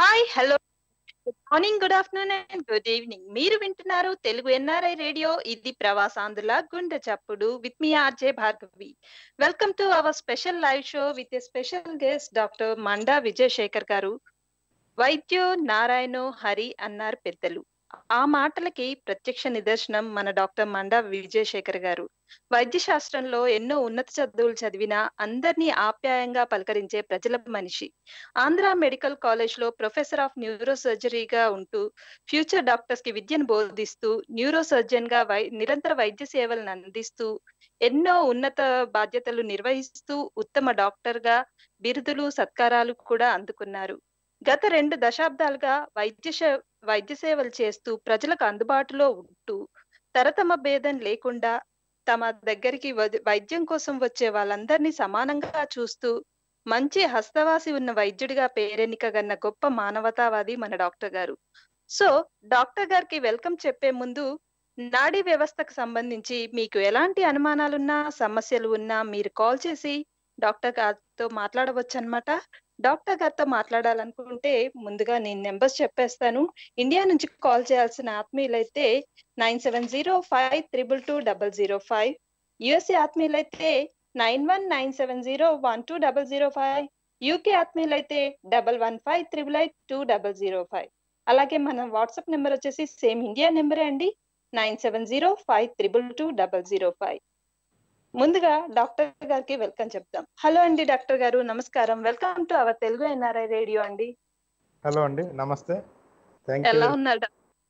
Hi hello good morning good afternoon and good evening మీరు వింటున్నారు Telugu NRI radio ఇది ప్రవాసాంధ్రుల గుండె చప్పుడు విత్ మీ RJ Bhargavi welcome to our special live show with a special guest doctor Manda Vijayasekhar garu వైద్యో నారాయణో హరి అన్నారు పెద్దలు ఆ మాటలకి ప్రత్యక్ష నిదర్శనం మన డాక్టర్ మండా విజయశేఖర్ గారు వైద్య శాస్త్రంలో ఎన్నో ఉన్నత చదువులు చదివిన అందరినీ ఆప్యాయంగా పలకరించే ప్రజల మనిషి ఆంధ్ర మెడికల్ కాలేజ్ లో ప్రొఫెసర్ ఆఫ్ న్యూరో సర్జరీగా ఉంటూ ఫ్యూచర్ డాక్టర్స్ కి విద్యను బోధిస్తూ న్యూరో సర్జన్ గా వై నిరంతర వైద్య సేవలను అందిస్తూ ఎన్నో ఉన్నత బాధ్యతలు నిర్వహిస్తూ ఉత్తమ డాక్టర్ గా బిరుదులు సత్కారాలు కూడా అందుకున్నారు గత రెండు దశాబ్దాలుగా వైద్య సే- వైద్య సేవలు చేస్తూ ప్రజలకు అందుబాటులో ఉంటూ తరతమ భేదం లేకుండా తమ దగ్గరికి వద- వైద్యం కోసం వచ్చే వాళ్ళందరినీ సమానంగా చూస్తూ మంచి హస్తవాసి ఉన్న వైద్యుడిగా పేరెన్నికగన్న గొప్ప మానవతావాది మన డాక్టర్ గారు సో డాక్టర్ గారికి వెల్కమ్ చెప్పే ముందు నాడీ వ్యవస్థకు సంబంధించి మీకు ఎలాంటి అనుమానాలున్నా సమస్యలు ఉన్నా మీరు కాల్ చేసి డాక్టర్ గారితో మాట్లాడవచ్చు అనమాట డాక్టర్ గారితో మాట్లాడాలనుకుంటే ముందుగా నేను నెంబర్స్ చెప్పేస్తాను ఇండియా నుంచి కాల్ చేయాల్సిన ఆత్మీయులైతే nine seven zero five triple two double zero five USA ఆత్మీయులైతే nine one nine seven zero one two double zero five UK ఆత్మీయులైతే double one five triple eight two double zero five అలాగే మన WhatsApp number వచ్చేసి same India నెంబరే అండి nine seven zero five triple two double zero five ముందుగా doctor గారికి welcome చెప్తాం hello అండి డాక్టర్ గారు నమస్కారం welcome to our Telugu NRI radio అండి హలో అండి నమస్తే థ్యాంక్ ఎలా యూ ఉన్నారు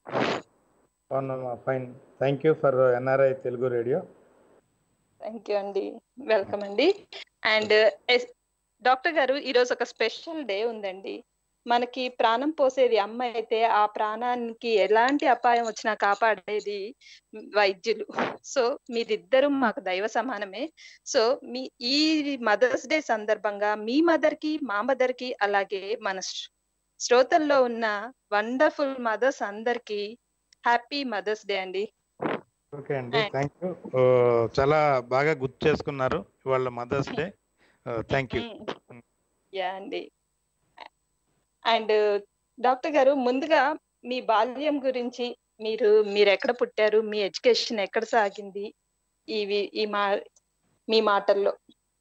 fine thank you for NRI Telugu radio thank you అండి వెల్కమ్ అండి అండ్ డాక్టర్ గారు ఈరోజు ఒక స్పెషల్ డే ఉందండి మనకి ప్రాణం పోసేది అమ్మ అయితే ఆ ప్రాణానికి ఎలాంటి అపాయం వచ్చినా కాపాడేది వైద్యులు సో మీరిద్దరూ మాకు దైవ సమానమే సో మీ ఈ మదర్స్ డే సందర్భంగా మీ మదర్ కి మా మదర్ కి అలాగే మన శ్ర- శ్రోతల్లో ఉన్న వండర్ఫుల్ మదర్స్ అందరికి హ్యాపీ మదర్స్ డే అండి ఓకే అండి Thank- థ్యాంక్ యూ చాలా బాగా గుర్తు చేసుకున్నారు ఇవాళ mother's day thank you yeah అండి అండ్ డాక్టర్ గారు ముందుగా మీ బాల్యం గురించి మీరు మీరు ఎక్కడ పుట్టారు మీ ఎడ్యుకేషన్ ఎక్కడ సాగింది ఇవి ఈ మా మీ మాటల్లో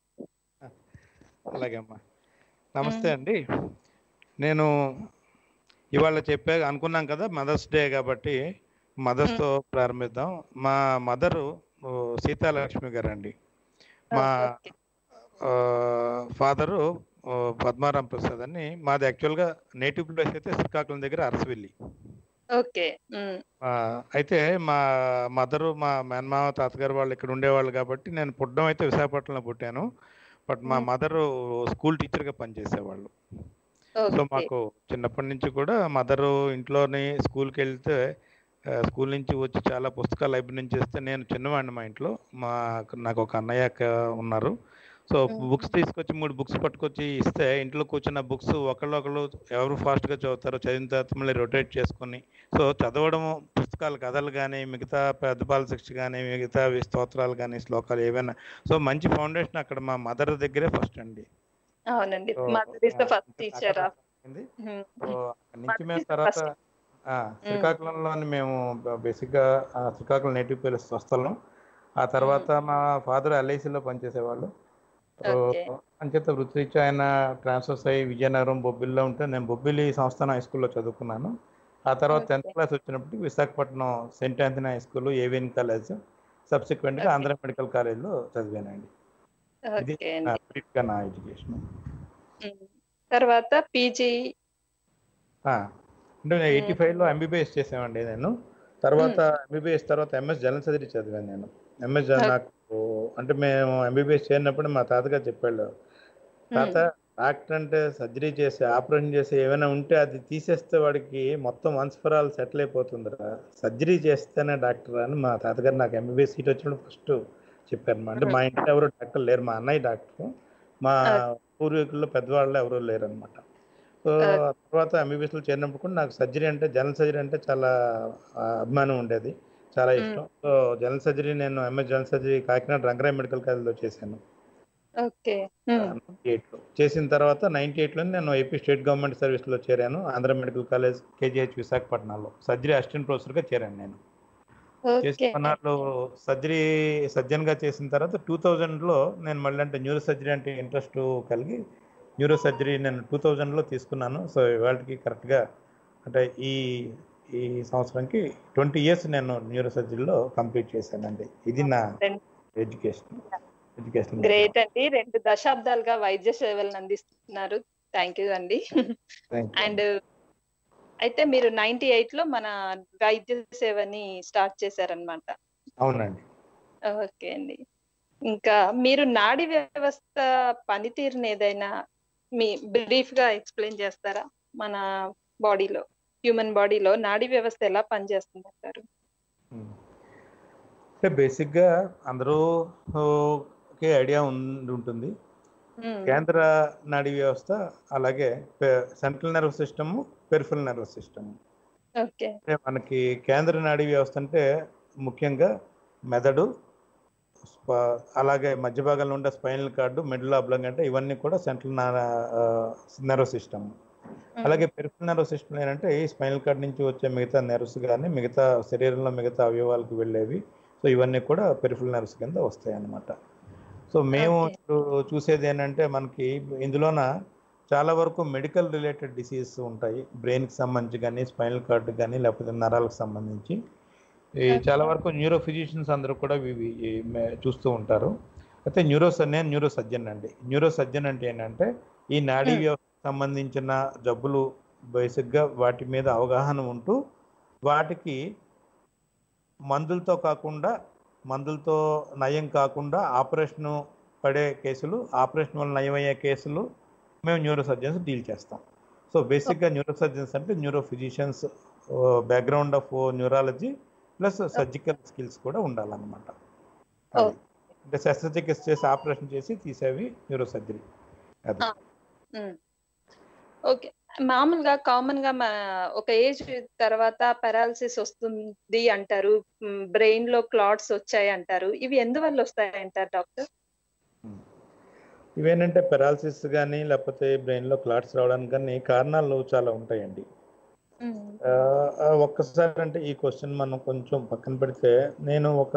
అలాగే అమ్మా నమస్తే అండి నేను ఇవాళ చెప్పే అనుకున్నాం కదా మదర్స్ డే కాబట్టి మదర్స్ తో ప్రారంభిద్దాం మా మదరు సీతాలక్ష్మి గారు అండి మా ఓకే. ఫాదరు పద్మారాం ప్రసాద్ అని మాది యాక్చువల్గా నేటివ్ ప్లేస్ అయితే శ్రీకాకుళం దగ్గర అరసవెల్లి ఓకే ఉమ్, ఆ, అయితే మా మదరు మా మేనమామ తాతగారు వాళ్ళు ఇక్కడ ఉండేవాళ్ళు కాబట్టి నేను పుట్టడం అయితే విశాఖపట్నంలో పుట్టాను బట్ మా మ్మ్. మదరు స్కూల్ టీచర్గా పనిచేసేవాళ్ళు సో ఓకే మాకు చిన్నప్పటి నుంచి కూడా మదరు ఇంట్లోని స్కూల్కి వెళ్తే ఆ, స్కూల్ నుంచి వచ్చి చాలా పుస్తకాలు లైబ్రరీ నుంచి ఇస్తే నేను చిన్నవాడిని మా ఇంట్లో మా నాకు ఒక అన్నయ్య అక్క ఉన్నారు సో మ్మ్. బుక్స్ తీసుకొచ్చి మూడు బుక్స్ పట్టుకొచ్చి ఇస్తే ఇంట్లో కూర్చున్న బుక్స్ ఒకళ్ళు ఒకళ్ళు ఎవరు ఫాస్ట్గా చదువుతారో చదివిన తర్వాత మళ్ళీ రొటేట్ చేసుకుని సో చదవడం పుస్తకాలు కథలు కానీ మిగతా పెద్ద బాల శిక్ష కానీ మిగతా స్తోత్రాలు కానీ శ్లోకాలు ఏవైనా సో మంచి ఫౌండేషన్ అక్కడ మా మదర్ దగ్గరే ఫస్ట్ అండి అవునండి so mother is the first teacher అక్కడ ఆఫ్ అయింది. సో అక్కడి నుంచి Mother మేము is the తర్వాత first. ఆ, శ్రీకాకుళంలోని మేము బేసిక్గా శ్రీకాకుళం నేటివ్ ప్లేస్ వస్తాం ఆ తర్వాత మా ఫాదర్ ఎల్ఐసిలో పనిచేసేవాళ్ళు సో Okay. అంచేత వృత్తిరీత్యా ఆయన ట్రాన్స్ఫర్స్ అయ్యి విజయనగరం బొబ్బిలిలో ఉంటే నేను బొబ్బిలి సంస్థాన హై స్కూల్లో చదువుకున్నాను ఆ తర్వాత Okay. టెన్త్ క్లాస్ వచ్చినప్పటికి Visakhapatnam saint Anthony high school AVN college సబ్సిక్వెంట్గా Okay. ఆంధ్ర మెడికల్ కాలేజ్లో చదివానండి ఇది ఓకే అండి బ్రీఫ్గా నా ఎడ్యుకేషన్ ఉమ్. తర్వాత పీజీ ఆ, అంటే నేను ఎయిటీ ఫైవ్లో ఎంబీబీఎస్ చేసామండి నేను తర్వాత ఎంబీబీఎస్ తర్వాత ఎంఎస్ జనరల్ సర్జరీ చదివాను నేను ఎంఎస్ Okay. నాకు అంటే మేము ఎంబీబీఎస్ చేరినప్పుడు మా తాతగారు చెప్పాడు తాత డాక్టర్ అంటే సర్జరీ చేసి ఆపరేషన్ చేసి ఏమైనా ఉంటే అది తీసేస్తే వాడికి మొత్తం వన్స్ ఫర్ ఆల్ సెటిల్ అయిపోతుందిరా సర్జరీ చేస్తేనే డాక్టర్ అని మా తాతగారు నాకు ఎంబీబీఎస్ సీట్ వచ్చినప్పుడు ఫస్ట్ చెప్పారు అంటే మా ఇంట్లో ఎవరు డాక్టర్ లేరు మా అన్నయ్య డాక్టర్ మా పూర్వీకుల్లో పెద్దవాళ్ళు ఎవరు లేరు అనమాట సో ఆ తర్వాత ఎంబీబీఎస్ లో చేరినప్పుడు కూడా నాకు సర్జరీ అంటే జనరల్ సర్జరీ అంటే చాలా ఆ, అభిమానం ఉండేది చాలా ఇష్టం సో జనరల్ సర్జరీ నేను MS general surgery Kakinada Rangaraya medical కాలేజ్లో చేశాను ఓకే ఎయిట్లో చేసిన తర్వాత నైన్టీ ఎయిట్లో నేను ఏపీ స్టేట్ గవర్నమెంట్ సర్వీస్లో చేరాను ఆంధ్ర మెడికల్ కాలేజ్ కేజీహెచ్ విశాఖపట్నంలో సర్జరీ అసిస్టెంట్ ప్రొఫెసర్గా చేరాను నేను చేసి ఓకే కొన్నాళ్ళు సర్జరీ సర్జన్గా చేసిన తర్వాత టూ థౌజండ్లో నేను మళ్ళీ అంటే న్యూరో సర్జరీ అంటే ఇంట్రెస్ట్ కలిగి న్యూరో సర్జరీ నేను టూ థౌజండ్లో తీసుకున్నాను సో ఇవాళకి కరెక్ట్గా అంటే ఈ ఈ సంవత్సరంకి ట్వంటీ ఇయర్స్ నేను న్యూరో సర్జరీలో కంప్లీట్ చేశానండి ఇది నా ఎడ్యుకేషన్ ఎడ్యుకేషన్ గ్రేట్ అండి రెండు దశాబ్దాలుగా వైద్య సేవలను అందిస్తున్నారు థ్యాంక్ యూ అండి అండ్ అయితే మీరు నైన్టీ ఎయిట్ లో మన వైద్య సేవని స్టార్ట్ చేశారనమాట అవునండి ఓకే అండి ఇంకా మీరు నాడి వ్యవస్థ పనితీరుని ఏదైనా మీ బ్రీఫ్ గా ఎక్స్ప్లెయిన్ చేస్తారా మన బాడీలో హ్యూమన్ బాడీలో నాడి వ్యవస్థ ఎలా పనిచేస్తుంది అంటారు ఉమ్. అంటే బేసిక్గా అందరూ ఒకే ఐడియా ఉండి ఉంటుంది మ్మ్. కేంద్ర నాడీ వ్యవస్థ అలాగే central nerve system peripheral nerve system okay అంటే మనకి కేంద్ర నాడీ వ్యవస్థ అంటే ముఖ్యంగా మెదడు స్ప- అలాగే మధ్య భాగంలో ఉండే స్పైనల్ కార్డు మిడిల్ అబ్లంగ్ అంటే ఇవన్నీ కూడా సెంట్రల్ నర్వ్ సిస్టమ్ అలాగే పెరిఫరల్ నర్వ్ సిస్టమ్ ఏంటంటే ఈ స్పైనల్ కార్డ్ నుంచి వచ్చే మిగతా నెర్వ్స్ కానీ మిగతా శరీరంలో మిగతా అవయవాలకు వెళ్ళేవి సో ఇవన్నీ కూడా పెరిఫరల్ నర్వ్స్ కింద వస్తాయి అన్నమాట సో మేము Okay. ఇప్పుడు చూసేది ఏంటంటే మనకి ఇందులోన చాలా వరకు మెడికల్ రిలేటెడ్ డిసీజెస్ ఉంటాయి బ్రెయిన్కి సంబంధించి కానీ స్పైనల్ కార్డ్ కానీ లేకపోతే నరాలకు సంబంధించి ఈ Okay. చాలా వరకు న్యూరో ఫిజిషియన్స్ అందరూ కూడా ఇవి ఈ మే- చూస్తూ ఉంటారు అయితే న్యూరో నేను న్యూరో సర్జన్ అండి న్యూరో సర్జన్ అంటే ఏంటంటే ఈ నాడీ Hmm. వ్యవస్థ సంబంధించిన జబ్బులు బేసిక్గా వాటి మీద అవగాహన ఉంటూ వాటికి మందులతో కాకుండా మందులతో నయం కాకుండా ఆపరేషన్ పడే కేసులు ఆపరేషన్ వల్ల నయమయ్యే కేసులు మేము న్యూరో సర్జన్స్ డీల్ చేస్తాం సో బేసిక్గా న్యూరో సర్జన్స్ అంటే neuro physicians background of neurology plus surgical skills కూడా ఉండాలన్నమాట అది. అంటే శస్త్రచికిత్స చేసి ఆపరేషన్ చేసి తీసేవి న్యూరో సర్జరీ అది Ah. ఓకే మామూలుగా కామన్ గా మన ఒక ఏజ్ తర్వాత పెరాలసిస్ వస్తుంది అంటారు బ్రెయిన్ లో క్లాట్స్ వచ్చాయి అంటారు ఇవి ఎందువల్ల వస్తాయి అంటారు డాక్టర్ ఇవేంటంటే పెరాలసిస్ కానీ లేకపోతే బ్రెయిన్లో క్లాట్స్ రావడానికి కానీ కారణాలు చాలా ఉంటాయండి ఆ, ఆ, ఒక్కసారి అంటే ఈ క్వశ్చన్ మనం కొంచెం పక్కన పెడితే నేను ఒక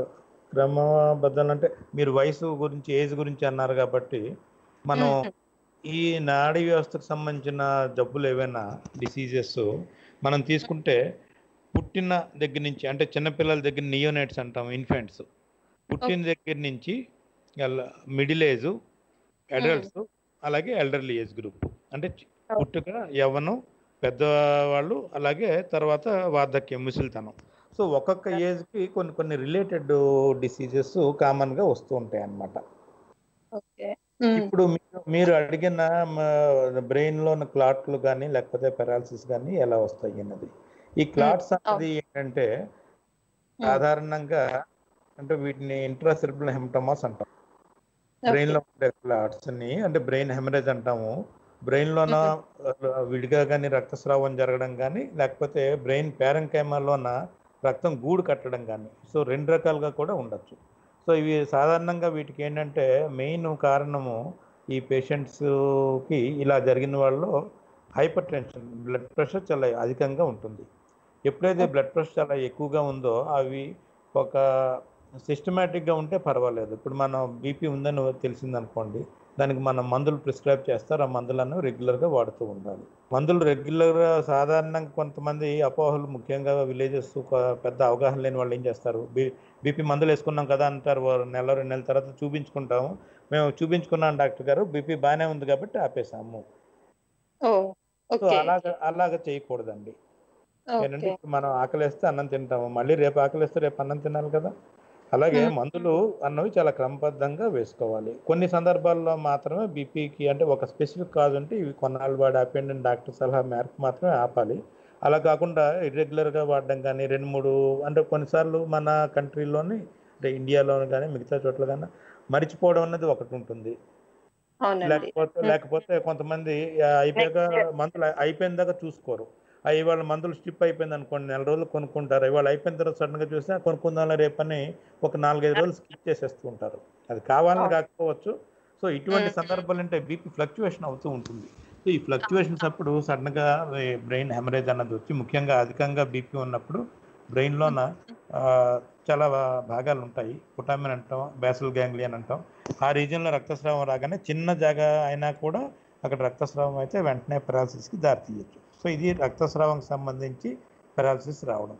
క్రమబద్ధం అంటే మీరు వయసు గురించి ఏజ్ గురించి అన్నారు కాబట్టి మనం ఈ నాడీ వ్యవస్థకు సంబంధించిన జబ్బులు ఏవైనా డిసీజెస్ మనం తీసుకుంటే పుట్టిన దగ్గర నుంచి అంటే చిన్నపిల్లల దగ్గర నియోనేట్స్ అంటాం ఇన్ఫెంట్స్ పుట్టిన దగ్గర నుంచి మిడిల్ ఏజ్ అడల్ట్స్ అలాగే ఎల్డర్లీ ఏజ్ గ్రూప్ అంటే చి- పుట్టుక యవ్వనం పెద్దవాళ్ళు అలాగే తర్వాత వార్ధక్యం ముసలితనం సో ఒక్కొక్క ఏజ్కి కొన్ని కొన్ని రిలేటెడ్ డిసీజెస్ కామన్గా వస్తూ ఉంటాయి అన్నమాట ఓకే ఇప్పుడు మీరు మీరు అడిగిన బ్రెయిన్ లో ఉన్న క్లాట్లు కానీ లేకపోతే పెరాలసిస్ కానీ ఎలా వస్తాయి అన్నది ఈ క్లాట్స్ అనేది ఏంటంటే సాధారణంగా అంటే వీటిని ఇంట్రాసెరిబ్రల్ హెమటోమాస్ అంటాం బ్రెయిన్ లో ఉండే క్లాట్స్ ని అంటే బ్రెయిన్ హెమరేజ్ అంటాము బ్రెయిన్ లోన విడిగా కానీ రక్తస్రావం జరగడం కానీ లేకపోతే బ్రెయిన్ పేరంకైమాలోన రక్తం గూడు కట్టడం కానీ సో రెండు రకాలుగా కూడా ఉండొచ్చు సో ఇవి సాధారణంగా వీటికి ఏంటంటే మెయిన్ కారణము ఈ పేషెంట్స్కి ఇలా జరిగిన వాళ్ళలో హైపర్ టెన్షన్ బ్లడ్ ప్రెషర్ చాలా అధికంగా ఉంటుంది ఎప్పుడైతే బ్లడ్ ప్రెషర్ చాలా ఎక్కువగా ఉందో అవి ఒక సిస్టమేటిక్గా ఉంటే పర్వాలేదు ఇప్పుడు మనం బీపీ ఉందని తెలిసిందనుకోండి దానికి మనం మందులు ప్రిస్క్రైబ్ చేస్తారు ఆ మందులను రెగ్యులర్గా వాడుతూ ఉండాలి మందులు రెగ్యులర్గా సాధారణంగా కొంతమంది అపోహలు ముఖ్యంగా విలేజెస్ పెద్ద అవగాహన లేని వాళ్ళు ఏం చేస్తారు బీ బీపీ మందులు వేసుకున్నాం కదా అంటారు ఓ నెల రెండు నెలల తర్వాత చూపించుకుంటాము మేము చూపించుకున్నాం డాక్టర్ గారు బీపీ బాగానే ఉంది కాబట్టి ఆపేసాము ఓ సో ఓకే అలాగ అలాగ చేయకూడదండి ఏంటంటే ఓకే ఇప్పుడు మనం ఆకలిస్తే అన్నం తింటాము మళ్ళీ రేపు ఆకలిస్తే రేపు అన్నం తినాలి కదా అలాగే మ్మ్. మందులు అన్నవి చాలా క్రమబద్ధంగా వేసుకోవాలి కొన్ని సందర్భాల్లో మాత్రమే బీపీకి అంటే ఒక స్పెసిఫిక్ కాజ్ ఉంటే ఇవి కొన్నాళ్ళు వాడి ఆపేయండి అని డాక్టర్ సలహా మేరకు మాత్రమే ఆపాలి అలా కాకుండా ఇర్రెగ్యులర్గా వాడడం కానీ రెండు మూడు అంటే కొన్నిసార్లు మన కంట్రీలోని అంటే ఇండియాలోని కానీ మిగతా చోట్ల కానీ మరిచిపోవడం అనేది ఒకటి ఉంటుంది అవునండి లేకపోతే మ్మ్. లేకపోతే కొంతమంది ఆ, అయిపోయాక మందులు అయిపోయిన దాకా చూసుకోరు ఆ ఇవాళ మందులు స్టిప్ అయిపోయింది అనుకోండి నెల రోజులు కొనుక్కుంటారు ఇవాళ అయిపోయిన తర్వాత సడన్ గా చూస్తే కొనుక్కుందాం రేపని ఒక నాలుగైదు రోజులు స్కిప్ చేసేస్తూ ఉంటారు అది కావాలని అవును. కాకపోవచ్చు సో ఇటువంటి మ్మ్. సందర్భాలు అంటే బీపీ ఫ్లక్చువేషన్ అవుతూ ఉంటుంది సో ఈ ఫ్లక్చువేషన్స్ అప్పుడు సడన్ గా బ్రెయిన్ హెమరేజ్ అన్నది వచ్చి ముఖ్యంగా అధికంగా బీపీ ఉన్నప్పుడు బ్రెయిన్ లోన ఆ, చాలా భాగాలు ఉంటాయి పుటామిన్ అంటాం బేసల్ గ్యాంగ్లియన్ అంటాం ఆ రీజియన్ లో రక్తస్రావం రాగానే చిన్న జాగా అయినా కూడా అక్కడ రక్తస్రావం అయితే వెంటనే పెరాలసిస్ కి దారి తీయచ్చు సో ఇది రక్తస్రావం సంబంధించి పెరాలసిస్ రావడం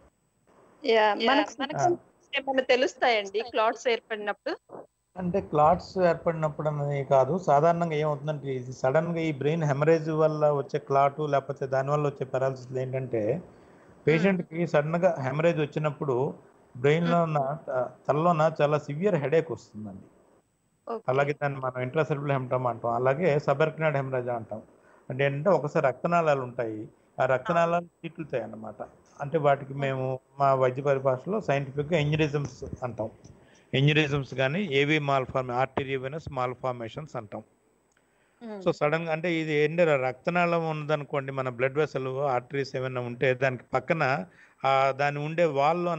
యా మనకు ఆ. ఏమైనా తెలుస్తాయండి క్లాట్స్ ఏర్పడినప్పుడు అంటే క్లాట్స్ ఏర్పడినప్పుడు అనేది కాదు సాధారణంగా ఏమవుతుందంటే ఇది సడన్ గా ఈ బ్రెయిన్ హెమరేజ్ వల్ల వచ్చే క్లాటు లేకపోతే దానివల్ల వచ్చే పెరాలసిస్ ఏంటంటే పేషెంట్ కి సడన్ గా హెమరేజ్ వచ్చినప్పుడు బ్రెయిన్ లో ఉన్న త- తలలోన చాలా సివియర్ హెడేక్ వస్తుందండి Okay. అలాగే దాన్ని మనం ఇంట్రాసెల్యులర్ హెమటమ్ అంటాం అలాగే సబర్కినాడ్ హెమరేజ్ అంటాం అంటే ఏంటంటే ఒకసారి రక్తనాళాలు ఉంటాయి ఆ రక్తనాళాలు చీట్లుతాయి అన్నమాట అంటే వాటికి మేము మా వైద్య పరిభాషలో సైంటిఫిక్ గా ఎంజరిజమ్స్ అంటాం ఎంజరిజమ్స్ కానీ ఏవి మాల్ఫార్మే ఆర్టీరియవెనస్ మాల్ఫార్మేషన్స్ అంటాం మ్మ్. సో సడన్ గా అంటే ఇది ఏంటి రక్తనాళం ఉందనుకోండి మన బ్లడ్ వెసల్ ఆర్టరీస్ ఏమైనా ఉంటే దానికి పక్కన ఆ దాని ఉండే వాల్లో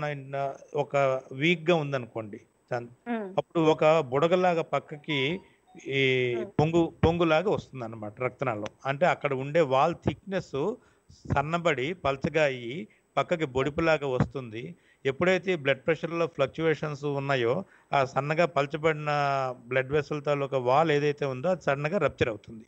ఒక వీక్ గా ఉందనుకోండి దాని- మ్మ్. అప్పుడు ఒక బుడగలాగా పక్కకి ఈ పొంగు పొంగులాగా వస్తుంది అనమాట రక్తనాళం అంటే అక్కడ ఉండే వాల్ థిక్నెస్ సన్నబడి పల్చగా అయ్యి పక్కకి బొడిపులాగా వస్తుంది ఎప్పుడైతే బ్లడ్ ప్రెషర్లో ఫ్లక్చువేషన్స్ ఉన్నాయో ఆ సన్నగా పల్చబడిన బ్లడ్ వెసల్ తాలూకా వాల్ ఏదైతే ఉందో అది సడన్గా రప్చర్ అవుతుంది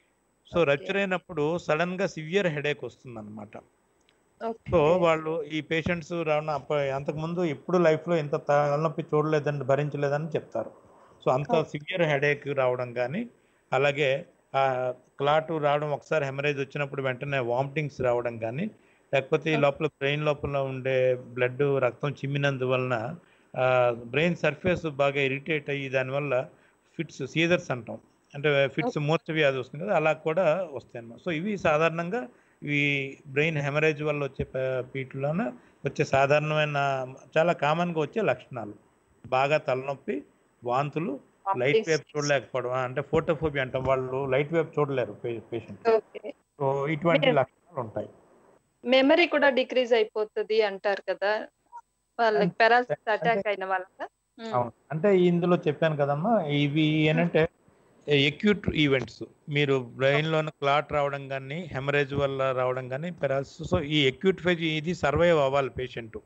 సో Okay. రప్చర్ అయినప్పుడు సడన్ గా సివియర్ హెడేక్ వస్తుంది అనమాట Okay. సో వాళ్ళు ఈ పేషెంట్స్ రావడం అప్ప- అంతకుముందు ఎప్పుడు లైఫ్ లో ఇంత తలనొప్పి చూడలేదని భరించలేదని చెప్తారు సో అంత Okay. సివియర్ హెడేక్ రావడం కానీ అలాగే ఆ క్లాట్ రావడం ఒకసారి హెమరేజ్ వచ్చినప్పుడు వెంటనే వామిటింగ్స్ రావడం కానీ లేకపోతే ఈ Okay. లోపల బ్రెయిన్ లోపల ఉండే బ్లడ్ రక్తం చిమ్మినందువలన బ్రెయిన్ సర్ఫేస్ బాగా ఇరిటేట్ అయ్యి దానివల్ల ఫిట్స్ సీజర్స్ అంటాం అంటే ఫిట్స్ మూర్ఛ వ్యాధి వస్తుంది కదా అలా కూడా వస్తాయి అన్నమాట సో ఇవి సాధారణంగా ఇవి బ్రెయిన్ హెమరేజ్ వల్ల వచ్చే పీట్లోన వచ్చే సాధారణమైన చాలా కామన్గా వచ్చే లక్షణాలు బాగా తలనొప్పి వాంతులు లైట్ వేవ్ చూడలేకపోవడం అంటే ఫోటోఫోబియా అంటాం వాళ్ళు లైట్ వేవ్ చూడలేరు పేషెంట్ ఓకే సో ఇటువంటి Yes. లక్షణాలు ఉంటాయి మెమరీ కూడా డిక్రీజ్ అయిపోతుంది అంటారు కదా వాళ్ళకి అంటే- పెరాలసిస్ అంటే- అటాక్ అయిన వాళ్ళకి అవును అంటే ఇందులో చెప్పాను కదమ్మా ఇవి ఏంటంటే ఎక్యూట్ ఈవెంట్స్ మీరు బ్రెయిన్ లోన క్లాట్ రావడం కానీ హెమరేజ్ వల్ల రావడం కానీ పెరాలసిస్ సో ఈ ఎక్యూట్ ఫేజ్ ఇది సర్వైవ్ అవ్వాలి పేషెంట్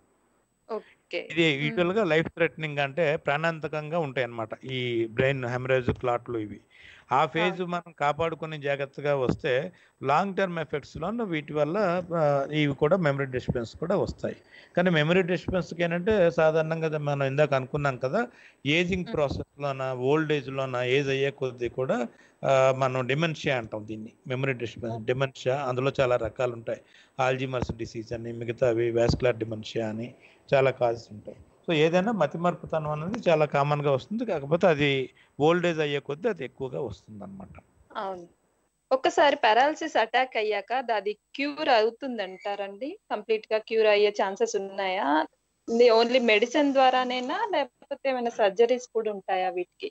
ఓకే ఇది యూజువల్ గా లైఫ్ థ్రెటనింగ్ అంటే ప్రాణాంతకంగా ఉంటాయి అన్నమాట ఈ బ్రెయిన్ హెమరేజ్ క్లాట్లు ఇవి ఆ ఫేజ్ మనం కాపాడుకుని జాగ్రత్తగా వస్తే లాంగ్ టర్మ్ ఎఫెక్ట్స్ లో వీటి వల్ల ఆ, ఇవి కూడా మెమరీ డిస్టర్బెన్స్ కూడా వస్తాయి కానీ మెమరీ డిస్టర్బెన్స్ ఏంటంటే సాధారణంగా మనం ఇందాక అనుకున్నాం కదా ఏజింగ్ Mm. ప్రాసెస్ లోన ఓల్డ్ ఏజ్ లోన ఏజ్ అయ్యే కొద్దీ కూడా ఆ, మనం డిమెన్షియా అంటాం దీన్ని మెమరీ డిస్టర్బెన్స్ డిమెన్షియా అందులో చాలా రకాలు ఉంటాయి ఆల్జిమర్స్ డిసీజ్ అని మిగతావి వాస్కులర్ డిమెన్షియా అని చాలా కాజెస్ ఉంటాయి సో ఏదైనా మతిమరుపుతనం అనేది చాలా కామన్ గా వస్తుంది కాకపోతే అది ఓల్డ్ ఏజ్ అయ్యే కొద్దీ అది ఎక్కువగా వస్తుంది అనమాట అవును ఒక్కసారి పారాలసిస్ అటాక్ అయ్యాక ద- అది క్యూర్ అవుతుంది అంటారండి కంప్లీట్ గా క్యూర్ అయ్యే ఛాన్సెస్ ఉన్నాయా ఓన్లీ మెడిసిన్ ద్వారానేనా లేకపోతే ఏమైనా సర్జరీస్ కూడా ఉంటాయా వీటికి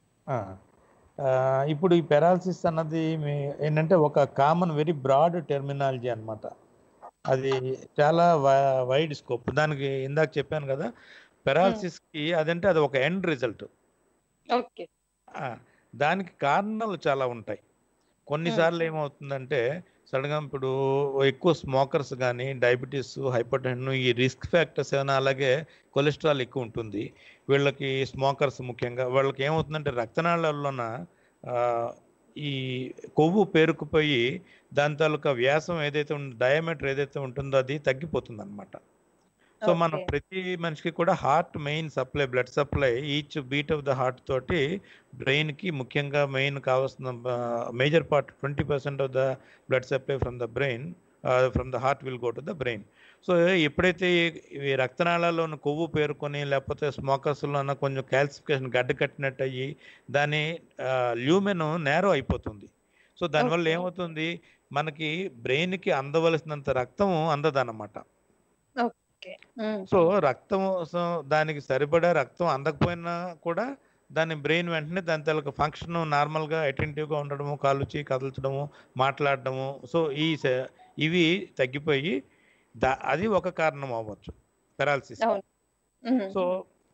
ఇప్పుడు ఈ పెరాలసిస్ అన్నది మీ- ఏంటంటే ఒక కామన్ వెరీ బ్రాడ్ టెర్మినాలజీ అన్నమాట అది చాలా వైడ్ స్కోప్ దానికి ఇందాక చెప్పాను కదా పెరాలసిస్ కి అదంటే అది ఒక ఎండ్ రిజల్ట్ ఓకే దానికి కారణాలు చాలా ఉంటాయి కొన్నిసార్లు ఏమవుతుందంటే సడన్గా ఇప్పుడు ఎక్కువ స్మోకర్స్ కానీ డయాబెటీస్ హైపర్ ఈ రిస్క్ ఫ్యాక్టర్స్ ఏమైనా అలాగే కొలెస్ట్రాల్ ఎక్కువ ఉంటుంది వీళ్ళకి స్మోకర్స్ ముఖ్యంగా వాళ్ళకి ఏమవుతుందంటే రక్తనాళాల్లోన ఆ, ఈ కొవ్వు పేరుకుపోయి దాని తాలూకా వ్యాసం ఏదైతే డయామీటర్ ఏదైతే ఉంటుందో అది తగ్గిపోతుంది అనమాట సో మనం Okay. ప్రతి మనిషికి కూడా heart main supply blood supply each beat of the heart తోటి బ్రెయిన్ కి ముఖ్యంగా మెయిన్ కావాల్సిన major part twenty percent of the blood supply from the brain from the heart will go to the brain so ఎప్పుడైతే ఈ రక్తనాళాల్లోని కొవ్వు పేరుకొని లేకపోతే స్మోకర్స్లోన కొంచెం క్యాల్సిఫికేషన్ గడ్డ కట్టినట్టు అయ్యి దాని ల్యూమెన్ నేరో అయిపోతుంది సో దానివల్ల Okay. ఏమవుతుంది మనకి బ్రెయిన్కి అందవలసినంత రక్తం అందదన్నమాట ఓకే సో రక్తం సో దానికి సరిపడా రక్తం అందకపోయినా కూడా దాని బ్రెయిన్ వెంటనే దాని తాలూకు ఫంక్షన్ నార్మల్గా అటెంటివ్గా ఉండడము కాళ్ళు చేయి కదల్చడము మాట్లాడడము సో ఈ స- ఇవి తగ్గిపోయి దా అది ఒక కారణం అవ్వచ్చు పెరాలసిస్ అవును సో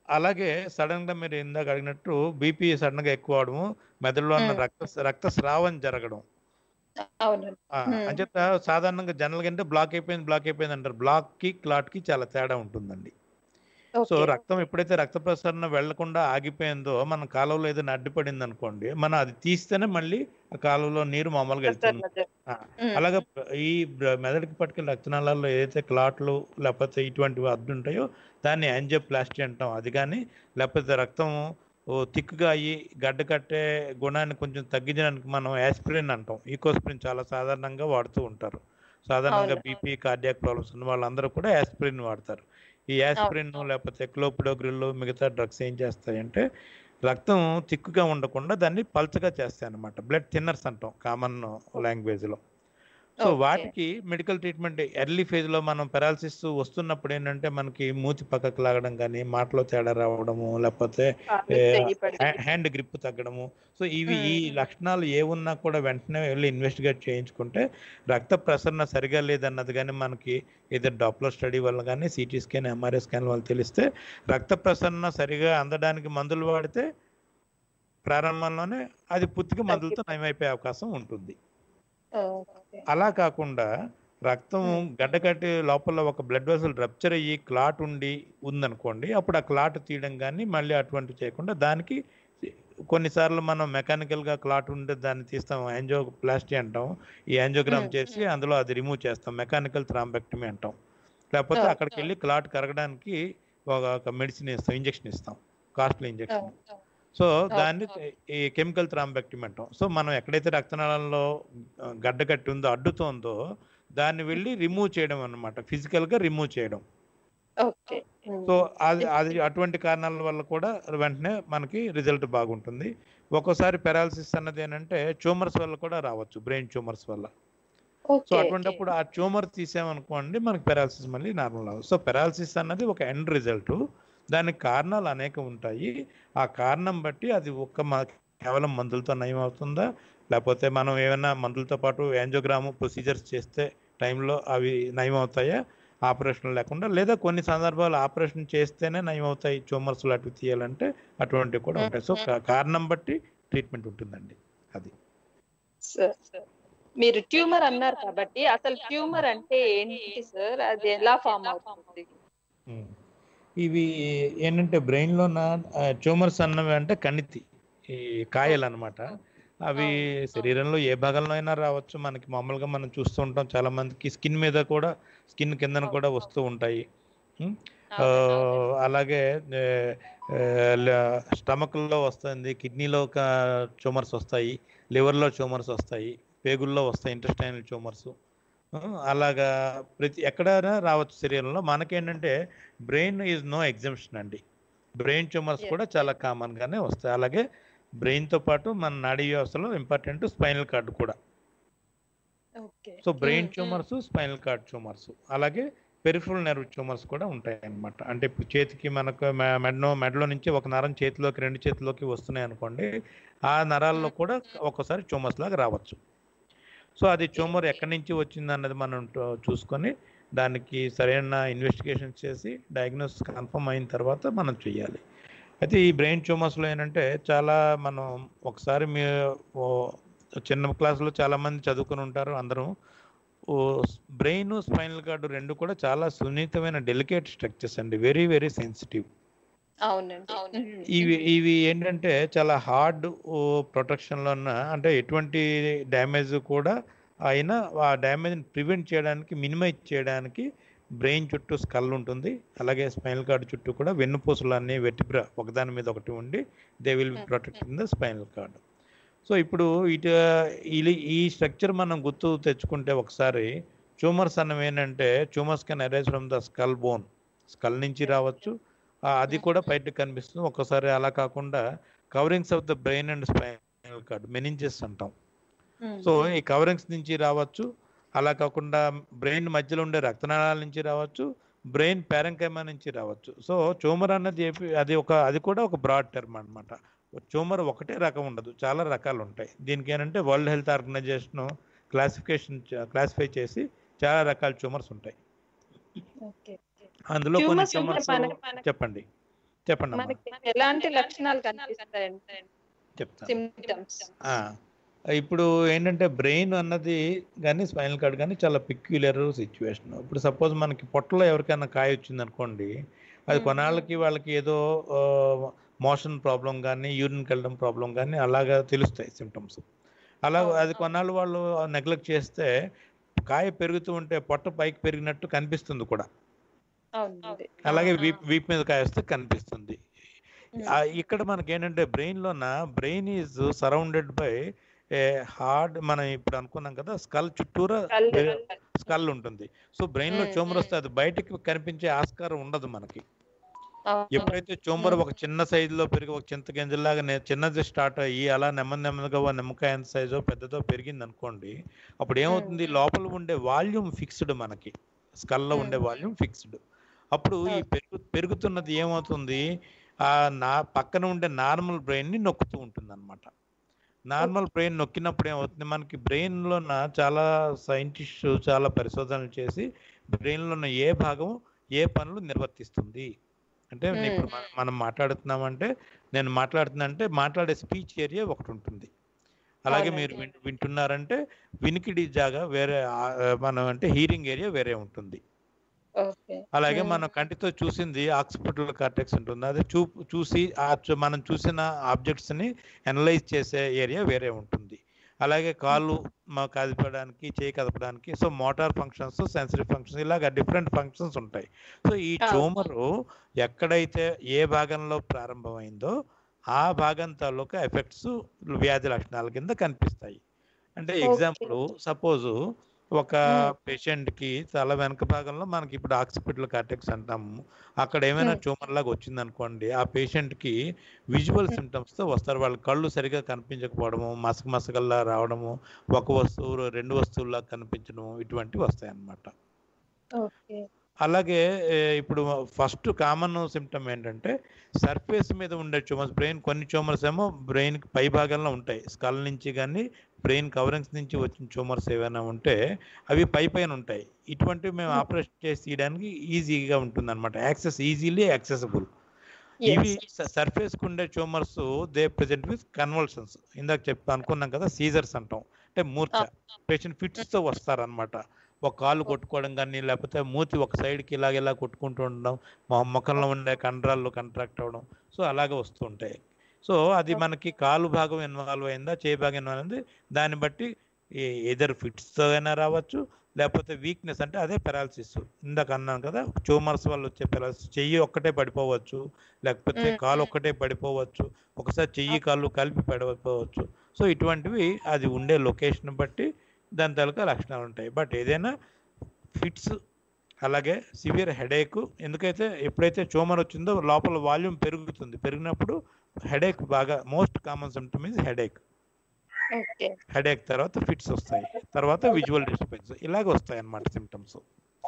అలాగే సడన్ గా మీరు ఇందాక అడిగినట్టు బీపీ సడన్ గా ఎక్కువ అవడము మెదడులో ఉన్న మ్మ్. రక్త రక్తస్రావం జరగడం అవునండి ఆ, మ్మ్. అంచేత సాధారణంగా జనరల్ గా అంటే బ్లాక్ అయిపోయింది బ్లాక్ అయిపోయింది అంటారు బ్లాక్ కి క్లాట్ కి చాలా తేడా ఉంటుందండి సో ఓకే రక్తం ఎప్పుడైతే రక్త ప్రసరణ వెళ్లకుండా ఆగిపోయిందో మన కాలువలో ఏదైనా అడ్డుపడింది అనుకోండి మనం అది తీస్తేనే మళ్ళీ ఆ కాలువలో నీరు మామూలుగా వెళ్తుంది ప్రసరణ జరు- ఆ, మ్మ్. అలాగే ఈ బ్ర- మెదడుకి పట్టుకెళ్ళి రక్తనాళాల్లో ఏదైతే క్లాట్లు లేకపోతే ఇటువంటివి అడ్డు ఉంటాయో దాన్ని యాంజియోప్లాస్టీ అంటాం అది కానీ లేకపోతే రక్తం ఓ తిక్కుగా అయ్యి గడ్డ కట్టే గుణాన్ని కొంచెం తగ్గించడానికి మనం యాస్పిరిన్ అంటాం ఈకోస్పిరిన్ చాలా సాధారణంగా వాడుతూ ఉంటారు సాధారణంగా అవును. బీపీ కార్డియాక్ ప్రాబ్లమ్స్ ఉన్న వాళ్ళందరూ కూడా యాస్పిరిన్ వాడతారు ఈ యాస్పిరిన్ లేకపోతే క్లోపిడోగ్రిల్ మిగతా డ్రగ్స్ ఏం చేస్తాయంటే రక్తం తిక్కుగా ఉండకుండా దాన్ని పల్చగా చేస్తాయి అన్నమాట బ్లడ్ థిన్నర్స్ అంటాం కామన్ లాంగ్వేజ్లో సో ఓకే. వాటికి మెడికల్ ట్రీట్మెంట్ ఎర్లీ ఫేజ్లో మనం పెరాలసిస్ వస్తున్నప్పుడు ఏంటంటే మనకి మూతి పక్కకు లాగడం కానీ మాటలో తేడా రావడము లేకపోతే కాళ్ళు చెయ్యి పడి హ్యాండ్ గ్రిప్ తగ్గడము సో ఇవి ఈ మ్మ్. లక్షణాలు ఏ ఉన్నా కూడా వెంటనే వెళ్ళి ఇన్వెస్టిగేట్ చేయించుకుంటే రక్త ప్రసరణ సరిగా లేదన్నది కానీ మనకి ఏదో డాప్లర్ స్టడీ వల్ల కానీ సిటీ స్కాన్ ఎంఆర్ఐ స్కాన్ వల్ల తెలిస్తే రక్త ప్రసరణ సరిగా అందడానికి మందులు వాడితే ప్రారంభంలోనే అది పూర్తిగా మందులతో నయమైపోయే అవకాశం ఉంటుంది ఓకే. అలా కాకుండా రక్తం మ్మ్. గడ్డకట్టి లోపల ఒక బ్లడ్ వెసల్ రప్చర్ అయ్యి క్లాట్ ఉండి ఉందనుకోండి అప్పుడు ఆ క్లాట్ తీయడం కానీ మళ్ళీ అటువంటి చేయకుండా దానికి కొన్నిసార్లు మనం మెకానికల్ గా క్లాట్ ఉంటే దాన్ని తీస్తాం యాంజియోప్లాస్టీ అంటాం ఈ యాంజియోగ్రామ్ మ్మ్. చేసి అందులో అది రిమూవ్ చేస్తాం మెకానికల్ థ్రాంబెక్టమీ అంటాం లేకపోతే ఓకే. అక్కడికి వెళ్ళి క్లాట్ కరగడానికి ఒక మెడిసిన్ ఇస్తాం ఇంజెక్షన్ ఇస్తాం costly injection okay. So okay. దాన్ని ఈ కెమికల్ థ్రాంబెక్టమీ అంటాం సో మనం ఎక్కడైతే రక్తనాళంలో ఆ, గడ్డ కట్టి ఉందో అడ్డుతోందో దాన్ని వెళ్ళి రిమూవ్ చేయడం అన్నమాట ఫిజికల్ గా రిమూవ్ చేయడం ఓకే. మ్మ్. సో అది అది అటువంటి కారణాల వల్ల కూడా వెంటనే మనకి రిజల్ట్ బాగుంటుంది ఒక్కోసారి పెరాలసిస్ అన్నది ఏంటంటే ట్యూమర్స్ వల్ల కూడా రావచ్చు బ్రెయిన్ ట్యూమర్స్ వల్ల సో ఓకే. అటువంటిప్పుడు ఆ ట్యూమర్ తీసామనుకోండి మనకి పెరాలసిస్ మళ్ళీ నార్మల్ అవ్వదు సో పెరాలసిస్ అన్నది ఒక ఎండ్ రిజల్ట్ దానికి కారణాలు అనేక ఉంటాయి ఆ కారణం బట్టి అది ఒక్క మ- కేవలం మందులతో నయం అవుతుందా లేకపోతే మనం ఏమైనా మందులతో పాటు యాంజియోగ్రామ్ ప్రొసీజర్స్ చేస్తే టైంలో అవి నయం అవుతాయా ఆపరేషన్ లేకుండా లేదా కొన్ని సందర్భాలు ఆపరేషన్ చేస్తేనే నయం అవుతాయి ట్యూమర్స్ అటు తీయాలంటే అటువంటివి కూడా ఉంటాయి సో కా- కారణం బట్టి ట్రీట్మెంట్ ఉంటుందండి అది సార్ సార్. మీరు ట్యూమర్ అన్నారు కాబట్టి అసలు ట్యూమర్ అంటే ఏంటి సార్ అది ఎలా ఫామ్ అవుతుంది ఉమ్. ఇవి ఏంటంటే బ్రెయిన్లో ఉన్న ట్యూమర్స్ అన్నవి అంటే కణితి ఈ కాయలు అన్నమాట అవి శరీరంలో ఏ భాగంలో అయినా రావచ్చు మనకి మామూలుగా మనం చూస్తూ ఉంటాం చాలా మందికి స్కిన్ మీద కూడా స్కిన్ కిందన కూడా వస్తూ ఉంటాయి ఉమ్. ఆ, అలాగే స్టమక్లో వస్తుంది కిడ్నీలో ఒక ట్యూమర్స్ వస్తాయి లివర్లో ట్యూమర్స్ వస్తాయి పేగుల్లో వస్తాయి ఇంటెస్టైనల్ ట్యూమర్స్ అలాగా ప్రతి ఎక్కడైనా రావచ్చు శరీరంలో మనకేంటంటే బ్రెయిన్ ఈజ్ నో ఎగ్జంప్షన్ అండి బ్రెయిన్ ట్యూమర్స్ Yes. కూడా చాలా కామన్ గానే వస్తాయి అలాగే బ్రెయిన్ తో పాటు మన నాడీ వ్యవస్థలో ఇంపార్టెంట్ స్పైనల్ కార్డ్ కూడా okay so brain tumours spinal cord tumours అలాగే పెరిఫరల్ నెర్వ్ ట్యూమర్స్ కూడా ఉంటాయి అన్నమాట అంటే ఇప్పుడు చేతికి మనకు మె- మెడలో మెడలో నుంచి ఒక నరం చేతిలోకి రెండు చేతిలోకి వస్తున్నాయి అనుకోండి ఆ నరాల్లో కూడా ఒక్కోసారి ట్యూమర్స్ లాగా రావచ్చు సో అది ట్యూమర్ ఎక్కడి నుంచి వచ్చింది అన్నది మనం ట- చూసుకొని దానికి సరైన ఇన్వెస్టిగేషన్ చేసి డయాగ్నోస్ కన్ఫర్మ్ అయిన తర్వాత మనం చేయాలి అయితే ఈ బ్రెయిన్ ట్యూమర్స్లో ఏంటంటే చాలా మనం ఒకసారి మీ ఓ చిన్న క్లాస్లో చాలా మంది చదువుకుని ఉంటారు అందరూ బ్రెయిన్ స్పైనల్ కార్డు రెండు కూడా చాలా సున్నితమైన డెలికేట్ స్ట్రక్చర్స్ అండి వెరీ వెరీ సెన్సిటివ్ అవునండి ఉమ్. ఇవి ఇవి ఏంటంటే చాలా హార్డ్ ప్రొటెక్షన్లో ఉన్న అంటే ఎటువంటి డ్యామేజ్ కూడా అయినా ఆ డ్యామేజ్ని ప్రివెంట్ చేయడానికి మినిమైజ్ చేయడానికి బ్రెయిన్ చుట్టూ స్కల్ ఉంటుంది అలాగే స్పైనల్ కార్డ్ చుట్టూ కూడా వెన్నుపూసలు అన్ని వెటిబ్రా ఒకదాని మీద ఒకటి ఉండి they will be protect in the spinal cord so ఇప్పుడు ఇటు ఇది- ఈ స్ట్రక్చర్ మనం గుర్తు తెచ్చుకుంటే ఒకసారి ట్యూమర్స్ అన్నవి ఏంటంటే tumours can arise from the skull bone skull నుంచి రావచ్చు ఆ, అది కూడా బయటకు కనిపిస్తుంది ఒక్కసారి అలా కాకుండా coverings of the brain and spinal cord meninges అంటాం ఉమ్. సో ఈ కవరింగ్స్ నుంచి రావచ్చు అలా కాకుండా బ్రెయిన్ మధ్యలో ఉండే రక్తనాళాల నుంచి రావచ్చు బ్రెయిన్ ప్యారంకైమా నుంచి రావచ్చు సో ట్యూమర్ అన్నది ఏపి- అది ఒక అది కూడా ఒక బ్రాడ్ టర్మ్ అన్నమాట ట్యూమర్ ఒకటే రకం ఉండదు చాలా రకాలు ఉంటాయి దీనికి ఏంటంటే World Health Organization classification classify చేసి చాలా రకాల ట్యూమర్స్ ఉంటాయి ఓకే అందులో కొన్ని ట్యూమర్స్ అంటే ట్యూమర్స్ మనకి- మనకి- చెప్పండి చెప్పండి అమ్మా మనకి ఎలాంటి లక్షణాలు కనిపిస్తాయండి చెప్తాను సిమ్టమ్స్ ఆ, ఇప్పుడు ఏంటంటే బ్రెయిన్ అన్నది కానీ స్పైనల్ కార్డ్ కానీ చాలా పిక్యులర్ సిచ్యువేషన్ ఇప్పుడు సపోజ్ మనకి పొట్టలో ఎవరికైనా కాయ వచ్చింది అనుకోండి అది మ్మ్. కొన్నాళ్ళకి వాళ్ళకి ఏదో మోషన్ ప్రాబ్లం కానీ యూరిన్కి వెళ్ళడం ప్రాబ్లం కానీ అలాగా తెలుస్తాయి సిమ్టమ్స్ అలా అవును, అది అవును. కొన్నాళ్ళు వాళ్ళు నెగ్లెక్ట్ చేస్తే కాయ పెరుగుతూ ఉంటే పొట్ట పైకి పెరిగినట్టు కనిపిస్తుంది కూడా అవునండి అలాగే ఆ, వీప్ వీప్ మీద కాయ వస్తే కనిపిస్తుంది ఉమ్, ఆ, ఇక్కడ మనకి ఏంటంటే బ్రెయిన్లోన brain is surrounded by a hard మనం ఇప్పుడు అనుకున్నాం కదా స్కల్ చుట్టూరా కళ్ళు స్కల్ ఉంటుంది సో బ్రెయిన్ లో మ్మ్, ట్యూమర్ మ్మ్. వస్తే అది బయటకి కనిపించే ఆస్కారం ఉండదు మనకి అవును. ఎప్పుడైతే ట్యూమర్ మ్మ్. ఒక చిన్న సైజులో పెరిగి ఒక చింత గింజలాగా నే- చిన్నది స్టార్ట్ అయ్యి అలా నెమ్మది నెమ్మదిగా ఓ నిమ్మకాయ ఎంత సైజో పెద్దదో పెరిగింది అనుకోండి అప్పుడు ఏమవుతుంది లోపల ఉండే వాల్యూమ్ ఫిక్స్డ్ మనకి స్కల్లో ఉండే మ్మ్. వాల్యూమ్ ఫిక్స్డ్ అప్పుడు ఈ ఓకే. పెరుగు పెరుగుతున్నది ఏమవుతుంది ఆ నా పక్కన ఉండే నార్మల్ బ్రెయిన్ ని నొక్కుతూ ఉంటుంది అనమాట నార్మల్ బ్రెయిన్ నొక్కినప్పుడు ఏమవుతుంది మనకి బ్రెయిన్ లో చాలా సైంటిస్ట్ చాలా పరిశోధనలు చేసి బ్రెయిన్ లో ఉన్న ఏ భాగం ఏ పనులు నిర్వర్తిస్తుంది అంటే మ్మ్. ఇప్పుడు మన- మనం మాట్లాడుతున్నామంటే నేను మాట్లాడుతున్నా అంటే మాట్లాడే స్పీచ్ ఏరియా ఒకటి ఉంటుంది అలాగే మీరు అవునండి. విన్- వింటున్నారంటే వినికిడి జాగా వేరే ఆ, మనం అంటే హీరింగ్ ఏరియా వేరే ఉంటుంది ఓకే అలాగే మ్మ్. మనం కంటితో చూసింది ఆక్సిపిటల్ కార్టెక్స్ ఉంటుంది అదే చూ చూసి ఆ చూ- మనం చూసిన ఆబ్జెక్ట్స్ ని అనలైజ్ చేసే ఏరియా వేరే ఉంటుంది అలాగే కాళ్ళు మా కదపడానికి చేయి కదపడానికి so motor functions sensory functions ఇలాగ డిఫరెంట్ ఫంక్షన్స్ ఉంటాయి సో ఈ అవును. ట్యూమర్ ఎక్కడైతే ఏ భాగంలో ప్రారంభమైందో ఆ భాగం తాలూకా ఎఫెక్ట్స్ వ్యాధి లక్షణాల కింద కనిపిస్తాయి అంటే Okay. ఎగ్జాంపుల్ సపోజ్ ఒక మ్మ్. పేషెంట్ కి తల వెనక భాగంలో మనకి ఇప్పుడు ఆక్సిపిటల్ కార్టెక్స్ అంటాము అక్కడ ఏమైనా మ్మ్. ట్యూమర్ లాగా వచ్చింది అనుకోండి ఆ పేషెంట్ కి విజువల్ మ్మ్. సిమ్టమ్స్ తో వస్తారు వాళ్ళ కళ్ళు సరిగా కనిపించకపోవడము మసక మసకల్లా రావడము ఒక వస్తువు రెండు వస్తువుల్లా కనిపించడము ఇటువంటివి వస్తాయి అన్నమాట ఓకే అలాగే ఏ, ఇప్పుడు ఫస్ట్ కామన్ సిమ్టమ్ ఏంటంటే సర్ఫేస్ మీద ఉండే ట్యూమర్స్ బ్రెయిన్ కొన్ని ట్యూమర్స్ ఏమో బ్రెయిన్ పై భాగంలో ఉంటాయి స్కల్ నుంచి కానీ బ్రెయిన్ కవరింగ్స్ నుంచి వచ్చిన ట్యూమర్స్ ఏవైనా ఉంటే అవి పై పైన ఉంటాయి ఇటువంటివి మేము Hmm. ఆపరేషన్ చేసి తీయడానికి ఈజీగా ఉంటుంది అనమాట యాక్సెస్ ఈజీలీ యాక్సెసిబుల్ ఇవి సర్ఫేస్ కు ఉండే tumours they present with convulsions ఇందాక చెప్పి అనుకున్నాం కదా సీజర్స్ అంటాం అంటే మూర్ఛ పేషెంట్ ఫిట్స్ తో వస్తారనమాట ఒక కాలు కొట్టుకోవడం కానీ లేకపోతే మూతి ఒక side కి ఇలాగ ఇలా కొట్టుకుంటూ ఉండడం మా ముఖంలో ఉండే కండరాల్లో కంట్రాక్ట్ అవ్వడం సో అలాగే వస్తూ ఉంటాయి సో అది మనకి కాలు భాగం ఇన్వాల్వ్ అయిందా చేయి భాగం ఇన్వాల్వ్ అయింది దాన్ని బట్టి ఎదర్ తో అయినా రావచ్చు లేకపోతే వీక్నెస్ అంటే అదే పెరాలసిస్ ఇందాక అన్నాను కదా ట్యూమర్స్ వల్ల వచ్చే పెరాలసిస్ చెయ్యి ఒక్కటే పడిపోవచ్చు లేకపోతే మ్మ్. కాలు ఒక్కటే పడిపోవచ్చు ఒకసారి చెయ్యి కాళ్ళు కలిపి పడిపోవచ్చు సో ఇటువంటివి అది ఉండే లొకేషన్ బట్టి దాని తాలూకా లక్షణాలు ఉంటాయి బట్ ఏదైనా ఫిట్స్ అలాగే సివియర్ హెడేక్ ఎందుకైతే ఎప్పుడైతే ట్యూమర్ వచ్చిందో లోపల వాల్యూమ్ పెరుగుతుంది పెరిగినప్పుడు హెడేక్ బాగా most common symptom is headache okay headache తర్వాత ఫిట్స్ వస్తాయి తర్వాత విజువల్ డిస్టర్బెన్స్ ఇలాగ వస్తాయి అన్నమాట సిమ్టమ్స్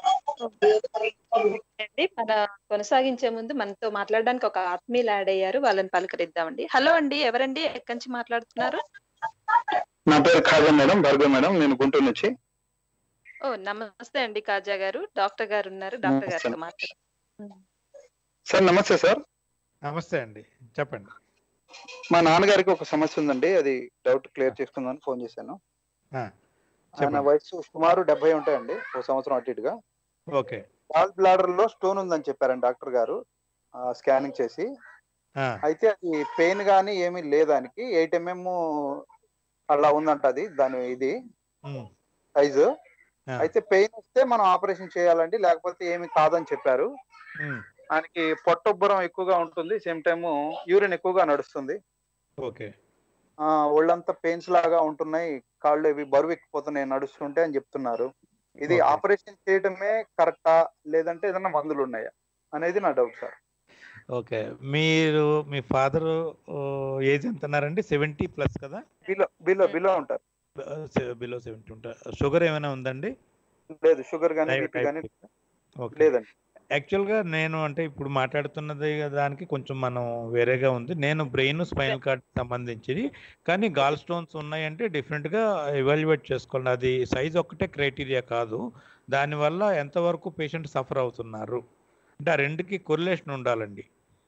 అండి మన కొనసాగించే ముందు మనతో మాట్లాడడానికి ఒక ఆత్మీయులు యాడ్ అయ్యారు వాళ్ళని పలకరిద్దామండి హలో అండి ఎవరండి ఎక్కడి నుంచి మాట్లాడుతున్నారు నా పేరు ఖాజా మేడం భార్గవ్ మేడం నేను గుంటూరు నుంచి ఓ నమస్తే అండి కాజా గారు డాక్టర్ గారు ఉన్నారు డాక్టర్ గారితో నమస్తే. మాట్లాడు సార్ నమస్తే సార్ నమస్తే అండి చెప్పండి మా నాన్నగారికి ఒక సమస్య ఉందండి అది డౌట్ క్లియర్ చేసుకుందామని ఫోన్ చేశాను ఆ, ఆయన చెప్పండి వయసు సుమారు డెబ్బై ఉంటాయండి ఒక సంవత్సరం అటు ఇటుగా ఓకే గాల్ బ్లాడర్ లో స్టోన్ ఉందని చెప్పారండి డాక్టర్ గారు స్కానింగ్ చేసి ఆ, అయితే అది పెయిన్ గానీ ఏమీ లేదానికి ఎయిట్ ఎంఎం అలా ఉందంట అది దాని ఇది ఉమ్, సైజు ఆ, అయితే పెయిన్ వస్తే మనం ఆపరేషన్ చేయాలండి లేకపోతే ఏమి కాదని చెప్పారు ఉమ్, ఆయనకి పొట్టొబ్బరం ఎక్కువగా ఉంటుంది సేమ్ టైమ్ యూరిన్ ఎక్కువగా నడుస్తుంది ఓకే ఆ ఒళ్ళంతా పెయిన్స్ లాగా ఉంటున్నాయి కాళ్ళు ఇవి బరువు ఎక్కిపోతున్నాయి నడుస్తుంటే అని చెప్తున్నారు ఇది Okay. ఆపరేషన్ చేయడమే కరెక్టా లేదంటే ఏదైనా మందులు ఉన్నాయా అనేది నా డౌట్ సార్ ఓకే మీరు మీ ఫాదర్ ఏజ్ ఎంత అన్నారండి సెవెంటీ ప్లస్ కదా బిలో బిలో బిలో ఉంటారు బిలో సెవెంటీ ఉంటారు షుగర్ ఏమైనా ఉందండి లేదు షుగర్ కానీ Type- బీపీ కానీ type. ఓకే లేదండి యాక్చువల్గా నేను అంటే ఇప్పుడు మాట్లాడుతున్నది దానికి కొంచెం మనం వేరేగా ఉంది నేను బ్రెయిన్ స్పైనల్ కార్డ్ సంబంధించి కానీ గాల్ స్టోన్స్ ఉన్నాయంటే డిఫరెంట్గా ఎవాల్యుయేట్ చేసుకోవాలి అది సైజ్ ఒక్కటే క్రైటీరియా కాదు దానివల్ల ఎంతవరకు పేషెంట్ సఫర్ అవుతున్నారు అంటే ఆ రెండుకి కొరిలేషన్ ఉండాలండి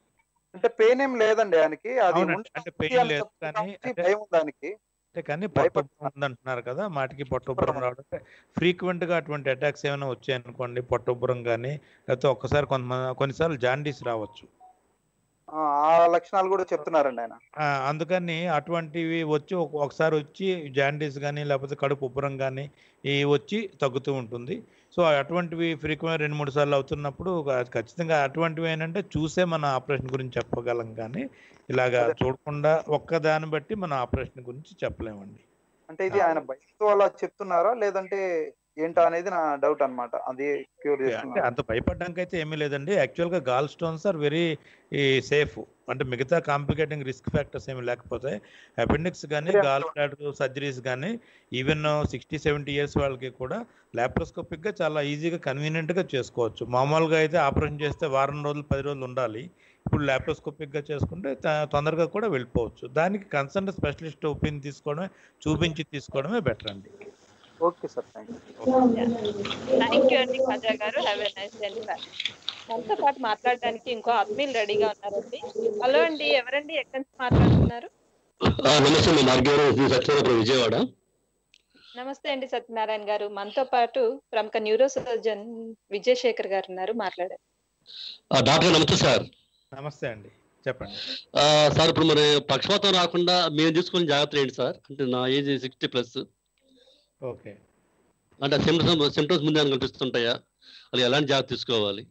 అంటే పెయిన్ ఏం లేదండి ఆయనకి అది అవునండి. ఉంటే అంటే ఉంది పెయిన్ అని లేదు చెప్తున్నా కానీ వచ్చి అంటే భయం ఉంది దానికి అంటే కానీ భయపడ- పొట్టొబ్బరం ఉందంటున్నారు కదా మాటికి పొట్టొబ్బరం రావడం అంటే ఫ్రీక్వెంట్ గా అటువంటి అటాక్స్ ఏమైనా వచ్చాయనుకోండి పొట్టొబ్బరం కానీ లేకపోతే ఒక్కసారి కొంతమంది కొన్నిసార్లు జాండీస్ రావచ్చు ఆ ఆ లక్షణాలు కూడా చెప్తున్నారండి ఆయన ఆ, అందుకని అటువంటివి వచ్చి ఒక- ఒకసారి వచ్చి జాండీస్ కానీ లేకపోతే కడుపు ఉబ్బరం కానీ ఈ వచ్చి తగ్గుతూ ఉంటుంది సో అటువంటివి ఫ్రీక్వెంట్ రెండు మూడు సార్లు అవుతున్నప్పుడు క- ఖచ్చితంగా అటువంటివి ఏంటంటే చూసే మన ఆపరేషన్ గురించి చెప్పగలం కానీ ఇలాగా అదే. చూడకుండా ఒక్క దాన్ని బట్టి మన ఆపరేషన్ గురించి చెప్పలేమండి అంటే ఇది ఆయన భయంతో అలా చెప్తున్నారా లేదంటే ఏంటా అనేది నా డౌట్ అన్నమాట అది క్యూర్ అంటే చేస్తున్నా అంత భయపడడానికి అయితే ఏమీ లేదండి యాక్చువల్గా gall stones are very safe అంటే మిగతా కాంప్లికేటింగ్ రిస్క్ ఫ్యాక్టర్స్ ఏమి లేకపోతే అపెండిక్స్ కానీ Yeah. గాల్ బ్లాడర్ సర్జరీస్ కానీ ఈవెన్ సిక్స్టీ సెవెంటీ ఇయర్స్ వాళ్ళకి కూడా laparoscopic గా చాలా ఈజీగా కన్వీనియంట్ గా చేసుకోవచ్చు మామూలుగా అయితే ఆపరేషన్ చేస్తే వారం రోజులు పది రోజులు ఉండాలి ఇప్పుడు laparoscopic గా చేసుకుంటే త- తొందరగా కూడా వెళ్ళిపోవచ్చు దానికి కన్సల్ట్ స్పెషలిస్ట్ ఒపీనియన్ తీసుకోవడమే చూపించి తీసుకోవడమే బెటర్ అండి okay sir thank thank you అండి ఖాజా గారు హ్యావ్ ఎ నైస్ డే మనతో పాటు మాట్లాడడానికి ఇంకో ఆత్మీయులు రెడీగా ఉన్నారండి హలో అండి ఎవరండి ఎక్కడి నుంచి మాట్లాడుతున్నారు ఆ, నమస్తే నేను ఆర్గ్యూర్ సత్యనారాయణ విజయవాడ నమస్తే అండి సత్యనారాయణ గారు మనతో పాటు ప్రముఖ న్యూరో సర్జన్ విజయశేఖర్ గారు ఉన్నారు మాట్లాడారు ఆ, డాక్టర్ నమస్తే సార్ నమస్తే అండి చెప్పండి ఆ, సార్ ఇప్పుడు మరి పక్షపాతం రాకుండా మేము తీసుకునే జాగ్రత్తలు ఏంటి సార్ అంటే నా ఏజ్ సిక్స్టీ ప్లస్ ఓకే అంటే సిమ్టమ్స్ సిమ్టమ్స్ ముందే ఏమైనా కనిపిస్తుంటాయా అది ఎలాంటి జాగ్రత్త తీసుకోవాలి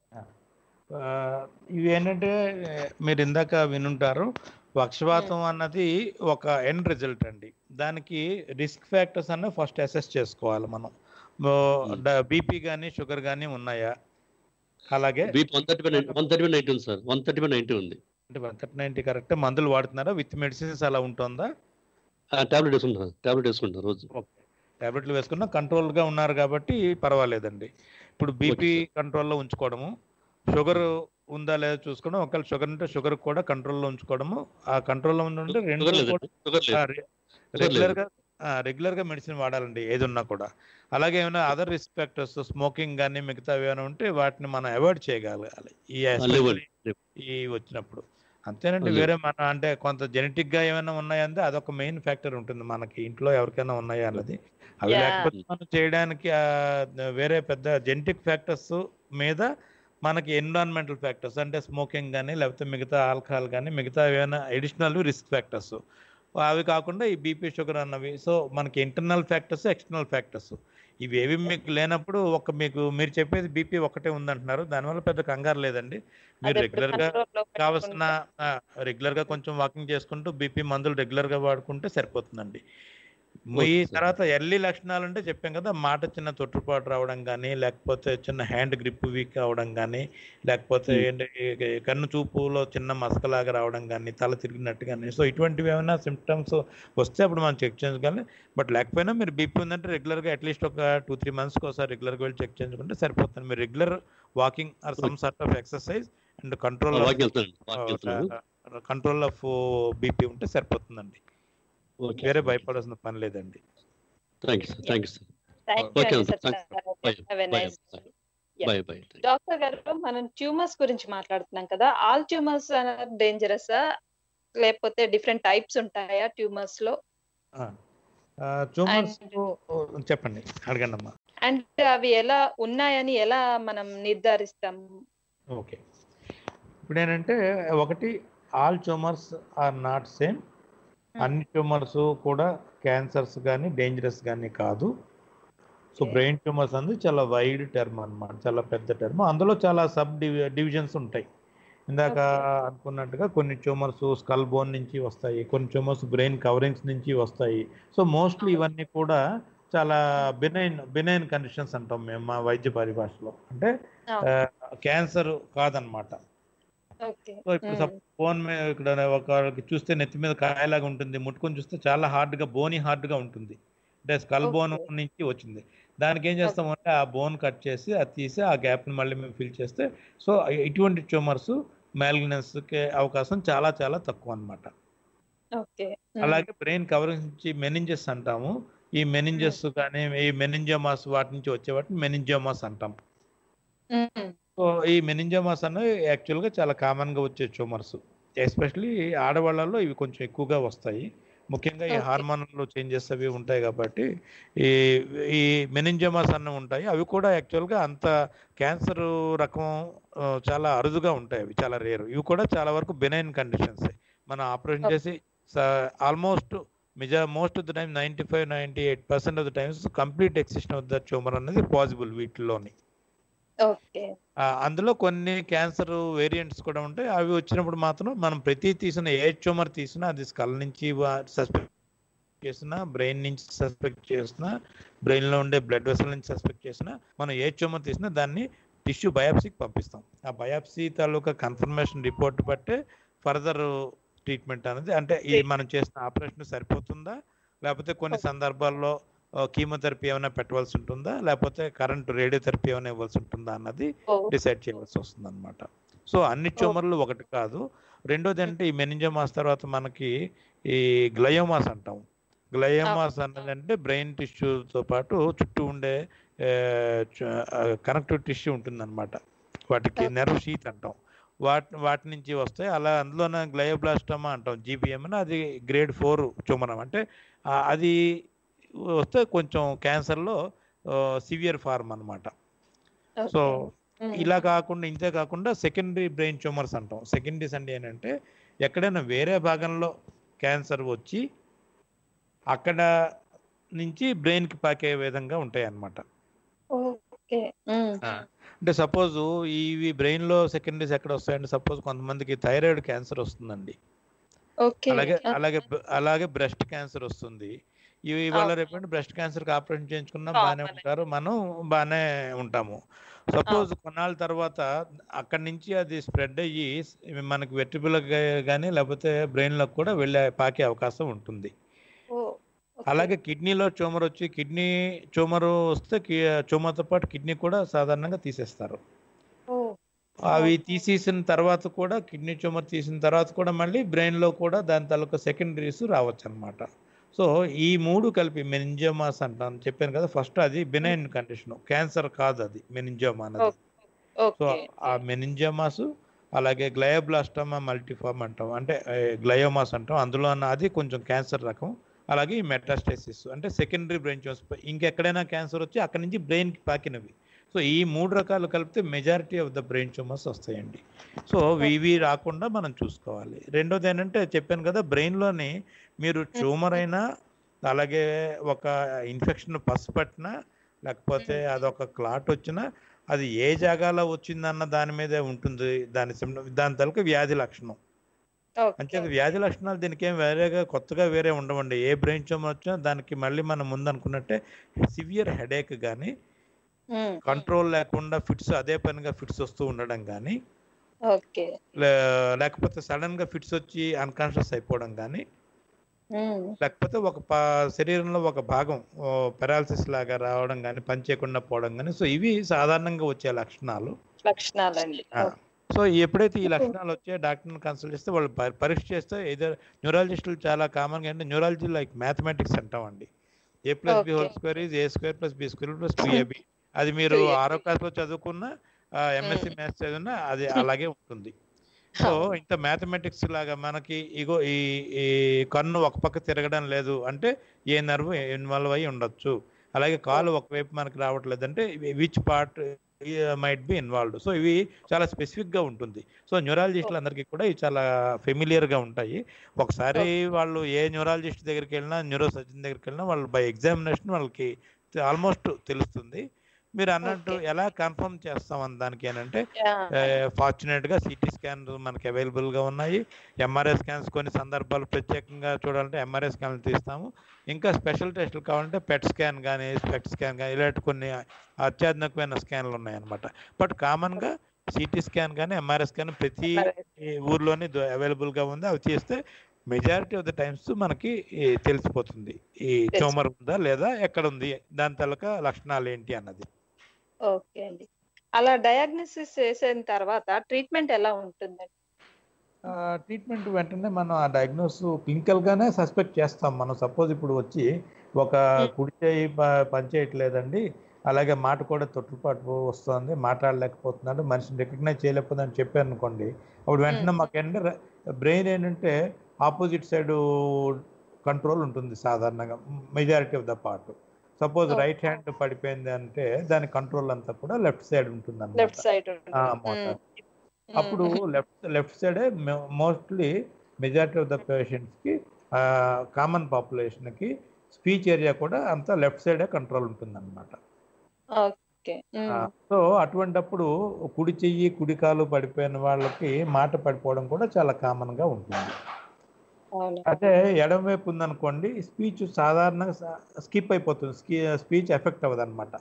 ఆ, ఇవి ఏంటంటే మీరు ఇందాక వినుంటారు పక్షపాతం అన్నది ఒక ఎండ్ రిజల్ట్ అండి దానికి రిస్క్ ఫ్యాక్టర్స్ అన్న ఫస్ట్ అసెస్ చేసుకోవాలి మనం బీపీ కానీ షుగర్ కానీ ఉన్నాయా అలాగే BP one thirty one thirty ninety ఉంది సార్ వన్ థర్టీ నైన్టీ ఉంది అంటే వన్ థర్టీ నైన్టీ కరెక్ట్ మందులు వాడుతున్నారా విత్ మెడిసిన్స్ అలా ఉంటుందా టాబ్లెట్ వేసుకుంటాను టాబ్లెట్ వేసుకుంటాను రోజు ఓకే టాబ్లెట్లు వేసుకున్నా కంట్రోల్గా ఉన్నారు కాబట్టి పర్వాలేదండి ఇప్పుడు బీపీ కంట్రోల్లో ఉంచుకోవడము షుగర్ ఉందా లేదా చూసుకోవడం ఒకవేళ షుగర్ ఉంటే షుగర్ కూడా కంట్రోల్లో ఉంచుకోవడము ఆ కంట్రోల్లో ఉంటే రెండు షుగర్ లేదు కూడా షుగర్ లేదు రెగ్యులర్ గా రెగ్యులర్ గా మెడిసిన్ వాడాలండి ఏది ఉన్నా కూడా అలాగే ఏమైనా అదర్ రిస్క్ ఫ్యాక్టర్స్ స్మోకింగ్ కానీ మిగతా ఏమైనా ఉంటే వాటిని మనం అవాయిడ్ చేయగలగాలి ఈ లేవు especially ఈ వచ్చినప్పుడు అంతేనండి లేవు. వేరే మన అంటే కొంత జెనెటిక్ గా ఏమైనా ఉన్నాయంటే అదొక మెయిన్ ఫ్యాక్టర్ ఉంటుంది మనకి ఇంట్లో ఎవరికైనా ఉన్నాయా అన్నది అవి Yeah. లేకపోతే మనం చేయడానికి ఆ, వేరే పెద్ద జెనెటిక్ ఫ్యాక్టర్స్ మీద మనకి ఎన్విరాన్మెంటల్ ఫ్యాక్టర్స్ అంటే స్మోకింగ్ కానీ లేకపోతే మిగతా ఆల్కహాల్ కానీ మిగతా ఏమైనా అడిషనల్ రిస్క్ ఫ్యాక్టర్స్ అవి కాకుండా ఈ బీపీ షుగర్ అన్నవి సో మనకి ఇంటర్నల్ ఫ్యాక్టర్స్ ఎక్స్టర్నల్ ఫ్యాక్టర్స్ ఇవి ఏవి మీకు లేనప్పుడు ఒక మీకు మీరు చెప్పేది బీపీ ఒకటే ఉందంటున్నారు దానివల్ల పెద్ద కంగారు లేదండి మీరు అదే రెగ్యులర్ గా control లో కావలసిన పెట్టుకుంటే. రెగ్యులర్ గా కొంచెం వాకింగ్ చేసుకుంటూ బీపీ మందులు రెగ్యులర్ గా వాడుకుంటే సరిపోతుందండి ఈ Okay, sir. తర్వాత ఎర్లీ లక్షణాలు అంటే చెప్పాం కదా మాట చిన్న తొట్టుపాటు రావడం కానీ లేకపోతే చిన్న హ్యాండ్ గ్రిప్ వీక్ అవడం కానీ లేకపోతే Hmm. ఏంటి ఈ కన్ను చూపులో చిన్న మసకలాగా రావడం కానీ తల తిరిగినట్టు కానీ సో ఇటువంటివి ఏమైనా సిమ్టమ్స్ వస్తే అప్పుడు మనం చెక్ చేయించుకోవాలి బట్ లేకపోయినా మీరు బీపీ ఉందంటే రెగ్యులర్ గా అట్లీస్ట్ ఒక టూ త్రీ మంత్స్కి ఒకసారి రెగ్యులర్ గా వెళ్ళి చెక్ చేయించుకుంటే సరిపోతుంది మీరు regular walking or some sort of exercise and control walking వెళ్తాను వాకింగ్ వెళ్తున్నాను కంట్రోల్ ఆఫ్ బీపీ ఉంటే సరిపోతుందండి ఓకే వేరే భయపడాల్సిన పని లేదండి thank you sir thank you sir Thank you Okay, అండి thanks. సత్యనారాయణ Bye. గారు. Have a Bye. nice day. Yeah. Bye bye doctor గారు మనం ట్యూమర్స్ గురించి మాట్లాడుతున్నాం కదా ఆల్ ట్యూమర్స్ డేంజరస్ లేకపోతే డిఫరెంట్ టైప్స్ ఉంటాయా ట్యూమర్స్ లో ట్యూమర్స్ చెప్పండి అడగండి అమ్మా అండ్ అవి ఎలా ఉన్నాయని ఎలా మనం నిర్ధారిస్తాం ఓకే ఇప్పుడు ఏంటంటే ఒకటి all tumours are not same అన్ని ట్యూమర్స్ కూడా క్యాన్సర్స్ కానీ డేంజరస్ కానీ కాదు సో Okay. బ్రెయిన్ ట్యూమర్స్ అనేది చాలా వైడ్ టర్మ్ అన్నమాట చాలా పెద్ద టర్మ్ అందులో చాలా సబ్ డివిజన్స్ ఉంటాయి ఇందాక Okay. అనుకున్నట్టుగా కొన్ని ట్యూమర్స్ స్కల్ బోన్ నుంచి వస్తాయి కొన్ని ట్యూమర్స్ బ్రెయిన్ కవరింగ్స్ నుంచి వస్తాయి సో మోస్ట్లీ ఇవన్నీ కూడా చాలా బినైన్ బినైన్ కండిషన్స్ అంటాం మేము మా వైద్య పరిభాషలో అంటే క్యాన్సర్ కాదనమాట ఓకే సో ఇప్పుడు బోన్ మీద ఇక్కడ ఒకరికి చూస్తే నెత్తి మీద కాయలాగా ఉంటుంది ముట్టుకొని చూస్తే చాలా హార్డ్ గా బోనీ హార్డ్ గా ఉంటుంది అంటే స్కల్ బోన్ Okay. నుంచి వచ్చింది దానికి ఏం చేస్తామంటే ఆ బోన్ కట్ చేసి అది తీసి ఆ గ్యాప్ ని మళ్ళీ మేము ఫిల్ చేస్తే సో ఇటువంటి ట్యూమర్స్ మ్యాలిగ్నెన్స్ కి అవకాశం చాలా చాలా తక్కువ అన్నమాట ఓకే అలాగే బ్రెయిన్ కవరింగ్ నుంచి మెనింజెస్ అంటాము ఈ మెనింజెస్ కానీ ఈ మెనింజోమాస్ వాటి నుంచి వచ్చే వాటిని మెనింజోమాస్ అంటాం సో ఈ మెనింజోమాస్ అనేవి యాక్చువల్గా చాలా కామన్గా వచ్చే ట్యూమర్స్ ఎస్పెషలీ ఆడవాళ్ళలో ఇవి కొంచెం ఎక్కువగా వస్తాయి ముఖ్యంగా ఈ Okay. హార్మోన్లో చేంజెస్ అవి ఉంటాయి కాబట్టి ఈ ఈ మెనింజోమాస్ అన్న ఉంటాయి అవి కూడా యాక్చువల్గా అంత క్యాన్సర్ రకం ఆ, చాలా అరుదుగా ఉంటాయి అవి చాలా రేరు ఇవి కూడా చాలా వరకు బెనైన్ కండిషన్స్ మనం ఆపరేషన్ Okay. చేసి ఆల్మోస్ట్ మెజా most of the time ninety five ninety eight percent of the times complete excision of the tumour అనేది పాసిబుల్ వీటిలోని ఓకే ఆ, అందులో కొన్ని క్యాన్సర్ వేరియంట్స్ కూడా ఉంటాయి అవి వచ్చినప్పుడు మాత్రం మనం ప్రతి తీసిన ఏ ట్యూమర్ తీసినా అది స్కల్ నుంచి సస్పెక్ట్ చేసినా బ్రెయిన్ నుంచి సస్పెక్ట్ చేసినా బ్రెయిన్ లో ఉండే బ్లడ్ వెసల్ నుంచి సస్పెక్ట్ చేసినా మనం ఏ ట్యూమర్ తీసినా దాన్ని టిష్యూ బయాప్సీకి పంపిస్తాం ఆ బయాప్సీ తాలూకా కన్ఫర్మేషన్ రిపోర్ట్ బట్టే ఫర్దర్ ట్రీట్మెంట్ అనేది అంటే ఈ మనం చేసిన ఆపరేషన్ సరిపోతుందా లేకపోతే కొన్ని సందర్భాల్లో కీమోథెరపీ ఏమైనా పెట్టవలసి ఉంటుందా లేకపోతే కరెంట్ రేడియోథెరపీ ఏమైనా ఇవ్వాల్సి ఉంటుందా అన్నది ఓ డిసైడ్ చేయవలసి వస్తుంది అనమాట సో అన్ని ట్యూమర్లు ఒకటి కాదు రెండోది అంటే ఈ మెనింజోమాస్ తర్వాత మనకి ఈ గ్లయోమాస్ అంటాం గ్లయోమాస్ అన్నది అంటే బ్రెయిన్ టిష్యూతో పాటు చుట్టూ ఉండే కనెక్టివ్ టిష్యూ ఉంటుందన్నమాట వాటికి Okay. నెర్వ్ షీత్ అంటాం వాటి వాటి నుంచి వస్తాయి అలా అందులోనే గ్లయోబ్లాస్టమా అంటాం జీబీఎం అని అది గ్రేడ్ ఫోర్ ట్యూమర్ అంటే ఆ, అది వస్తే కొంచెం క్యాన్సర్లో సివియర్ ఫార్మ్ అన్నమాట సో ఇలా కాకుండా ఇంతే కాకుండా సెకండరీ బ్రెయిన్ ట్యూమర్స్ అంటాం సెకండరీస్ అంటే ఏంటంటే ఎక్కడైనా వేరే భాగంలో క్యాన్సర్ వచ్చి అక్కడ నుంచి బ్రెయిన్కి పాకే విధంగా ఉంటాయి అన్నమాట ఓకే అంటే సపోజ్ ఇవి బ్రెయిన్లో సెకండరీస్ ఎక్కడ వస్తాయంటే సపోజ్ కొంతమందికి థైరాయిడ్ క్యాన్సర్ వస్తుందండి ఓకే అలాగే అలాగే బ- అలాగే బ్రెస్ట్ క్యాన్సర్ వస్తుంది ఇవి ఇవాళ అవును. రేపంటే బ్రెస్ట్ క్యాన్సర్ కి ఆపరేషన్ చేయించుకున్నా Common. బాగానే ఉంటారు మనం బాగానే ఉంటాము సపోజ్ కొన్నాళ్ళ తర్వాత అక్కడి నుంచి అది స్ప్రెడ్ అయ్యి స్- మనకి వెట్రిబుల్ కానీ లేకపోతే బ్రెయిన్ లో కూడా వెళ్ళే పాకే అవకాశం ఉంటుంది ఓ అలాగే కిడ్నీలో ట్యూమర్ వచ్చి కిడ్నీ ట్యూమర్ వస్తే ట్యూమర్తో పాటు కిడ్నీ కూడా సాధారణంగా తీసేస్తారు ఓ అవి Okay. తీసేసిన తర్వాత కూడా కిడ్నీ ట్యూమర్ తీసిన తర్వాత కూడా మళ్ళీ బ్రెయిన్ లో కూడా దాని తాలూకా సెకండరీస్ రావచ్చు అనమాట సో ఈ మూడు కలిపి మెనింజోమాస్ అంటాను చెప్పాను కదా ఫస్ట్ అది బినైన్ కండిషన్ క్యాన్సర్ కాదు అది మెనింజోమా అన్నది సో ఓకే ఆ మెనింజోమాస్ అలాగే గ్లయోబ్లాస్టమా మల్టీఫార్మ్ అంటాం అంటే గ్లయోమాస్ అంటాం అందులో ఉన్న అది కొంచెం క్యాన్సర్ రకం అలాగే ఈ మెటాస్టైసిస్ అంటే సెకండరీ బ్రెయిన్ ట్యూమర్స్ ఇంకెక్కడైనా క్యాన్సర్ వచ్చి అక్కడి నుంచి బ్రెయిన్కి పాకినవి సో ఈ మూడు రకాలు కలిపితే majority of the brain tumours వస్తాయండి సో ఇవి రాకుండా మనం చూసుకోవాలి రెండోది ఏంటంటే చెప్పాను కదా బ్రెయిన్లోని మీరు ట్యూమర్ అయినా అలాగే ఒక ఇన్ఫెక్షన్ పసు పట్టినా లేకపోతే అదొక క్లాట్ వచ్చినా అది ఏ జాగాలో వచ్చిందన్న దాని మీదే ఉంటుంది దాని symptom- దాని తలక వ్యాధి లక్షణం అంటే ఓకే వ్యాధి లక్షణాలు దీనికి ఏం వేరేగా కొత్తగా వేరే ఉండవండి ఏ బ్రెయిన్ ట్యూమర్ వచ్చినా దానికి మళ్ళీ మనం ముందు అనుకున్నట్టే సివియర్ హెడేక్ కానీ కంట్రోల్ లేకుండా ఫిట్స్ అదే పనిగా ఫిట్స్ వస్తూ ఉండడం కానీ ఓకే లేకపోతే సడన్ గా ఫిట్స్ వచ్చి అన్కాన్షియస్ అయిపోవడం కానీ లేకపోతే ఒక పా- శరీరంలో ఒక భాగం పెరాలసిస్ లాగా రావడం కానీ పని చేయకుండా పోవడం కానీ సో ఇవి సాధారణంగా వచ్చే లక్షణాలు లక్షణాలండి ఆ, సో ఎప్పుడైతే ఈ లక్షణాలు వచ్చాయో డాక్టర్ని కన్సల్ట్ చేస్తే వాళ్ళు ప- పరీక్ష చేస్తే ఏదో న్యూరాలజిస్టులు చాలా కామన్గా అంటే న్యూరాలజీ లైక్ మ్యాథమెటిక్స్ అంటామండి a plus b Okay. Whole square is a square plus b square plus b a b అది మీరు BAB. ఆరో క్లాస్లో చదువుకున్న ఎంఎస్సి మ్యాథ్స్ చదివినా అది అలాగే ఉంటుంది సో ఇంత మ్యాథమెటిక్స్ లాగా మనకి ఇగో ఈ ఈ కన్ను ఒక పక్క తిరగడం లేదు అంటే ఏ నర్వ్ ఇన్వాల్వ్ అయి ఉండొచ్చు అలాగే కాలు ఒకవైపు మనకి రావట్లేదు అంటే which part might be involved so ఇవి చాలా స్పెసిఫిక్ గా ఉంటుంది సో న్యూరాలజిస్టులు అందరికీ కూడా ఇవి చాలా ఫెమిలియర్ గా ఉంటాయి ఒకసారి వాళ్ళు ఏ న్యూరాలజిస్ట్ దగ్గరికి వెళ్ళినా న్యూరో సర్జన్ దగ్గరికి వెళ్ళినా వాళ్ళు బై ఎగ్జామినేషన్ వాళ్ళకి ఆల్మోస్ట్ తెలుస్తుంది మీరు అన్నట్టు Okay. ఎలా కన్ఫర్మ్ చేస్తాం అన్న దానికి ఏంటంటే Yeah. ఫార్చునేట్ గా సిటీ స్కాన్ మనకి అవైలబుల్ గా ఉన్నాయి ఎంఆర్ఐ స్కాన్స్ కొన్ని సందర్భాలు ప్రత్యేకంగా చూడాలంటే ఎంఆర్ఐ స్కాన్ తీస్తాము ఇంకా స్పెషల్ టెస్టులు కావాలంటే పెట్ స్కాన్ కానీ స్పెక్ట్ స్కాన్ కానీ ఇలాంటి కొన్ని అత్యాధునికమైన స్కాన్లు ఉన్నాయి అనమాట బట్ కామన్ గా సిటీ స్కాన్ కానీ ఎంఆర్ఐ స్కాన్ ప్రతి ఈ ఊర్లోని అవైలబుల్ గా ఉంది అవి చేస్తే మెజారిటీ ఆఫ్ ద టైమ్స్ మనకి ఈ తెలిసిపోతుంది ఈ ట్యూమర్ ఉందా లేదా ఎక్కడ ఉంది దాని తలక లక్షణాలు ఏంటి అన్నది ఓకే అండి అలా డయాగ్నోసిస్ చేసిన తర్వాత ట్రీట్మెంట్ ఎలా ఉంటుందండి ట్రీట్మెంట్ వెంటనే మనం ఆ డయాగ్నోస్ క్లినికల్ గానే సస్పెక్ట్ చేస్తాం మనం సపోజ్ ఇప్పుడు వచ్చి ఒక Hmm. కుడి చేయి ప- పనిచేయట్లేదండి అలాగే మాట కూడా తొట్టుపాటు వస్తుంది మాట్లాడలేకపోతున్నాడు మనిషిని రికగ్నైజ్ చేయలేకపోతుందని చెప్పారు అనుకోండి అప్పుడు వెంటనే మాకు ఏంటంటే బ్రెయిన్ ఏంటంటే ఆపోజిట్ సైడ్ కంట్రోల్ ఉంటుంది సాధారణంగా majority of the part suppose Okay. Right hand పడిపోయింది అంటే దాని కంట్రోల్ అంతా కూడా లెఫ్ట్ సైడ్ ఉంటుంది లెఫ్ట్ సైడ్ మోటార్ అప్పుడు లెఫ్ట్ లెఫ్ట్ సైడే మోస్ట్లీ మెజారిటీ ఆఫ్ ద పేషెంట్స్కి కామన్ పాపులేషన్కి స్పీచ్ ఏరియా కూడా అంతా లెఫ్ట్ సైడే కంట్రోల్ ఉంటుంది అనమాట ఓకే సో అటువంటప్పుడు కుడి చెయ్యి కుడి కాలు పడిపోయిన వాళ్ళకి మాట పడిపోవడం కూడా చాలా కామన్ గా ఉంటుంది అవును అదే ఎడం వైపు ఉందనుకోండి స్పీచ్ సాధారణంగా స్కిప్ అయిపోతుంది స్పీచ్ ఎఫెక్ట్ అవ్వదు అనమాట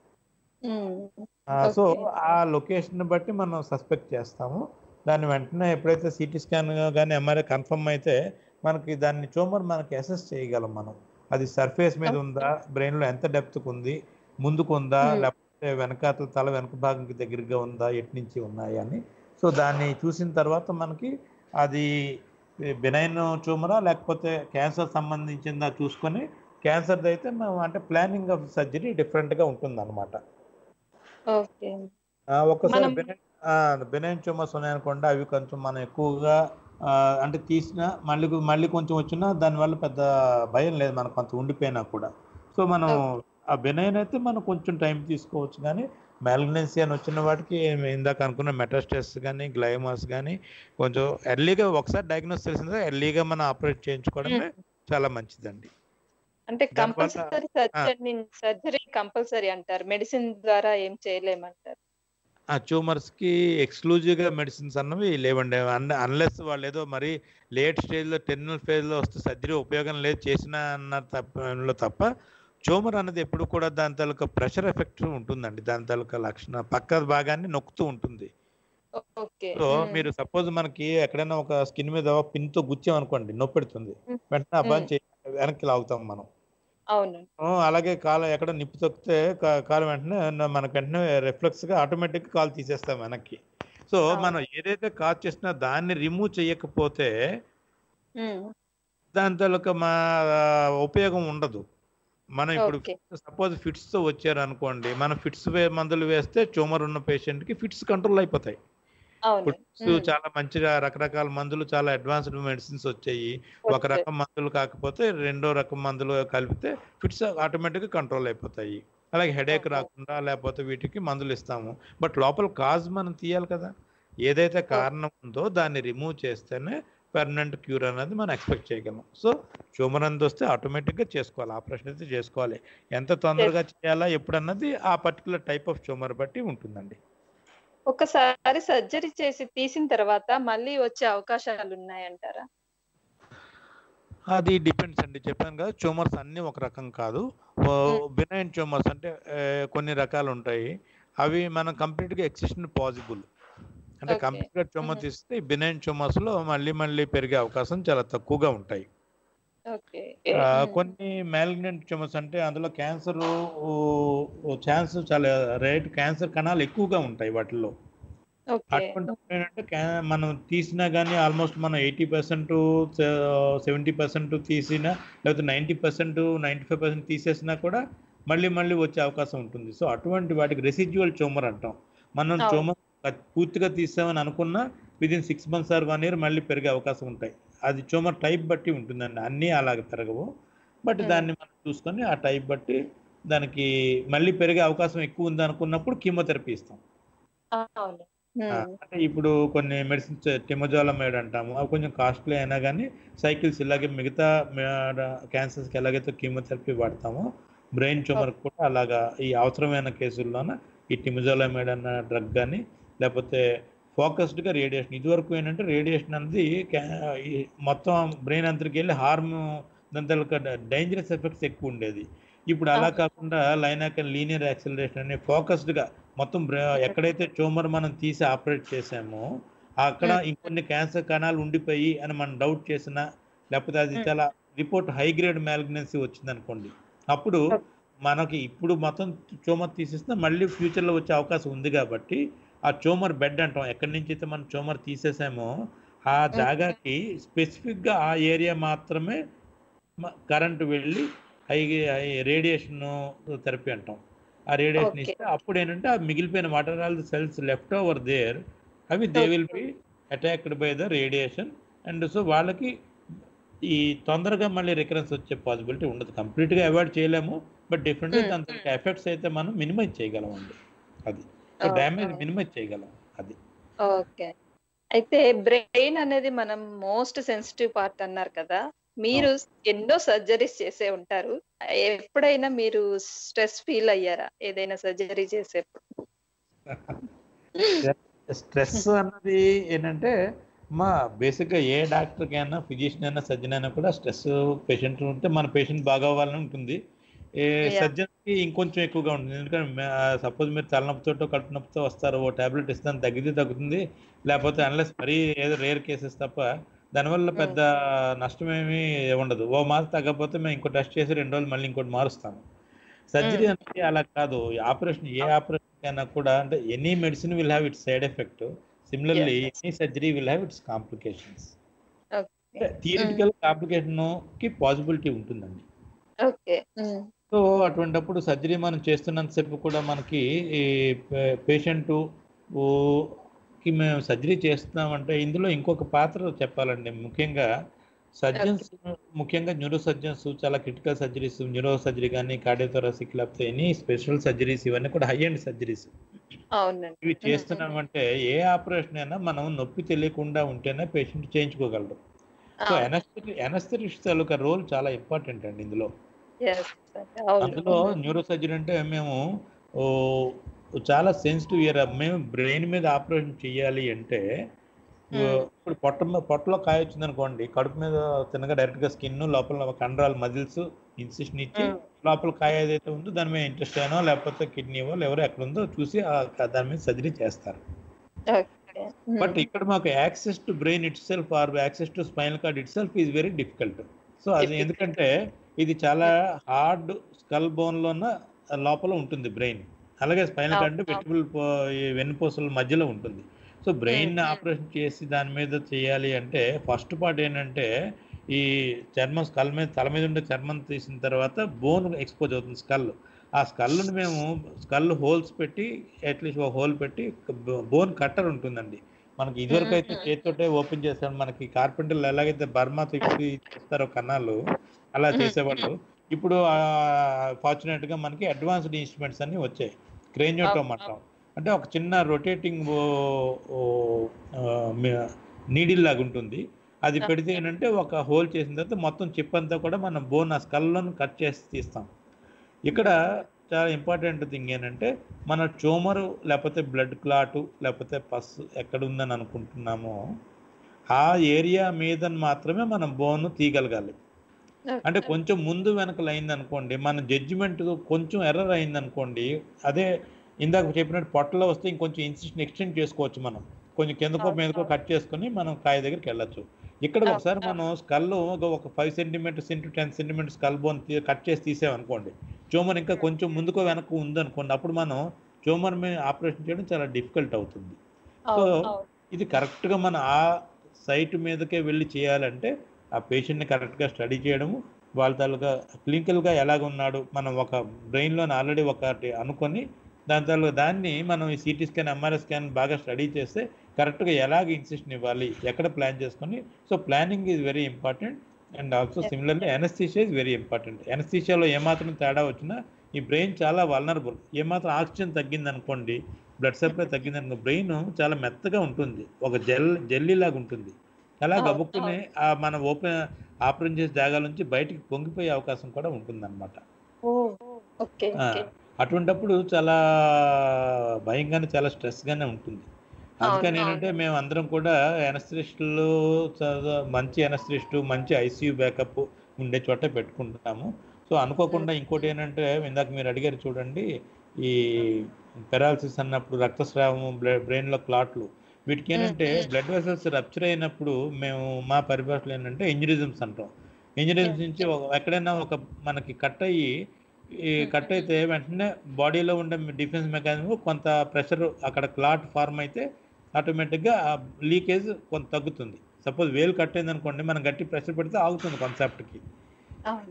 సో Okay. ఆ లొకేషన్ బట్టి మనం సస్పెక్ట్ చేస్తాము దాన్ని వెంటనే ఎప్పుడైతే సిటీ స్కాన్ కానీ ఎంఆర్ఐ కన్ఫర్మ్ అయితే మనకి దాన్ని ట్యూమర్ మనకి అసెస్ చేయగలం మనం అది సర్ఫేస్ మీద ఉందా బ్రెయిన్ లో ఎంత డెప్త్ ఉంది ముందుకు ఉందా Hmm. లేకపోతే వెనకాతల తల వెనక భాగంకి దగ్గరగా ఉందా ఎటు నుంచి ఉన్నాయి అని సో దాన్ని చూసిన తర్వాత మనకి అది బెనైన్ ట్యూమరా లేకపోతే క్యాన్సర్ సంబంధించిందా చూసుకొని క్యాన్సర్ అయితే మనం అంటే ప్లానింగ్ ఆఫ్ సర్జరీ డిఫరెంట్ గా ఉంటుంది అనమాట ఓకే ఒక్కసారి మనం- బెనైన్ బెనైన్ ట్యూమర్స్ ఉన్నాయనుకోండి అవి కొంచెం మనం ఎక్కువగా ఆ, అంటే తీసినా మళ్ళీ మళ్ళీ కొంచెం వచ్చినా దానివల్ల పెద్ద భయం లేదు మనకు కొంత ఉండిపోయినా కూడా సో మనం ఆ బెనైన్ అయితే మనం కొంచెం టైం తీసుకోవచ్చు కానీ మ్యాలిగ్నెన్సీ అని వచ్చిన వాటికి ఏమి ఇందాక అనుకున్న మెటాస్టెస్ కానీ గ్లైమాస్ కానీ కొంచెం ఎర్లీగా ఒకసారి డయాగ్నోస్ తెలిసిందే ఎర్లీగా మనం ఆపరేట్ చేయించుకోవడమే చాలా మంచిదండి అంటే దానివల్ల- కంపల్సరీ సర్జరీ సర్జరీ కంపల్సరీ అంటారు మెడిసిన్ ద్వారా ఏం చేయలేమంటారు ఆ ట్యూమర్స్ కి ఎక్స్క్లూజివ్ గా మెడిసిన్స్ అన్నవి లేవండి అన్లెస్ వాళ్ళు ఏదో మరి లేట్ స్టేజ్ లో టెర్మినల్ ఫేజ్ లో వస్తే సర్జరీ ఉపయోగం లేదు చేసిన అన్న తప్ప తప్ప ట్యూమర్ అన్నది ఎప్పుడు కూడా దాని తాలూకా ప్రెషర్ ఎఫెక్ట్ ఉంటుందండి దాని తాలూకా లక్షణ పక్క భాగాన్ని నొక్కుతూ ఉంటుంది ఓకే సో మీరు సపోజ్ మనకి ఎక్కడైనా ఒక స్కిన్ మీద పిన్ తో గుచ్చాం అనుకోండి నొప్పి పెడుతుంది Mm. వెంటనే అబ్బా Mm. చేయి వెనక్కి లాగుతాం మనం అవును ఆ, అలాగే కాలు ఎక్కడ నిప్పు తొక్కితే కా- కాలు వెంటనే న- మనకు వెంటనే రిఫ్లెక్స్ గా ఆటోమేటిక్ కాలు తీసేస్తాం వెనక్కి సో అవును. మనం ఏదైతే కాజ్ చేసినా దాన్ని రిమూవ్ చేయకపోతే ఉమ్, దాని తాలూకా మా ఉపయోగం ఉండదు మనం ఇప్పుడు ఓకే సపోజ్ ఫిట్స్ తో వచ్చారు అనుకోండి మనం ఫిట్స్ మందులు వేస్తే ట్యూమర్ ఉన్న పేషెంట్ కి ఫిట్స్ కంట్రోల్ అయిపోతాయి అవును ఫిట్స్ ఉమ్, చాలా మంచిగా రకరకాల మందులు చాలా అడ్వాన్స్డ్ మెడిసిన్స్ వచ్చాయి ఒక వచ్చాయి. రకం మందులు కాకపోతే రెండో రకం మందులు కలిపితే ఫిట్స్ ఆటోమేటిక్ కంట్రోల్ అయిపోతాయి అలాగే హెడేక్ ఓహో. రాకుండా లేకపోతే వీటికి మందులు ఇస్తాము బట్ లోపల కాజ్ మనం తీయాలి కదా ఏదైతే కారణం ఉందో దాన్ని రిమూవ్ చేస్తేనే పర్మనెంట్ క్యూర్ అనేది మనం ఎక్స్పెక్ట్ చేయగలం సో ట్యూమర్ అనేది వస్తే ఆటోమేటిక్గా చేసుకోవాలి ఆపరేషన్ అయితే చేసుకోవాలి ఎంత తొందరగా చేయాలా ఎప్పుడన్నది ఆ పర్టికులర్ టైప్ ఆఫ్ ట్యూమర్ బట్టి ఉంటుందండి ఒకసారి సర్జరీ చేసి తీసిన తర్వాత మళ్ళీ వచ్చే అవకాశాలు ఉన్నాయంటారా అది డిపెండ్స్ అండి చెప్పాను కదా ట్యూమర్స్ అన్ని ఒక రకం కాదు బినైన్ ట్యూమర్స్ అంటే ఆ, కొన్ని రకాలు ఉంటాయి అవి మనం కంప్లీట్ గా ఎక్సిషన్ పాసిబుల్ అంటే Okay. కంప్లీట్ గా ట్యూమర్ Mhm. తీస్తే బినైన్ ట్యూమర్స్ లో మళ్ళీ మళ్ళీ పెరిగే అవకాశం చాలా తక్కువగా ఉంటాయి ఓకే ఆ, ఉమ్, కొన్ని మ్యాలిగ్నెంట్ ట్యూమర్స్ అంటే అందులో క్యాన్సర్ ఛాన్స్ చాలా రేట్ క్యాన్సర్ కణాలు ఎక్కువగా ఉంటాయి వాటిల్లో ఓకే అటువంటి ఏంటంటే క్యా- మనం తీసినా కానీ ఆల్మోస్ట్ మనం ఎయిటీ పర్సెంట్ సెవెంటీ పర్సెంట్ తీసినా లేకపోతే ninety percent ninety five percent తీసేసినా కూడా మళ్ళీ మళ్ళీ వచ్చే అవకాశం ఉంటుంది సో అటువంటి వాటికి రెసిడ్యువల్ ట్యూమర్ అంటాం మనం అవును. ట్యూమర్ పూర్తిగా తీసామని అనుకున్నా within six months or one year మళ్ళీ పెరిగే అవకాశం ఉంటాయి అది ట్యూమర్ టైప్ బట్టి ఉంటుందండి అన్నీ అలాగే పెరగవు బట్ Hmm. దాన్ని మనం చూసుకొని ఆ టైప్ బట్టి దానికి మళ్ళీ పెరిగే అవకాశం ఎక్కువ ఉంది అనుకున్నప్పుడు కీమోథెరపీ ఇస్తాం అవును ఆ, ఉమ్, అంటే ఇప్పుడు కొన్ని మెడిసిన్స్ టిమోజాలమైడ్ అంటాము అవి కొంచెం కాస్ట్లీ అయినా కానీ సైకిల్స్ ఇలాగే మిగతా క్యాన్సర్స్కి ఎలాగైతే కీమోథెరపీ వాడతామో బ్రెయిన్ ట్యూమర్ కూడా అలాగా ఈ అవసరమైన కేసుల్లోన ఈ టిమోజాలమైడ్ అన్న డ్రగ్ కానీ లేకపోతే ఫోకస్డ్గా రేడియేషన్ ఇదివరకు ఏంటంటే రేడియేషన్ అనేది క్యా- ఈ మొత్తం బ్రెయిన్ అంతరికి వెళ్ళి హార్మ్ దాని తాలూకా డేంజరస్ ఎఫెక్ట్స్ ఎక్కువ ఉండేది ఇప్పుడు అలా అవును. కాకుండా లైనాక్ లీనియర్ యాక్సిలరేషన్ అనే ఫోకస్డ్గా మొత్తం బ్ర- ఎక్కడైతే ట్యూమర్ మనం తీసి ఆపరేట్ చేసామో అక్కడ Hmm. ఇంకొన్ని క్యాన్సర్ కణాలు ఉండిపోయి అని మనం డౌట్ చేసినా లేకపోతే అది Hmm. చాలా రిపోర్ట్ హై గ్రేడ్ మ్యాలిగ్నెన్సీ వచ్చింది అనుకోండి అప్పుడు Okay. మనకి ఇప్పుడు మొత్తం ట్యూమర్ తీసేస్తే మళ్ళీ ఫ్యూచర్లో వచ్చే అవకాశం ఉంది కాబట్టి ఆ ట్యూమర్ బెడ్ అంటాం ఎక్కడి నుంచి అయితే మనం ట్యూమర్ తీసేసామో ఆ జాగాకి స్పెసిఫిక్గా ఆ ఏరియా మాత్రమే కరెంట్ వెళ్ళి హై హై రేడియేషన్ థెరపీ అంటాం ఆ రేడియేషన్ Okay. ఇస్తే అప్పుడు ఏంటంటే ఆ మిగిలిపోయిన water all the cells left over there అవి they will be attacked by the radiation and so వాళ్ళకి ఈ తొందరగా మళ్ళీ రికరెన్స్ వచ్చే పాసిబిలిటీ ఉండదు కంప్లీట్గా అవాయిడ్ చేయలేము బట్ డెఫినెట్గా Mm, దాని mm. ఎఫెక్ట్స్ అయితే మనం మినిమైజ్ చేయగలం అండి అది Oh, డ్యామేజ్ oh. మినిమైజ్ చేయగలం అది ఓకే అయితే బ్రెయిన్ అనేది మనం మోస్ట్ సెన్సిటివ్ పార్ట్ అన్నారు కదా మీరు ఎన్నో సర్జరీస్ చేసే ఉంటారు ఎప్పుడైనా మీరు స్ట్రెస్ ఫీల్ అయ్యారా ఏదైనా సర్జరీ చేసేప్పుడు స్ట్రెస్ అన్నది ఏంటంటే మా బేసిక్గా ఏ డాక్టర్కి అయినా ఫిజిషియన్ అయినా సర్జన్ అయినా కూడా స్ట్రెస్ పేషెంట్ ఉంటే మన పేషెంట్ బాగా అవ్వాలని ఉంటుంది ఏ Yeah. సర్జన్కి ఇంకొంచెం ఎక్కువగా ఉంటుంది ఎందుకంటే సపోజ్ మీరు తలనొప్పితో కడుపు నొప్పితో వస్తారు ఓ టాబ్లెట్ ఇస్తాను తగ్గితే తగ్గుతుంది లేకపోతే అన్లెస్ మరీ ఏదో రేర్ కేసెస్ తప్ప దానివల్ల పెద్ద నష్టమేమీ ఉండదు ఓ మాస్ తగ్గకపోతే మేము ఇంకో టెస్ట్ చేసి రెండు రోజులు మళ్ళీ ఇంకోటి మారుస్తాము సర్జరీ Mm. అనేది అలా కాదు ఆపరేషన్ ఏ ఆపరేషన్ అయినా కూడా అంటే any medicine will have its side effect similarly Yes, yes. Any surgery will have its complications okay theoretical complication కి పాసిబిలిటీ ఉంటుందండి ఓకే సో అటువంటప్పుడు సర్జరీ మనం చేస్తున్నంతసేపు కూడా మనకి ఈ పేషెంట్ కి మేము సర్జరీ చేస్తున్నామంటే ఇందులో ఇంకొక పాత్ర చెప్పాలండి ముఖ్యంగా సర్జన్స్ ముఖ్యంగా న్యూరో సర్జన్స్ చాలా క్రిటికల్ సర్జరీస్ న్యూరో సర్జరీ కానీ కార్డియోథొరాసిక్ లేకపోతే ఎనీ స్పెషల్ సర్జరీస్ ఇవన్నీ కూడా హై అండ్ సర్జరీస్ అవునండి ఇవి చేస్తున్నామంటే ఏ ఆపరేషన్ అయినా మనం నొప్పి తెలియకుండా ఉంటేనే పేషెంట్ చేయించుకోగలరు సో ఎనస్థెటి ఎనస్థెటిస్ట్ తాలూకా రోల్ చాలా ఇంపార్టెంట్ అండి ఇందులో Yes, అవును అందులో న్యూరో సర్జరీ అంటే మేము ఓ, చాలా సెన్సిటివ్ ఇయర్ మేము బ్రెయిన్ మీద ఆపరేషన్ చేయాలి అంటే ఓ, Hmm. ఇప్పుడు పొట్ట మీద- పొట్టలో కాయ వచ్చింది అనుకోండి కడుపు మీద తినగా డైరెక్ట్ గా స్కిన్ లోపల కండరాలు మజిల్స్ ఇన్సిషన్ ఇచ్చి Hmm. లోపల కాయ ఏదైతే ఉందో దాని మీద ఇంట్రెస్ట్ అయినో లేకపోతే కిడ్నీవో ఎవరో ఎక్కడ ఉందో చూసి ఆ దాని మీద సర్జరీ చేస్తారు ఓకే బట్ ఇక్కడ మాకు access to brain itself or access to spinal cord itself is very difficult so అది Difficult. ఎందుకంటే ఇది చాలా హార్డ్ స్కల్ బోన్ లోన లోపల ఉంటుంది బ్రెయిన్ అలాగే స్పైనల్ అవును, కార్డ్ వెజిటబుల్ వెన్నుపూసల మధ్యలో ఉంటుంది so brain Hmm, hmm. Operation చేసి దాని మీద చేయాలి అంటే ఫస్ట్ పార్ట్ ఏంటంటే ఈ చర్మం స్కల్ మీద తల మీద ఉండే చర్మం తీసిన తర్వాత బోన్ ఎక్స్పోజ్ అవుతుంది స్కల్ ఆ స్కల్ని మేము స్కల్ హోల్స్ పెట్టి అట్లీస్ట్ ఒక హోల్ పెట్టి బోన్ కట్టర్ ఉంటుందండి మనకి ఇదివరకు అయితే Mhm. చేతితోటే ఓపెన్ చేస్తాం మనకి కార్పెంటర్లు ఎలాగైతే బర్మాతో ఇప్పుడు చేస్తారో కన్నాలు అలా Mhm. చేసేవాళ్ళు ఇప్పుడు ఫార్చునేట్ గా మనకి అడ్వాన్స్డ్ ఇన్స్ట్రుమెంట్స్ అన్ని వచ్చాయి క్రేనియోటోమ్ అవును, అంటాం అంటే ఒక చిన్న రొటేటింగ్ నీడిల్ లాగా ఉంటుంది అది Okay. పెడితే ఏంటంటే ఒక హోల్ చేసిన తర్వాత మొత్తం చిప్ అంతా కూడా మనం బోన్ ఆ స్కల్లను కట్ చేసి తీస్తాం ఇక్కడ చాలా ఇంపార్టెంట్ థింగ్ ఏంటంటే మన ట్యూమరు లేకపోతే బ్లడ్ క్లాటు లేకపోతే పస్ ఎక్కడ ఉందని అనుకుంటున్నామో ఆ ఏరియా మీద మాత్రమే మనం బోన్ తీయగలగాలి అంటే కొంచెం ముందు వెనకలు అయింది అనుకోండి మన జడ్జిమెంట్ కొంచెం ఎర్రర్ అయింది అనుకోండి అదే ఇందాక చెప్పినట్టు పొట్టలో వస్తే ఇంకొంచెం ఇన్సిషన్ ఎక్స్టెండ్ చేసుకోవచ్చు మనం కొంచెం కిందకో అవును, మీదకో అవును. కట్ చేసుకొని మనం కాయ దగ్గరికి వెళ్ళొచ్చు ఇక్కడ అవును, ఒకసారి అవును. మనం స్కల్ ఒక five centimetres into ten centimetres skull bone cut చేసి తీసామనుకోండి ట్యూమర్ ఇంకా కొంచెం ముందుకో వెనక్కు ఉందనుకోండి అప్పుడు మనం ట్యూమర్ మీద ఆపరేషన్ చేయడం చాలా డిఫికల్ట్ అవుతుంది అవును, సో అవును. ఇది కరెక్ట్గా మన ఆ సైట్ మీదకే వెళ్ళి చేయాలంటే ఆ పేషెంట్ని కరెక్ట్గా స్టడీ చేయడము వాళ్ళ తాలూకా క్లినికల్గా ఎలాగ ఉన్నాడు మనం ఒక బ్రెయిన్లో ఆల్రెడీ ఒకటి అనుకొని దాని తాలూకా దాన్ని మనం ఈ సిటీ స్కాన్ ఎంఆర్ఐ స్కాన్ బాగా స్టడీ చేస్తే కరెక్ట్గా ఎలాగ ఇన్సిషన్ ఇవ్వాలి ఎక్కడ ప్లాన్ చేసుకొని so planning is very important and also Yes. Similarly anaesthesia is very important ఎనస్థీషియాలో ఏమాత్రం తేడా వచ్చినా ఈ బ్రెయిన్ చాలా వల్నరబుల్ ఏమాత్రం ఆక్సిజన్ తగ్గింది అనుకోండి బ్లడ్ సప్లై తగ్గింది అనుకో బ్రెయిన్ చాలా మెత్తగా ఉంటుంది ఒక జెల్ జెల్లీ లాగా ఉంటుంది అలా అవును, గబుక్కుని ఆ మన ఓపెన్ ఆపరేషన్ చేసే జాగాల నుంచి బయటికి పొంగిపోయే అవకాశం కూడా ఉంటుందన్నమాట ఓ, ఓకే ఆ, ఓకే అటువంటప్పుడు చాలా భయంగానే చాలా స్ట్రెస్గానే ఉంటుంది అందుకని అవును, ఏంటంటే మేము అందరం కూడా ఎనస్ట్రిస్టులు మంచి ఎనస్ట్రిస్టు మంచి ఐసీయూ బ్యాకప్ ఉండే చోట పెట్టుకుంటాము సో అనుకోకుండా ఇంకోటి ఏంటంటే ఇందాక మీరు అడిగారు చూడండి ఈ పెరాలసిస్ అన్నప్పుడు రక్తస్రావము బ్రెయిన్లో క్లాట్లు వీటికి ఏంటంటే Mm, mm. Blood vessels rupture అయినప్పుడు మేము మా పరిభాషలో ఏంటంటే ఇంజురిజమ్స్ అంటాం ఇంజురిజమ్స్ Yes, నుంచి ఒక- ఎక్కడైనా ఒక మనకి కట్ అయ్యి ఈ కట్ అయితే వెంటనే బాడీలో ఉండే డిఫెన్స్ మెకానిజం కొంత ప్రెషర్ అక్కడ క్లాట్ ఫార్మ్ అయితే ఆటోమేటిక్గా ఆ లీకేజ్ కొంత తగ్గుతుంది సపోజ్ వేలు కట్ అయింది అనుకోండి మనం గట్టి ప్రెషర్ పెడితే ఆగుతుంది కాన్సెప్ట్కి అవును, అవును.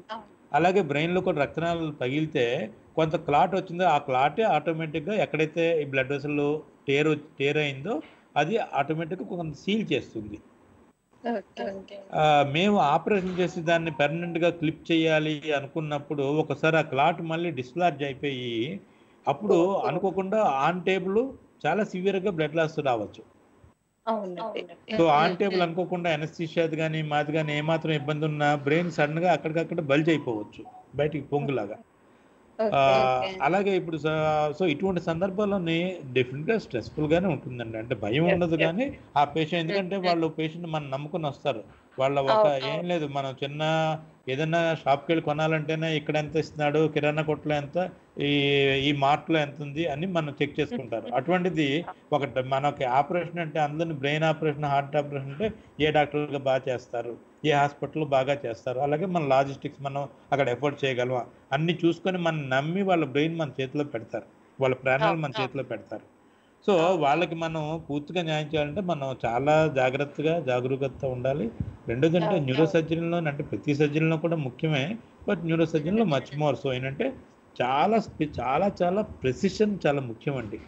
అలాగే బ్రెయిన్లో కూడా రక్తనాళాలు పగిలితే కొంత క్లాట్ వచ్చిందో ఆ క్లాటే ఆటోమేటిక్గా ఎక్కడైతే ఈ బ్లడ్ వెసల్ టేర్ టేర్ అయిందో అది ఆటోమేటిక్గా కొంత సీల్ చేస్తుంది ఓకే ఓకే ఆ, మేము ఆపరేషన్ చేసి దాన్ని పెర్మనెంట్గా క్లిప్ చేయాలి అనుకున్నప్పుడు ఒకసారి ఆ క్లాట్ మళ్ళీ డిస్లార్జ్ అయిపోయి అప్పుడు అనుకోకుండా ఆన్ టేబుల్ చాలా సివియర్గా బ్లడ్ లాస్ రావచ్చు అవునండి సో ఆన్ టేబుల్ అనుకోకుండా ఎనస్థీషియాది కానీ మాది కానీ ఏమాత్రం ఇబ్బంది ఉన్నా బ్రెయిన్ సడన్ గా అక్కడికక్కడ బల్జ్ అయిపోవచ్చు బయటికి పొంగులాగా ఆ, అలాగే ఇప్పుడు స- సో ఇటువంటి సందర్భాల్లోని డెఫినెట్ గా స్ట్రెస్ఫుల్ గానే ఉంటుందండి అంటే భయం Yes, ఉండదు yes. కానీ ఆ పేషెంట్ ఎందుకంటే వాళ్ళు పేషెంట్ మనం నమ్ముకుని వస్తారు వాళ్ళ ఒక అవును, ఏం అవును. లేదు మనం చిన్న ఏదైనా షాప్కి వెళ్ళి కొనాలంటేనే ఇక్కడ ఎంత ఇస్తున్నాడు కిరాణా కొట్లో ఎంత ఈ ఈ మార్ట్లో ఎంత ఉంది అని మనం చెక్ చేసుకుంటారు అటువంటిది ఒక మనకి ఆపరేషన్ అంటే అందరిని బ్రెయిన్ ఆపరేషన్ హార్ట్ ఆపరేషన్ అంటే ఏ డాక్టర్గా బాగా చేస్తారు ఏ హాస్పిటల్ బాగా చేస్తారు అలాగే మన లాజిస్టిక్స్ మనం అక్కడ ఎఫోర్డ్ చేయగలమా అన్ని చూసుకొని మనం నమ్మి వాళ్ళ బ్రెయిన్ మన చేతిలో పెడతారు వాళ్ళ ప్రాణాలు మన అవును. చేతిలో పెడతారు సో వాళ్ళకి మనం పూర్తిగా న్యాయం చేయాలంటే మనం చాలా జాగ్రత్తగా జాగరూకత ఉండాలి రెండోది అంటే అవును. న్యూరో సర్జరీలో అంటే ప్రతి సర్జరీలో కూడా ముఖ్యమే బట్ న్యూరో సర్జరీలో మచ్ మోర్ సో ఏంటంటే చాలా స్పి- చాలా చాలా ప్రెసిషన్ చాలా ముఖ్యమండి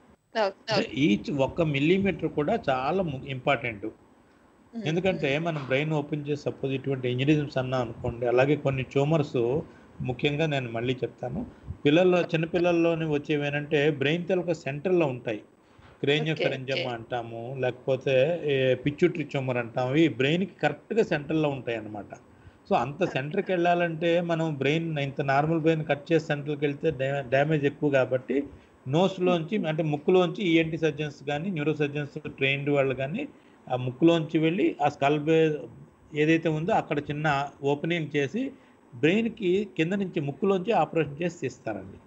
ఈచ్ ఒక్క మిల్లీమీటర్ కూడా చాలా ఇంపార్టెంట్ ఎందుకంటే మనం బ్రెయిన్ ఓపెన్ చేసి సపోజ్ ఇటువంటి ఇంజనీరింగ్స్ అన్నా అనుకోండి అలాగే కొన్ని ట్యూమర్స్ ముఖ్యంగా నేను మళ్ళీ చెప్తాను పిల్లల్లో చిన్నపిల్లల్లోని వచ్చేవి ఏంటంటే బ్రెయిన్ తాలూకా సెంటర్లో ఉంటాయి క్రేనియోఫెరెంజమ్ okay. అంటాము లేకపోతే పిచ్చుట్రి ట్యూమర్ అంటాము ఇవి బ్రెయిన్కి కరెక్ట్గా సెంటర్లో ఉంటాయి అన్నమాట సో అంత సెంటర్కి వెళ్ళాలంటే మనం బ్రెయిన్ ఇంత నార్మల్ బ్రెయిన్ కట్ చేసి సెంటర్కి వెళ్తే డ్యామేజ్ ఎక్కువ కాబట్టి నోస్లోంచి అంటే ముక్కులోంచి ఈఎన్టీ సర్జన్స్ కానీ న్యూరో సర్జన్స్ ట్రైన్డ్ వాళ్ళు కానీ ఆ ముక్కులోంచి వెళ్ళి ఆ స్కల్ ఏదైతే ఉందో అక్కడ చిన్న ఓపెనింగ్ చేసి బ్రెయిన్కి కింద నుంచి ముక్కులోంచి ఆపరేషన్ చేసి తీస్తారండి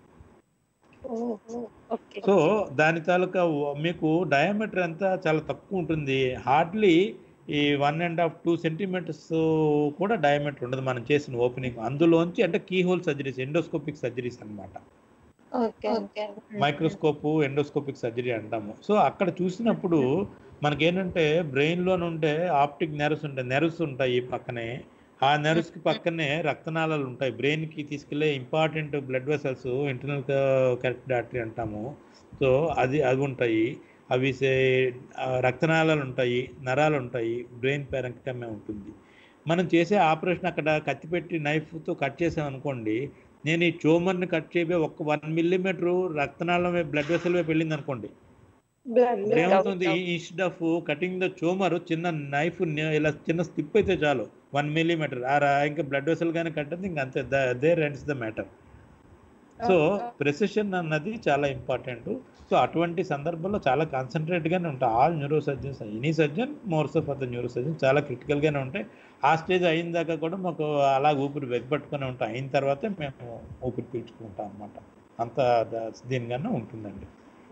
ఓకే సో దాని తాలూకా వ- మీకు డయామీటర్ అంతా చాలా తక్కువ ఉంటుంది హార్డ్లీ ఈ one and half two centimetres కూడా డయామీటర్ ఉండదు మనం చేసిన ఓపెనింగ్ అందులోంచి అంటే key hole surgeries endoscopic surgeries అన్నమాట okay okay microscope endoscopic surgery అంటాము సో అక్కడ చూసినప్పుడు మనకేంటంటే బ్రెయిన్లో నుండే ఆప్టిక్ నెర్వ్స్ ఉంటాయి నెర్వ్స్ ఉంటాయి ఈ పక్కనే ఆ నెర్వ్స్కి పక్కనే రక్తనాళాలు ఉంటాయి బ్రెయిన్కి తీసుకెళ్లే important blood vessels internal carotid artery అంటాము సో అది అవి ఉంటాయి అవి సే- ఆ రక్తనాళాలు ఉంటాయి నరాలు ఉంటాయి బ్రెయిన్ పెరంక్టమే ఉంటుంది మనం చేసే ఆపరేషన్ అక్కడ కత్తి పెట్టి నైఫ్తో కట్ చేసాం అనుకోండి నేను ఈ ట్యూమర్ని కట్ చేయబోయి ఒక వన్ మిల్లీమీటర్ రక్తనాళం బ్లడ్ వెసల్ వైపు వెళ్ళింది అనుకోండి ఇప్పుడు ఏమవుతుంది instead of cutting the tumour చిన్న నైఫ్ ఇలా చిన్న స్టిప్ అయితే చాలు వన్ మిల్లీమీటర్ ఆ రా- ఇంకా బ్లడ్ వెసల్ కానీ కట్టదు ఇంకా అంతే they rends the matter so precision అన్నది చాలా ఇంపార్టెంట్ సో అటువంటి సందర్భంలో చాలా కాన్సన్ట్రేట్ గానే ఉంటాయి all neuro surgeons any surgeon mores of the neuro surgeon చాలా క్రిటికల్ గానే ఉంటాయి ఆ స్టేజ్ అయిన దాకా కూడా మాకు అలా ఊపిరి వెగబట్టుకుని ఉంటాం అయిన తర్వాతే మేము ఊపిరి పీల్చుకుంటాం అన్నమాట అంత ద- దీనిగానే ఉంటుందండి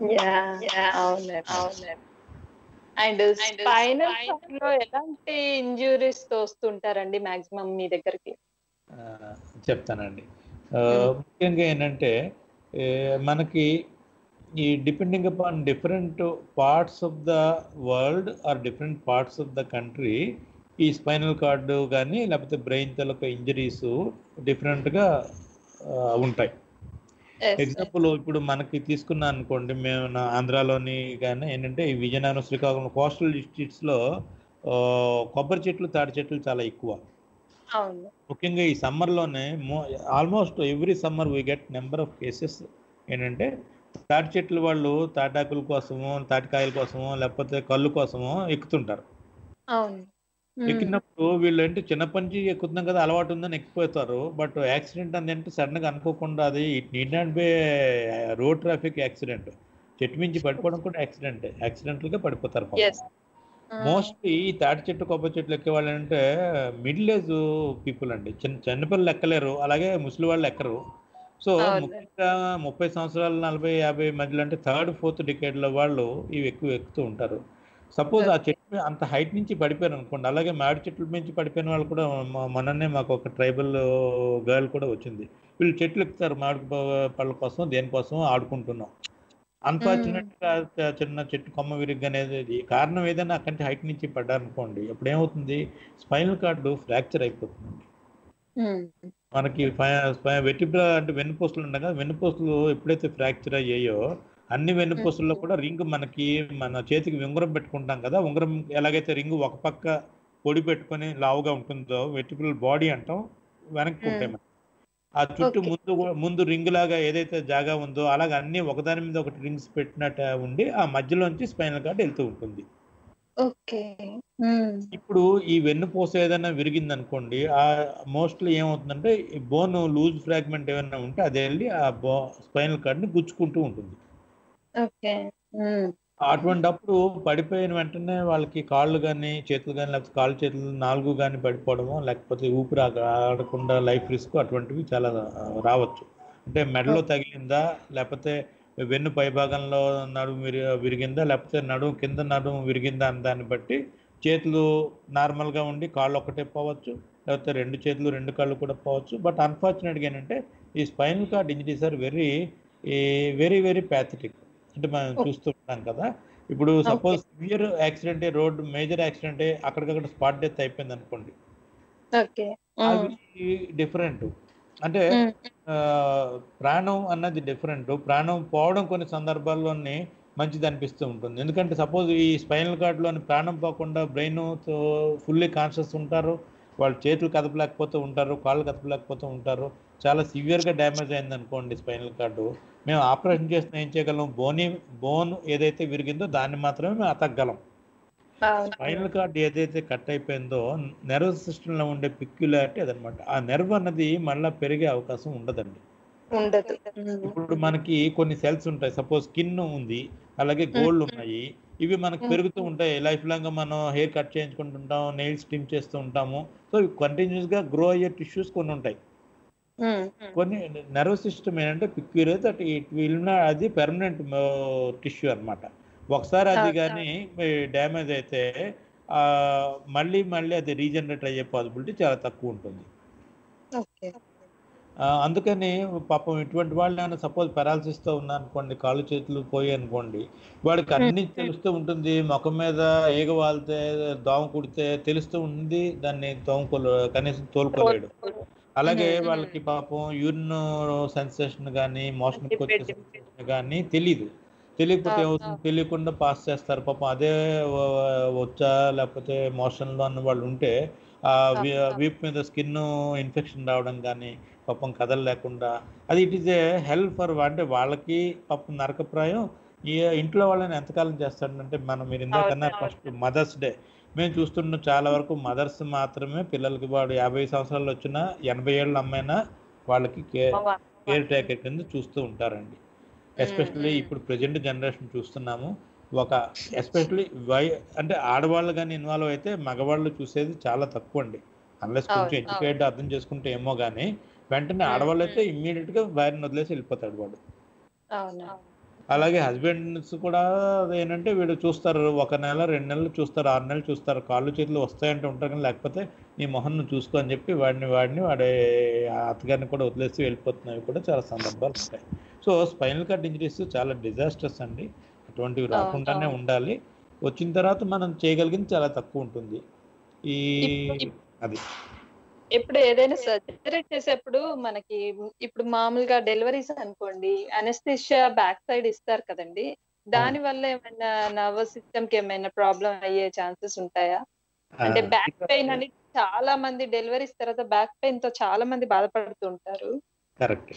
అవునండి అవునండి అండ్ స్పైనల్ లో ఎలాంటి ఇంజురీస్ తో వస్తుంటారండి మాక్సిమం మీ దగ్గరికి ఆ, చెప్తానండి ఆ, ముఖ్యంగా ఏంటంటే ఏ, మనకి ఈ depending upon different parts of the world or different parts of the country ఈ స్పైనల్ కార్డు కానీ లేకపోతే బ్రెయిన్ తాలూకా ఇంజరీస్ డిఫరెంట్గా ఉంటాయి ఎగ్జాంపుల్ ఇప్పుడు మనకి తీసుకున్నా అనుకోండి మేము నా ఆంధ్రాలోని కానీ ఏంటంటే ఈ విజయనగరం శ్రీకాకుళం కోస్టల్ డిస్ట్రిక్ట్స్లో కొబ్బరి చెట్లు తాడి చెట్లు చాలా ఎక్కువ అవును ముఖ్యంగా ఈ సమ్మర్లోనే almost every summer we get number of cases ఏంటంటే తాటి చెట్లు వాళ్ళు తాటాకుల కోసమో తాటికాయల కోసమో లేకపోతే కళ్ళు కోసమో ఎక్కుతుంటారు అవును ఎక్కినప్పుడు వీళ్ళు ఏంటి చిన్నప్పటి నుంచి ఎక్కుతున్నాం కదా అలవాటు ఉందని ఎక్కిపోతారు బట్ యాక్సిడెంట్ అని అంటే సడన్ గా అనుకోకుండా అది it need not be road traffic accident చెట్టు మించి పడిపోవడం కూడా యాక్సిడెంట్ యాక్సిడెంటల్ గా పడిపోతారు పాపం. ఎస్ మోస్ట్లీ ఈ తాటి చెట్టు కొబ్బరి చెట్లు ఎక్కే వాళ్ళు అంటే మిడిల్ ఏజ్ పీపుల్ అండి చిన్న చిన్నపిల్లలు ఎక్కలేరు అలాగే ముసలి వాళ్ళు ఎక్కరు సో అవును. ముఖ్యంగా ముప్పై సంవత్సరాలు నలభై యాభై మధ్యలో అంటే థర్డ్ ఫోర్త్ డికేడ్ లో వాళ్ళు ఇవి ఎక్కువ ఎక్కుతూ ఉంటారు సపోజ్ ఆ చెట్టు మీద అంత హైట్ నుంచి పడిపోయారు అనుకోండి అలాగే మామిడి చెట్ల నుంచి పడిపోయిన వాళ్ళు కూడా మ- మొన్ననే మాకు ఒక ట్రైబల్ గర్ల్ కూడా వచ్చింది వీళ్ళు చెట్లు ఎక్కుతారు మామిడి ప- పళ్ళ కోసం దేనికోసం ఆడుకుంటున్నాం అన్ఫార్చునేట్ గా చ- చిన్న చెట్టు కొమ్మ విరిగి అనేది కారణం ఏదైనా అక్కడి హైట్ నుంచి పడ్డారనుకోండి అప్పుడు ఏమవుతుంది స్పైనల్ కార్డు ఫ్రాక్చర్ అయిపోతుంది మనకి వెటిబ్రా అంటే వెన్నుపూసలు ఉండగా వెన్నుపూసలు ఎప్పుడైతే ఫ్రాక్చర్ అయ్యాయో అన్ని వెన్నుపూసల్లో కూడా రింగ్ మనకి మన చేతికి ఉంగరం పెట్టుకుంటాం కదా ఉంగరం ఎలాగైతే రింగ్ ఒక పక్క పొడి పెట్టుకొని లావుగా ఉంటుందో వెటిబ్రల్ బాడీ అంటాం వెనక్కి ఉంటాయి మనకి. ఆ చుట్టూ Okay. ముందు కూడా- ముందు రింగ్ లాగా ఏదైతే జాగా ఉందో అలాగ అన్ని ఒకదాని మీద ఒకటి రింగ్స్ పెట్టినట్టు ఉండి ఆ మధ్యలోంచి స్పైనల్ కార్డ్ వెళ్తూ ఉంటుంది ఓకే ఉమ్, ఇప్పుడు ఈ వెన్నుపూస ఏదైనా విరిగింది అనుకోండి ఆ మోస్ట్లీ ఏమవుతుందంటే ఈ బోన్ లూజ్ ఫ్రాగ్మెంట్ ఏమైనా ఉంటే అది వెళ్ళి ఆ బో స్పైనల్ కార్డ్ ని గుచ్చుకుంటూ ఉంటుంది ఓకే ఉమ్, అటువంటి అప్పుడు పడిపోయిన వెంటనే వాళ్ళకి కాళ్ళు కానీ చేతులు కానీ లేకపోతే కాళ్ళు చేతులు నాలుగు కానీ పడిపోవడము లేకపోతే ఊపిరి ఆగ- ఆడకుండా లైఫ్ రిస్క్ అటువంటివి చాలా ఆ, రావచ్చు అంటే మెడలో తగిలిందా లేకపోతే వెన్ను పైభాగంలో నడుము విరి విరిగిందా లేకపోతే నడుము కింద నడుము విరిగిందా అని దాన్ని బట్టి చేతులు నార్మల్గా ఉండి కాళ్ళు ఒకటే పోవచ్చు లేకపోతే రెండు చేతులు రెండు కాళ్ళు కూడా పోవచ్చు బట్ అన్ఫార్చునేట్గా ఏంటంటే ఈ spinal cord injuries are very very very pathetic అంటే మనం చూస్తూ ఉంటాం కదా ఇప్పుడు suppose severe accident road major accident అక్కడికక్కడ స్పాట్ డెత్ అయిపోయింది అనుకోండి ఓకే ఉమ్, అవి డిఫరెంట్ అంటే ఉమ్, ఆ, ప్రాణం అన్నది డిఫరెంట్ ప్రాణం పోవడం కొన్ని సందర్భాల్లోని మంచిది అనిపిస్తూ ఉంటుంది ఎందుకంటే సపోజ్ ఈ స్పైనల్ కార్డ్లోని ప్రాణం పోకుండా బ్రెయిన్ ఫుల్లీ కాన్షియస్ ఉంటారు వాళ్ళు చేతులు కదపలేకపోతూ ఉంటారు కాళ్ళు కదపలేకపోతూ ఉంటారు చాలా సివియర్గా డ్యామేజ్ అయింది అనుకోండి స్పైనల్ కార్డు మేము ఆపరేషన్ చేసిన ఏం చేయగలం బోని బోన్ ఏదైతే విరిగిందో దాన్ని మాత్రమే మేము అతకగలం అవును స్పైనల్ కార్డ్ ఏదైతే కట్ అయిపోయిందో నెర్వ్ సిస్టంలో ఉండే పిక్యులారిటీ అదనమాట ఆ నెర్వ్ అన్నది మళ్ళీ పెరిగే అవకాశం ఉండదండి ఉండదు ఉమ్, ఇప్పుడు మనకి కొన్ని సెల్స్ ఉంటాయి సపోజ్ స్కిన్ ఉంది అలాగే గోల్డ్ ఉన్నాయి ఇవి మనకు Mm. పెరుగుతూ ఉంటాయి లైఫ్ లాంగ్ మనం హెయిర్ కట్ చేయించుకుంటుంటాం నెయిల్స్ ట్రిమ్ చేస్తూ ఉంటాము సో కంటిన్యూస్ గా గ్రో అయ్యే టిష్యూస్ కొన్ని ఉంటాయి ఉమ్, కొన్ని నర్వ్ సిస్టమ్ ఏంటంటే పిక్యూర్ దట్ ఇట్ విల్ అది పెర్మనెంట్ టిష్యూ అన్నమాట ఒకసారి అది Okay. కానీ డ్యామేజ్ అయితే ఆ, మళ్ళీ మళ్ళీ అది రీజనరేట్ అయ్యే పాసిబిలిటీ చాలా తక్కువ ఉంటుంది ఓకే ఆ, అందుకని పాపం ఇటువంటి వాళ్ళు ఏమైనా సపోజ్ పెరాలసిస్ తో ఉన్నా అనుకోండి కాళ్ళు చేతులు పోయి అనుకోండి వాడికి అన్ని తెలుస్తూ ఉంటుంది ముఖం మీద ఈగ వాలితే దోమ కుడితే తెలుస్తూ ఉంది దాన్ని తోముకోలే కనీసం తోలుకోలేడు అలాగే మ్మ్. వాళ్ళకి పాపం యూరిన్ సెన్సేషన్ కానీ మోషన్ వచ్చే Depend- సెన్సేషన్ కానీ తెలియదు తెలియకపోతే ఆ, ఏమవుతుంది తెలియకుండా పాస్ చేస్తారు పాపం అదే వ- వచ్చా లేకపోతే మోషన్ లో అన్న వాళ్ళు ఉంటే ఆ వీ- ఆ. వీపు మీద స్కిన్ ఇన్ఫెక్షన్ రావడం కానీ పాపం కదలు లేకుండా అది it is a help for అంటే వాళ్ళకి పాపం నరకప్రాయం ఈ ఇంట్లో వాళ్ళని ఎంతకాలం చేస్తాడంటే మనం మీరు ఇందాకన్నా అవును, ఫస్ట్ మదర్స్ డే మేము చూస్తున్న చాలా వరకు మదర్స్ మాత్రమే పిల్లలకి వాడు యాభై సంవత్సరాలు వచ్చినా ఎనభై ఏళ్ళ అమ్మైనా వాళ్ళకి కేర్ కేర్ టేకర్ కింద చూస్తూ ఉంటారండి ఎస్పెషల్లీ మ్మ్. ఇప్పుడు ప్రజెంట్ జనరేషన్ చూస్తున్నాము ఒక ఎస్పెషల్లీ వై అంటే ఆడవాళ్ళు కానీ ఇన్వాల్వ్ అయితే మగవాళ్ళు చూసేది చాలా తక్కువ అండి అన్లెస్ కొంచెం అవును, ఎడ్యుకేట్ అర్థం చేసుకుంటే ఏమో కానీ వెంటనే మ్మ్, ఆడవాళ్ళు అయితే మ్మ్. ఇమ్మీడియట్ గా భార్యను వదిలేసి వెళ్ళిపోతాడు వాడు అవును అలాగే హస్బెండ్స్ కూడా ఏంటంటే వీడు చూస్తారు ఒక నెల రెండు నెలలు చూస్తారు ఆరు నెలలు చూస్తారు కాళ్ళు చేతులు వస్తాయంటే ఉంటారు కానీ లేకపోతే నీ మొహం నువ్వు చూసుకో అని చెప్పి వాడిని వాడిని వాడే ఆ అత్తగారిని కూడా వదిలేసి వెళ్ళిపోతున్నవి కూడా చాలా సందర్భాలు ఉంటాయి సో స్పైనల్ కార్డ్ ఇంజరీస్ చాలా డిజాస్టర్స్ అండి అటువంటివి అవును, రాకుండానే అవును. ఉండాలి వచ్చిన తర్వాత మనం చేయగలిగింది చాలా తక్కువ ఉంటుంది ఈ ఇప్పుడు- అది ఇప్పుడు ఏదైనా సర్జరీ చేసేప్పుడు మనకి ఇప్పుడు మామూలుగా డెలివరీస్ అనుకోండి అనెస్థిషియా బ్యాక్ సైడ్ ఇస్తారు కదండి దాని వల్ల ఏమైనా నర్వస్ సిస్టమ్ కి ఏమైనా ప్రాబ్లం అయ్యే ఛాన్సెస్ ఉంటాయా అంటే ఆ, బ్యాక్ పెయిన్ అని చాలా మంది డెలివరీస్ తర్వాత బ్యాక్ పెయిన్ తో చాలా మంది బాధపడుతుంటారు కరెక్ట్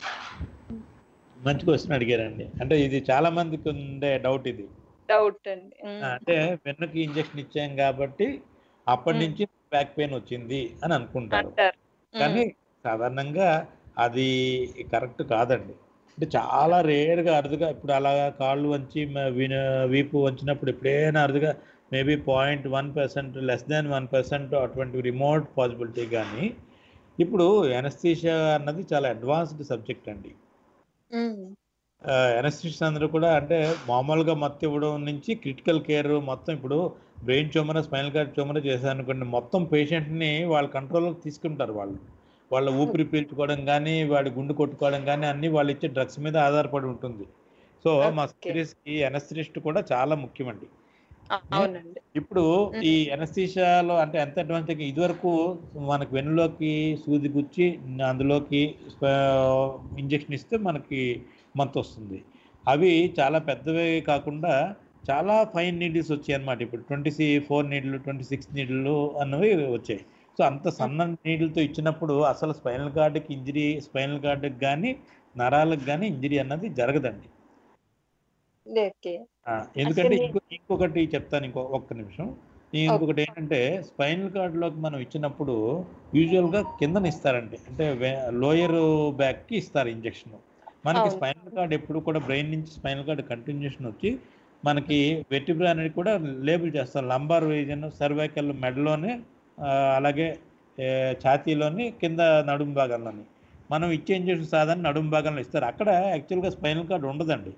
మంచి క్వశ్చన్ అడిగారండి అంటే ఇది చాలా మందికి ఉండే డౌట్ ఇది డౌట్ అండి ఉమ్. అంటే వెన్నుకి ఇంజెక్షన్ ఇచ్చాం కాబట్టి అప్పటి మ్మ్. నుంచి బ్యాక్ పెయిన్ వచ్చింది అని అనుకుంటారు అంటారు కానీ సాధారణంగా అది కరెక్ట్ కాదండి అంటే చాలా రేర్ గా అరుదుగా ఇప్పుడు అలా కాళ్ళు వంచి మ- విన- వీపు వంచినప్పుడు ఎప్పుడైనా అరుదుగా maybe point one percent less than one percent అటువంటి రిమోట్ పాసిబిలిటీ కానీ ఇప్పుడు ఎనస్థీషియా అన్నది చాలా అడ్వాన్స్డ్ సబ్జెక్ట్ అండి ఉమ్. ఎనస్థిస్ట్ అందరూ కూడా అంటే మామూలుగా మత్తు ఇవ్వడం నుంచి క్రిటికల్ కేర్ మొత్తం ఇప్పుడు brain tumour spinal cord tumour చేశారనుకోండి మొత్తం పేషెంట్ని వాళ్ళ కంట్రోల్లోకి తీసుకుంటారు వాళ్ళు వాళ్ళ ఊపిరి పీల్చుకోవడం కానీ వాడి గుండు కొట్టుకోవడం కానీ అన్ని వాళ్ళు ఇచ్చే డ్రగ్స్ మీద ఆధారపడి ఉంటుంది సో మా Okay. సిరీస్కి ఎనస్థిస్ట్ కూడా చాలా ముఖ్యమండి అవునండి ఇప్పుడు ఈ ఎనస్థీషియాలో అంటే ఎంత అడ్వాన్స్ ఇదివరకు మనకు వెన్నులోకి సూది గుచ్చి అందులోకి ఇంజెక్షన్ ఇస్తే మనకి మంత్ వస్తుంది అవి చాలా పెద్దవి కాకుండా చాలా ఫైన్ నీడిల్స్ వచ్చాయి అన్నమాట ఇప్పుడు ట్వంటీ సి ఫోర్ నీడ్లు ట్వంటీ సిక్స్ నీడ్లు అన్నవి వచ్చాయి సో అంత సన్న నీడిల్తో ఇచ్చినప్పుడు అసలు స్పైనల్ కార్డుకి ఇంజరీ స్పైనల్ కార్డుకి కానీ నరాలకు కానీ ఇంజరీ అన్నది జరగదండి ఓకే ఆ, ఎందుకంటే అసలు- ఇంకో ఇంకొకటి చెప్తాను ఇంకో ఒక్క నిమిషం ఇంకొకటి ఏంటంటే స్పైనల్ కార్డులోకి మనం ఇచ్చినప్పుడు యూజువల్గా కిందన ఇస్తారండి అంటే లోయర్ బ్యాక్కి ఇస్తారు ఇంజెక్షన్ మనకి అవును. స్పైనల్ కార్డ్ ఎప్పుడు కూడా బ్రెయిన్ నుంచి స్పైనల్ కార్డ్ కంటిన్యూషన్ వచ్చి మనకి వెటిబ్రా అనేది కూడా లేబుల్ చేస్తారు లంబార్ రీజన్ సర్వైకల్ మెడలోనే ఆ, అలాగే ఏ, ఛాతీలోని కింద నడుము భాగంలోని మనం ఇచ్చే ఇంజెక్షన్ సాధారణ నడుము భాగంలో ఇస్తారు అక్కడ యాక్చువల్గా స్పైనల్ కార్డ్ ఉండదండి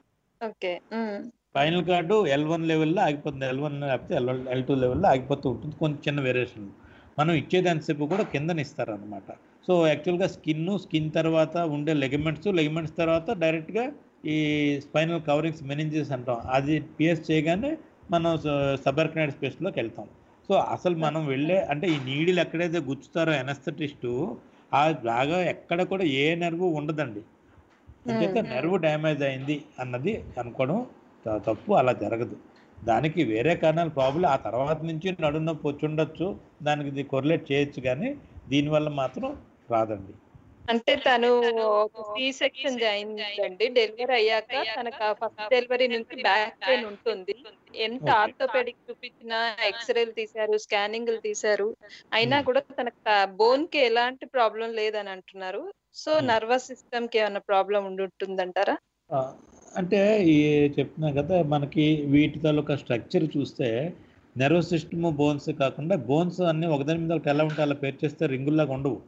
okay um, spinal cord L one లెవెల్లో ఆగిపోతుంది ఎల్ వన్ లేకపోతే ఎల్ ఎల్ టూ లెవెల్లో ఆగిపోతూ ఉంటుంది కొంచెం చిన్న వేరియేషన్ మనం ఇచ్చేది ఎంతసేపు కూడా కిందన ఇస్తారు అనమాట సో యాక్చువల్గా స్కిన్ స్కిన్ తర్వాత ఉండే లెగమెంట్స్ లెగమెంట్స్ తర్వాత డైరెక్ట్గా ఈ స్పైనల్ కవరింగ్స్ మెనింజెస్ అంటాం అది పిఎస్ చేయగానే మనం సబర్కనైడ్ స్పేస్లోకి వెళ్తాం సో అసలు మనం వెళ్ళే అంటే ఈ నీడిలు ఎక్కడైతే గుచ్చుతారో ఎనస్థటిస్టు ఆ బాగా ఎక్కడ కూడా ఏ నెర్వ్ ఉండదండి అంచేత మ్మ్. నెర్వ్ డ్యామేజ్ అయింది అన్నది అనుకోవడం త- తప్పు అలా జరగదు దానికి వేరే కారణాలు ప్రాబ్లం ఆ తర్వాత నుంచి నడుము నొప్పి వచ్చి ఉండొచ్చు దానికి ఇది కొరిలేట్ చేయొచ్చు కానీ దీనివల్ల మాత్రం రాదండి అంటే తను ఒక సి సెక్షన్ అయిందండి డెలివరీ అయ్యాక తనకు ఫస్ట్ డెలివరీ నుంచి బ్యాక్ పెయిన్ ఉంటుంది ఎంత Okay. ఆర్థోపెడిక్ చూపించినా ఎక్స్రేలు తీశారు స్కానింగ్లు తీశారు అయినా Hmm. కూడా తనకు బోన్ కి ఎలాంటి ప్రాబ్లం లేదని అంటున్నారు సో Hmm. నర్వస్ సిస్టమ్ కి ఏమైనా ప్రాబ్లం ఉండి ఉంటుందంటారా ఆ, అంటే ఈ చెప్తున్నా కదా మనకి వీటి తాలూకా స్ట్రక్చర్ చూస్తే నెర్వస్ సిస్టమ్ బోన్స్ కాకుండా బోన్స్ అన్ని ఒకదాని మీద ఒకటి ఎలా ఉంటే అలా పేరు చేస్తే రింగుల్లాగా ఉండవు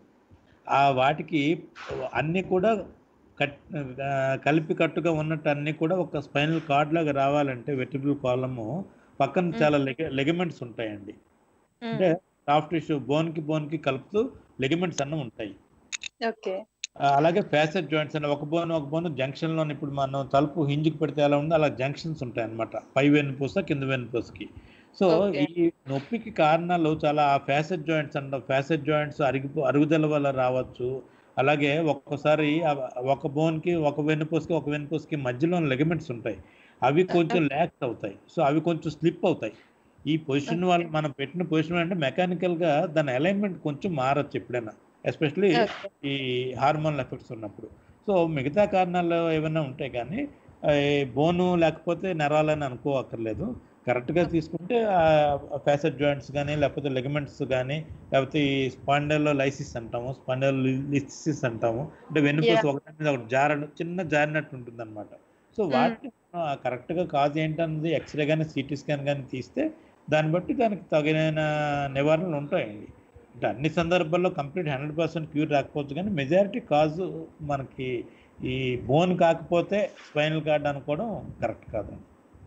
ఆ వాటికి అన్నీ కూడా కట్ ఆ, కలిపి కట్టుగా ఉన్నట్టు అన్నీ కూడా ఒక స్పైనల్ కార్డ్ లాగా రావాలంటే వెటిబుల్ కాలము పక్కన చాలా లెగ లెగమెంట్స్ ఉంటాయండి అంటే సాఫ్ట్ టిష్యూ బోన్కి బోన్కి కలుపుతూ లెగమెంట్స్ అన్న ఉంటాయి ఓకే ఆ, అలాగే ఫ్యాసెట్ జాయింట్స్ అని ఒక బోన్ ఒక బోన్ జంక్షన్ లో ఇప్పుడు మనం తలుపు హింజ్కి పెడితే ఎలా ఉందో అలా జంక్షన్స్ ఉంటాయి అన్నమాట పై వెన్నుపూస కింద వెన్నుపూసకి సో Okay. ఈ నొప్పికి కారణాలు చాలా ఆ ఫ్యాసెట్ జాయింట్స్ అంట ఫ్యాసెట్ జాయింట్స్ అరిగిపో అరుగుదల వల్ల రావచ్చు అలాగే ఒక్కొక్కసారి ఆ ఒక బోన్కి ఒక వెన్నుపూసకి ఒక వెన్నుపూసకి మధ్యలో లెగమెంట్స్ ఉంటాయి అవి కొంచెం ల్యాక్స్ అవుతాయి సో అవి కొంచెం స్లిప్ అవుతాయి ఈ పొజిషన్ వల్ల మనం పెట్టిన పొజిషన్ అంటే మెకానికల్ గా దాని అలైన్మెంట్ కొంచెం మారచ్చు ఎప్పుడైనా ఎస్పెషలీ ఓకే ఈ హార్మోన్ ఎఫెక్ట్స్ ఉన్నప్పుడు సో మిగతా కారణాలు ఏమైనా ఉంటాయి కానీ బోను లేకపోతే నరాలని అనుకోవక్కర్లేదు కరెక్ట్గా తీసుకుంటే ఫ్యాసెట్ జాయింట్స్ కానీ లేకపోతే లెగమెంట్స్ కానీ లేకపోతే ఈ స్పాండల్లో లైసిస్ అంటాము స్పాండల్ లిసిస్ అంటాము అంటే వెన్నుపూస ఒకటి మీద ఒకటి జారడం చిన్న జారినట్టు ఉంటుంది అనమాట సో వాటిని కరెక్ట్గా కాజ్ ఏంటన్నది ఎక్స్రే కానీ సిటీ స్కాన్ కానీ తీస్తే దాన్ని బట్టి దానికి తగిన నివారణలు ఉంటాయండి అంటే అన్ని సందర్భాల్లో కంప్లీట్ హండ్రెడ్ పర్సెంట్ క్యూర్ రాకపోవచ్చు కానీ మెజారిటీ కాజు మనకి ఈ బోన్ కాకపోతే స్పైనల్ కార్డ్ అనుకోవడం కరెక్ట్ కాదండి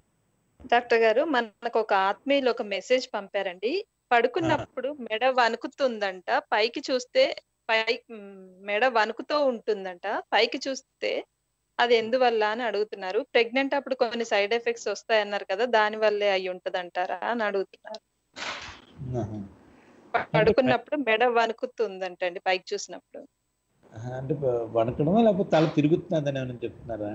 డాక్టర్ గారు మనకు ఒక ఆత్మీయులు ఒక మెసేజ్ పంపారండి పడుకున్నప్పుడు మెడ వణుకుతుందంట పైకి చూస్తే పై మ్, మెడ వణుకుతూ ఉంటుందంట పైకి చూస్తే అది ఎందువల్ల అని అడుగుతున్నారు ప్రెగ్నెంట్ అప్పుడు కొన్ని సైడ్ ఎఫెక్ట్స్ వస్తాయన్నారు కదా దాని వల్లే అయి ఉంటదంటారా అని అడుగుతున్నారు ఆహా. పడుకున్నప్పుడు మెడ వణుకుతుందంటండి పైకి చూసినప్పుడు అంటే వణకడమా లేకపోతే తల తిరుగుతున్నదని ఏమైనా చెప్తున్నారా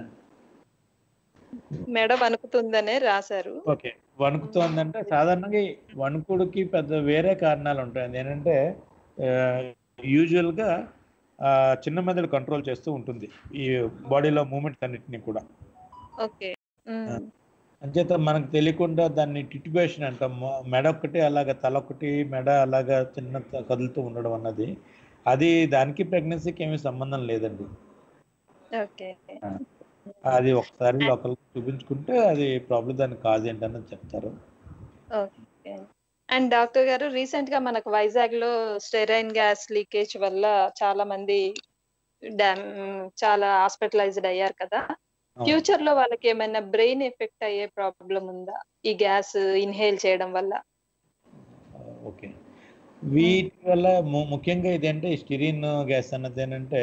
మెడ వణుకుతుందనే రాశారు ఓకే వణుకుతోందంటే సాధారణంగా ఈ వణుకుడికి పెద్ద వేరే కారణాలు ఉంటాయి ఏంటంటే యూజువల్గా చిన్న మెదడు కంట్రోల్ చేస్తూ ఉంటుంది ఈ బాడీలో మూమెంట్స్ అన్నిటిని కూడా ఓకే ఉమ్, అంచేత మనకు తెలియకుండా దాన్ని టిట్యుబేషన్ అంటాం మొ- మెడ ఒక్కటి అలాగ తల ఒకటి మెడ అలాగా చిన్న త- కదులుతూ ఉండడం అన్నది అది దానికి ప్రెగ్నెన్సీకి ఏమీ సంబంధం లేదండి ఓకే అది ఒకసారి లోకల్ చూపించుకుంటే అది ప్రాబ్లం దానికి కాజ్ ఏంటని చెప్తారు ఓకే అండ్ డాక్టర్ గారు రీసెంట్ గా మనకు వైజాగ్ లో స్టెరైన్ గ్యాస్ లీకేజ్ వల్ల చాలా మంది డ్యామ్ చాలా హాస్పిటలైజ్డ్ అయ్యారు కదా అవును. ఫ్యూచర్ లో వాళ్ళకి ఏమైనా బ్రెయిన్ ఎఫెక్ట్ అయ్యే ప్రాబ్లం ఉందా ఈ గ్యాస్ ఇన్హేల్ చేయడం వల్ల ఓకే వీటి వల్ల ము- ముఖ్యంగా ఇదేంటే స్టిరిన్ గ్యాస్ అన్నది ఏంటంటే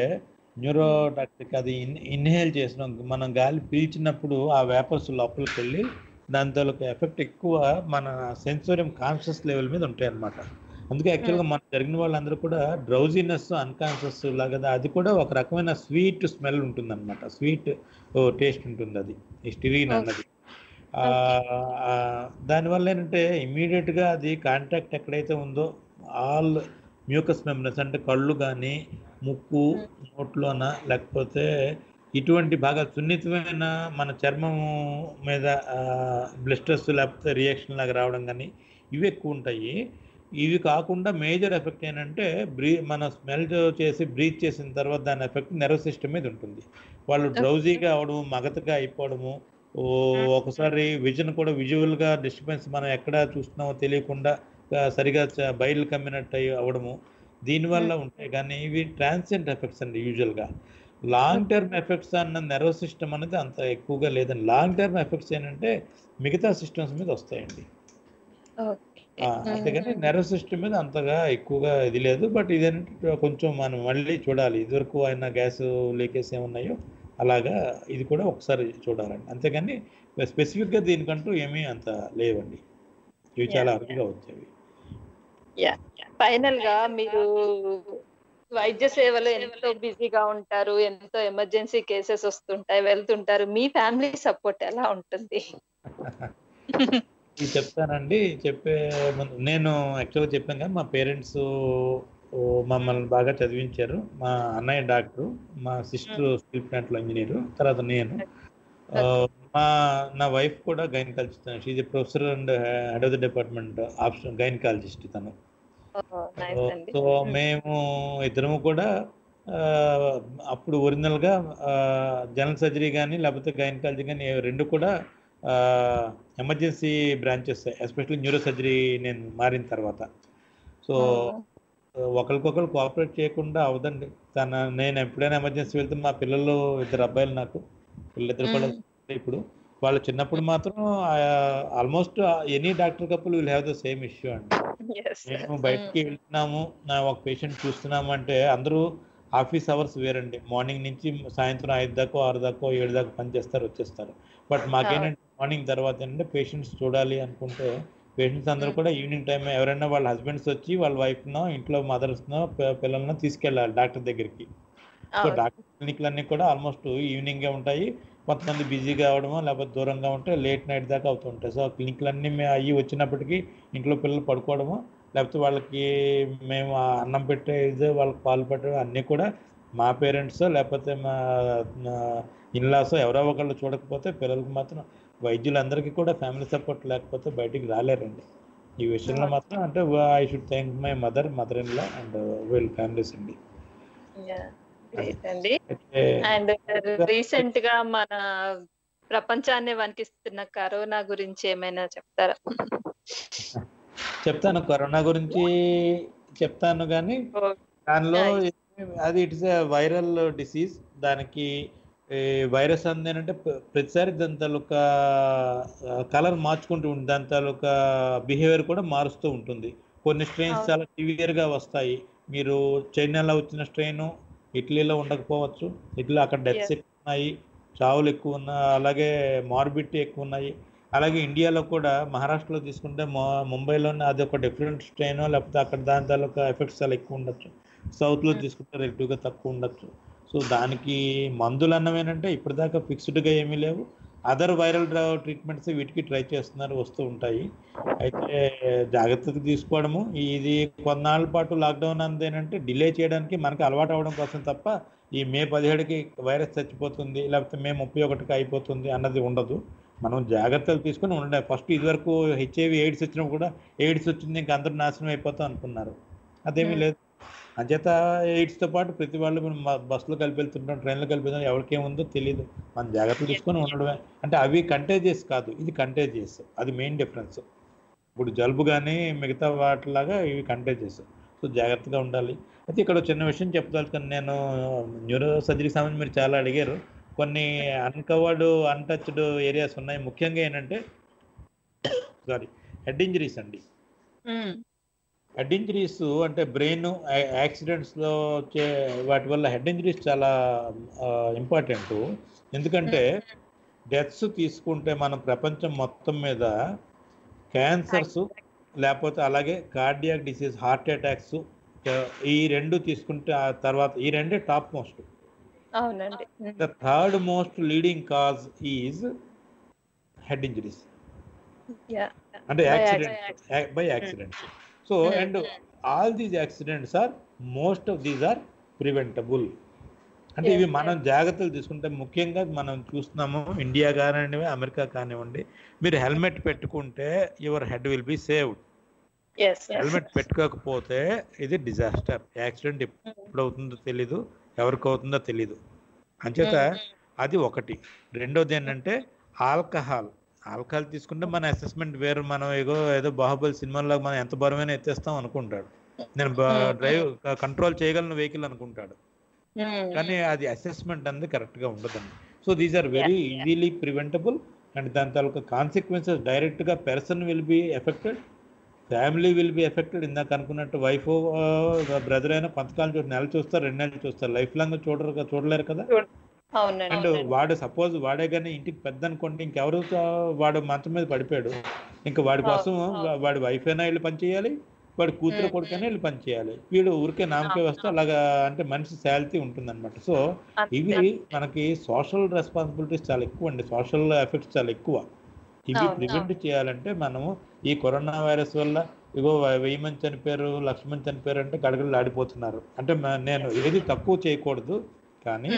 న్యూరోటాక్సిక్ అది ఇన్ ఇన్హేల్ చేసిన మనం గాలి పీల్చినప్పుడు ఆ వేపర్స్ లోపలికి వెళ్ళి దాని తాలూకు ఎఫెక్ట్ ఎక్కువ మన సెన్సోరియం కాన్షియస్ లెవెల్ మీద ఉంటాయి అన్నమాట అందుకే యాక్చువల్గా మన జరిగిన వాళ్ళందరూ కూడా డ్రౌజీనెస్ అన్కాన్షియస్ లాగా అది కూడా ఒక రకమైన స్వీట్ స్మెల్ ఉంటుంది అనమాట స్వీట్ టేస్ట్ ఉంటుంది అది హిస్టరీన్ అన్నది ఆ, ఆ, దానివల్ల ఏంటంటే ఇమీడియట్గా అది కాంటాక్ట్ ఎక్కడైతే ఉందో ఆల్ మ్యూకస్ మెమరీస్ అంటే కళ్ళు కానీ ముక్కు నోట్లోన లేకపోతే ఇటువంటి బాగా సున్నితమైన మన చర్మం మీద బ్లిస్టర్స్ లేకపోతే రియాక్షన్ లాగా రావడం కానీ ఇవి ఎక్కువ ఉంటాయి ఇవి కాకుండా మేజర్ ఎఫెక్ట్ ఏంటంటే బ్రీ మన స్మెల్ చేసి బ్రీత్ చేసిన తర్వాత దాని ఎఫెక్ట్ నెర్వ్ సిస్టమ్ మీద ఉంటుంది వాళ్ళు డ్రౌజీగా అవడము మగతగా అయిపోవడము ఓ ఒకసారి విజన్ కూడా విజువల్గా డిస్టర్బెన్స్ మనం ఎక్కడ చూస్తున్నామో తెలియకుండా ఆ, సరిగా చ- బయలు కమ్మినట్టు అయ్యి అవడము దీనివల్ల ఉంటాయి కానీ ఇవి ట్రాన్సియంట్ ఎఫెక్ట్స్ అండి యూజువల్గా లాంగ్ టర్మ్ ఎఫెక్ట్స్ అన్న నెర్వ్ సిస్టమ్ అనేది అంత ఎక్కువగా లేదండి లాంగ్ టర్మ్ ఎఫెక్ట్స్ ఏంటంటే మిగతా సిస్టమ్స్ మీద వస్తాయండి ఆ, అంతేగాని నెర్వ్ సిస్టమ్ మీద అంతగా ఎక్కువగా ఇది లేదు బట్ ఇదేంటంటే కొంచెం మనం మళ్ళీ చూడాలి ఇదివరకు అయిన గ్యాస్ లీకేజ్ ఏమున్నాయో అలాగా ఇది కూడా ఒకసారి చూడాలండి అంతేగాని స్పెసిఫిక్గా దీనికంటూ ఏమీ అంత లేవండి ఇవి చాలా Yeah, అరుదుగా వచ్చేవి ఫైనల్ గా మీరు వైద్య సేవలో ఎంతో బిజీగా ఉంటారు ఎంతో ఎమర్జెన్సీ కేసెస్ వస్తుంటాయి వెళ్తుంటారు మీ ఫ్యామిలీ సపోర్ట్ ఎలా ఉంటుంది ఇది చెప్తానండి చెప్పే ముందు నేను యాక్చువల్గా చెప్పాను కదా మా పేరెంట్స్ మమ్మల్ని బాగా చదివించారు మా అన్నయ్య డాక్టర్ మా సిస్టర్ స్టీల్ ప్లాంట్లో ఇంజనీర్ తర్వాత నేను ఆ, మా నా వైఫ్ కూడా gynaecologist she's professor and head of the department option gynaecologist తను నైస్ అండి సో మేము ఇద్దరము కూడా ఆ, అప్పుడు ఒరిజినల్గా జనరల్ సర్జరీ కానీ లేకపోతే గైనకాలజీ కానీ రెండు కూడా emergency branches especially neuro surgery నేను మారిన తర్వాత సో ఒకరికొకరు కోఆపరేట్ చేయకుండా అవదండి తన నేను ఎప్పుడైనా ఎమర్జెన్సీ వెళ్తే మా పిల్లలు ఇద్దరు అబ్బాయిలు నాకు పిల్లలిద్దరు కూడా ఇప్పుడు వాళ్ళు చిన్నప్పుడు మాత్రం almost any doctor couple will have the same issue అండి మేము బయటికి వెళ్తున్నాము నా ఒక పేషెంట్ చూస్తున్నాము అంటే అందరూ ఆఫీస్ అవర్స్ వేరండి మార్నింగ్ నుంచి సాయంత్రం ఐదు దాకా ఆరు దాకా ఏడు దాకా పనిచేస్తారు వచ్చేస్తారు బట్ మాకేంటంటే మార్నింగ్ తర్వాత ఏంటంటే పేషెంట్స్ చూడాలి అనుకుంటే పేషెంట్స్ అందరూ కూడా ఈవినింగ్ టైం ఎవరైనా వాళ్ళ హస్బెండ్స్ వచ్చి వాళ్ళ వైఫ్నో ఇంట్లో మదర్స్నో పిల్లలనో తీసుకెళ్ళాలి డాక్టర్ దగ్గరికి సో డాక్టర్ క్లినిక్లు అన్నీ కూడా ఆల్మోస్ట్ ఈవినింగే ఉంటాయి కొంతమంది బిజీగా అవడమో లేకపోతే దూరంగా ఉంటే లేట్ నైట్ దాకా అవుతుంటాయి సో క్లినిక్లు అన్నీ మేము అయ్యి వచ్చినప్పటికీ ఇంట్లో పిల్లలు పడుకోవడము లేకపోతే వాళ్ళకి మేము ఆ అన్నం పెట్టే ఇది వాళ్ళకి పాలు పెట్టడం అన్నీ కూడా మా పేరెంట్స్ లేకపోతే మా ఇన్లాస్ ఎవరో ఒకళ్ళు చూడకపోతే పిల్లలకి మాత్రం వైద్యులందరికీ కూడా ఫ్యామిలీ సపోర్ట్ లేకపోతే బయటికి రాలేరండి ఈ విషయంలో మాత్రం అంటే I should thank my mother mother in law and వీళ్ళ ఫ్యామిలీస్ అండి గ్రేట్ అండి అయితే అండ్ రీసెంట్ గా మన ప్రపంచాన్ని వణికిస్తున్న కరోనా గురించి ఏమైనా చెప్తారా చెప్తాను కరోనా గురించి చెప్తాను కానీ దానిలో అది ఇట్స్ ఏ వైరల్ డిసీజ్ దానికి వైరస్ అంది ఏంటంటే ప్ర- ప్రతిసారి దాని తాలూకా కలర్ మార్చుకుంటూ ఉంటుంది దాని తాలూకా బిహేవియర్ కూడా మారుస్తూ ఉంటుంది కొన్ని స్ట్రెయిన్స్ అవును. చాలా సివియర్ గా వస్తాయి మీరు చైనాలో వచ్చిన స్ట్రెయిన్ ఇటలీలో ఉండకపోవచ్చు ఇట్లా అక్కడ డెత్స్ Yes. ఎక్కువ ఉన్నాయి చావులు ఎక్కువ ఉన్నాయి అలాగే మార్బిడిటీ ఎక్కువ ఉన్నాయి అలాగే ఇండియాలో కూడా మహారాష్ట్రలో తీసుకుంటే మా- ముంబైలోనే అది ఒక డిఫరెంట్ స్ట్రెయిన్ లేకపోతే అక్కడ దాని తాలూకా ఎఫెక్ట్స్ చాలా ఎక్కువ ఉండొచ్చు సౌత్లో Hmm. తీసుకుంటే రెగ్యులర్గా తక్కువ ఉండొచ్చు సో దానికి మందులు అన్నమేనంటే ఇప్పటిదాకా ఫిక్స్డ్గా ఏమీ లేవు అదర్ వైరల్ ట్రీట్మెంట్స్ వీటికి ట్రై చేస్తున్నారు వస్తూ ఉంటాయి అయితే జాగ్రత్తలు తీసుకోవడము ఇది కొన్నాళ్ళ పాటు లాక్డౌన్ అందేనంటే డిలే చేయడానికి మనకి అలవాటు అవ్వడం కోసం తప్ప ఈ మే పదిహేడుకి వైరస్ చచ్చిపోతుంది లేకపోతే మే ముప్పై ఒకటికి అయిపోతుంది అన్నది ఉండదు మనం జాగ్రత్తలు తీసుకుని ఉండే ఫస్ట్ ఇదివరకు హెచ్ఐవి ఎయిడ్స్ వచ్చినప్పుడు కూడా ఎయిడ్స్ వచ్చింది ఇంకా అందరూ నాశనం అయిపోతాం అనుకున్నారు అదేమీ Hmm. లేదు అంచేత ఎయిడ్స్ తో పాటు ప్రతి వాళ్ళు మనం మ- బస్సులో కలిపి వెళ్తుంటాం ట్రైన్లో కలిపి వెళ్తుంటాం ఎవరికి ఏముందో తెలియదు మనం జాగ్రత్తలు తీసుకొని ఉండడమే అంటే అవి కంటేజియస్ కాదు ఇది కంటేజియస్ అది మెయిన్ డిఫరెన్స్ ఇప్పుడు జలుబు కానీ మిగతా వాటిలాగా ఇవి కంటేజియస్ సో జాగ్రత్తగా ఉండాలి అయితే ఇక్కడ ఒక చిన్న విషయం చెప్పదలుచుకుని నేను న్యూరో సర్జరీకి సంబంధించి మీరు చాలా అడిగారు కొన్ని అన్కవర్డ్ అన్టచ్డ్ ఏరియాస్ ఉన్నాయి ముఖ్యంగా ఏంటంటే సారీ హెడ్ ఇంజరీస్ అండి హెడ్ ఇంజరీస్ అంటే బ్రెయిన్ యాక్సిడెంట్స్లో వచ్చే వాటి వల్ల హెడ్ ఇంజరీస్ చాలా ఇంపార్టెంట్ ఎందుకంటే డెత్స్ తీసుకుంటే మనం ప్రపంచం మొత్తం మీద క్యాన్సర్స్ లేకపోతే అలాగే కార్డియాక్ డిసీజ్ హార్ట్ అటాక్స్ ఈ రెండు తీసుకుంటే ఆ తర్వాత ఈ రెండే టాప్ మోస్ట్ అవునండి the third most leading cause is head injuries ya అంటే By accidents by accidents so Hmm. And all these accidents are most of these are preventable అంటే ఇవి Yes, మనం జాగ్రత్తలు తీసుకుంటే ముఖ్యంగా మనం చూస్తున్నాము ఇండియా కానివ్వండి అమెరికా కానివ్వండి మీరు హెల్మెట్ పెట్టుకుంటే your head will be saved yes helmet పెట్టుకోకపోతే ఇది డిజాస్టర్ యాక్సిడెంట్ ఎప్పుడు అవుతుందో తెలీదు ఎవరికి అవుతుందో తెలీదు అంచేత అది ఒకటి రెండోది ఏంటంటే ఆల్కహాల్ ఆల్కహాల్ తీసుకుంటే మన అసెస్మెంట్ వేరు మనం ఏదో ఏదో బాహుబలి సినిమాలో మనం ఎంత బరువైనా ఎత్తేస్తాం అనుకుంటాడు నేను Hmm. డ్రైవ్ కంట్రోల్ చేయగలను వెహికల్ అనుకుంటాడు కానీ అది అసెస్మెంట్ అనేది కరెక్ట్ గా ఉండదండి so these are very Yeah, yeah. Easily preventable and దాని తాలూకా కాన్సిక్వెన్సెస్ డైరెక్ట్ గా person will be affected family will be affected ఇందాక అనుకున్నట్టు వైఫ్ బ్రదర్ అయినా కొంతకాలం చూసి నెల చూస్తారు రెండు నెలలు చూస్తారు లైఫ్ లాంగ్ చూడరు కదా- చూడలేరు కదా అవునండి అండ్ వాడు సపోజ్ వాడే కానీ ఇంటికి పెద్ద అనుకోండి ఇంకెవరు వాడు మంచం మీద పడిపోయాడు ఇంకా వాడి కోసం అవును. వాడి వైఫ్ అయినా వెళ్ళి పని చేయాలి వాడి కూతురు మ్మ్. కొడుకైనా వెళ్ళి పని చేయాలి వీడు ఊరికే నామకే అవును. వస్తే అలాగా అంటే మనిషి శాలిటీ ఉంటుంది అనమాట సో ఇవి మనకి సోషల్ రెస్పాన్సిబిలిటీస్ చాలా ఎక్కువ అండి సోషల్ ఎఫెక్ట్స్ చాలా ఎక్కువ ఇవి అవును, ప్రివెంట్ చేయాలంటే మనము ఈ కరోనా వైరస్ వల్ల ఇగో వెయ్యి మంది చనిపోయారు లక్ష మంది చనిపోయారు అంటే గడగడలు ఆడిపోతున్నారు అంటే మ- నేను ఏది తక్కువ చేయకూడదు కానీ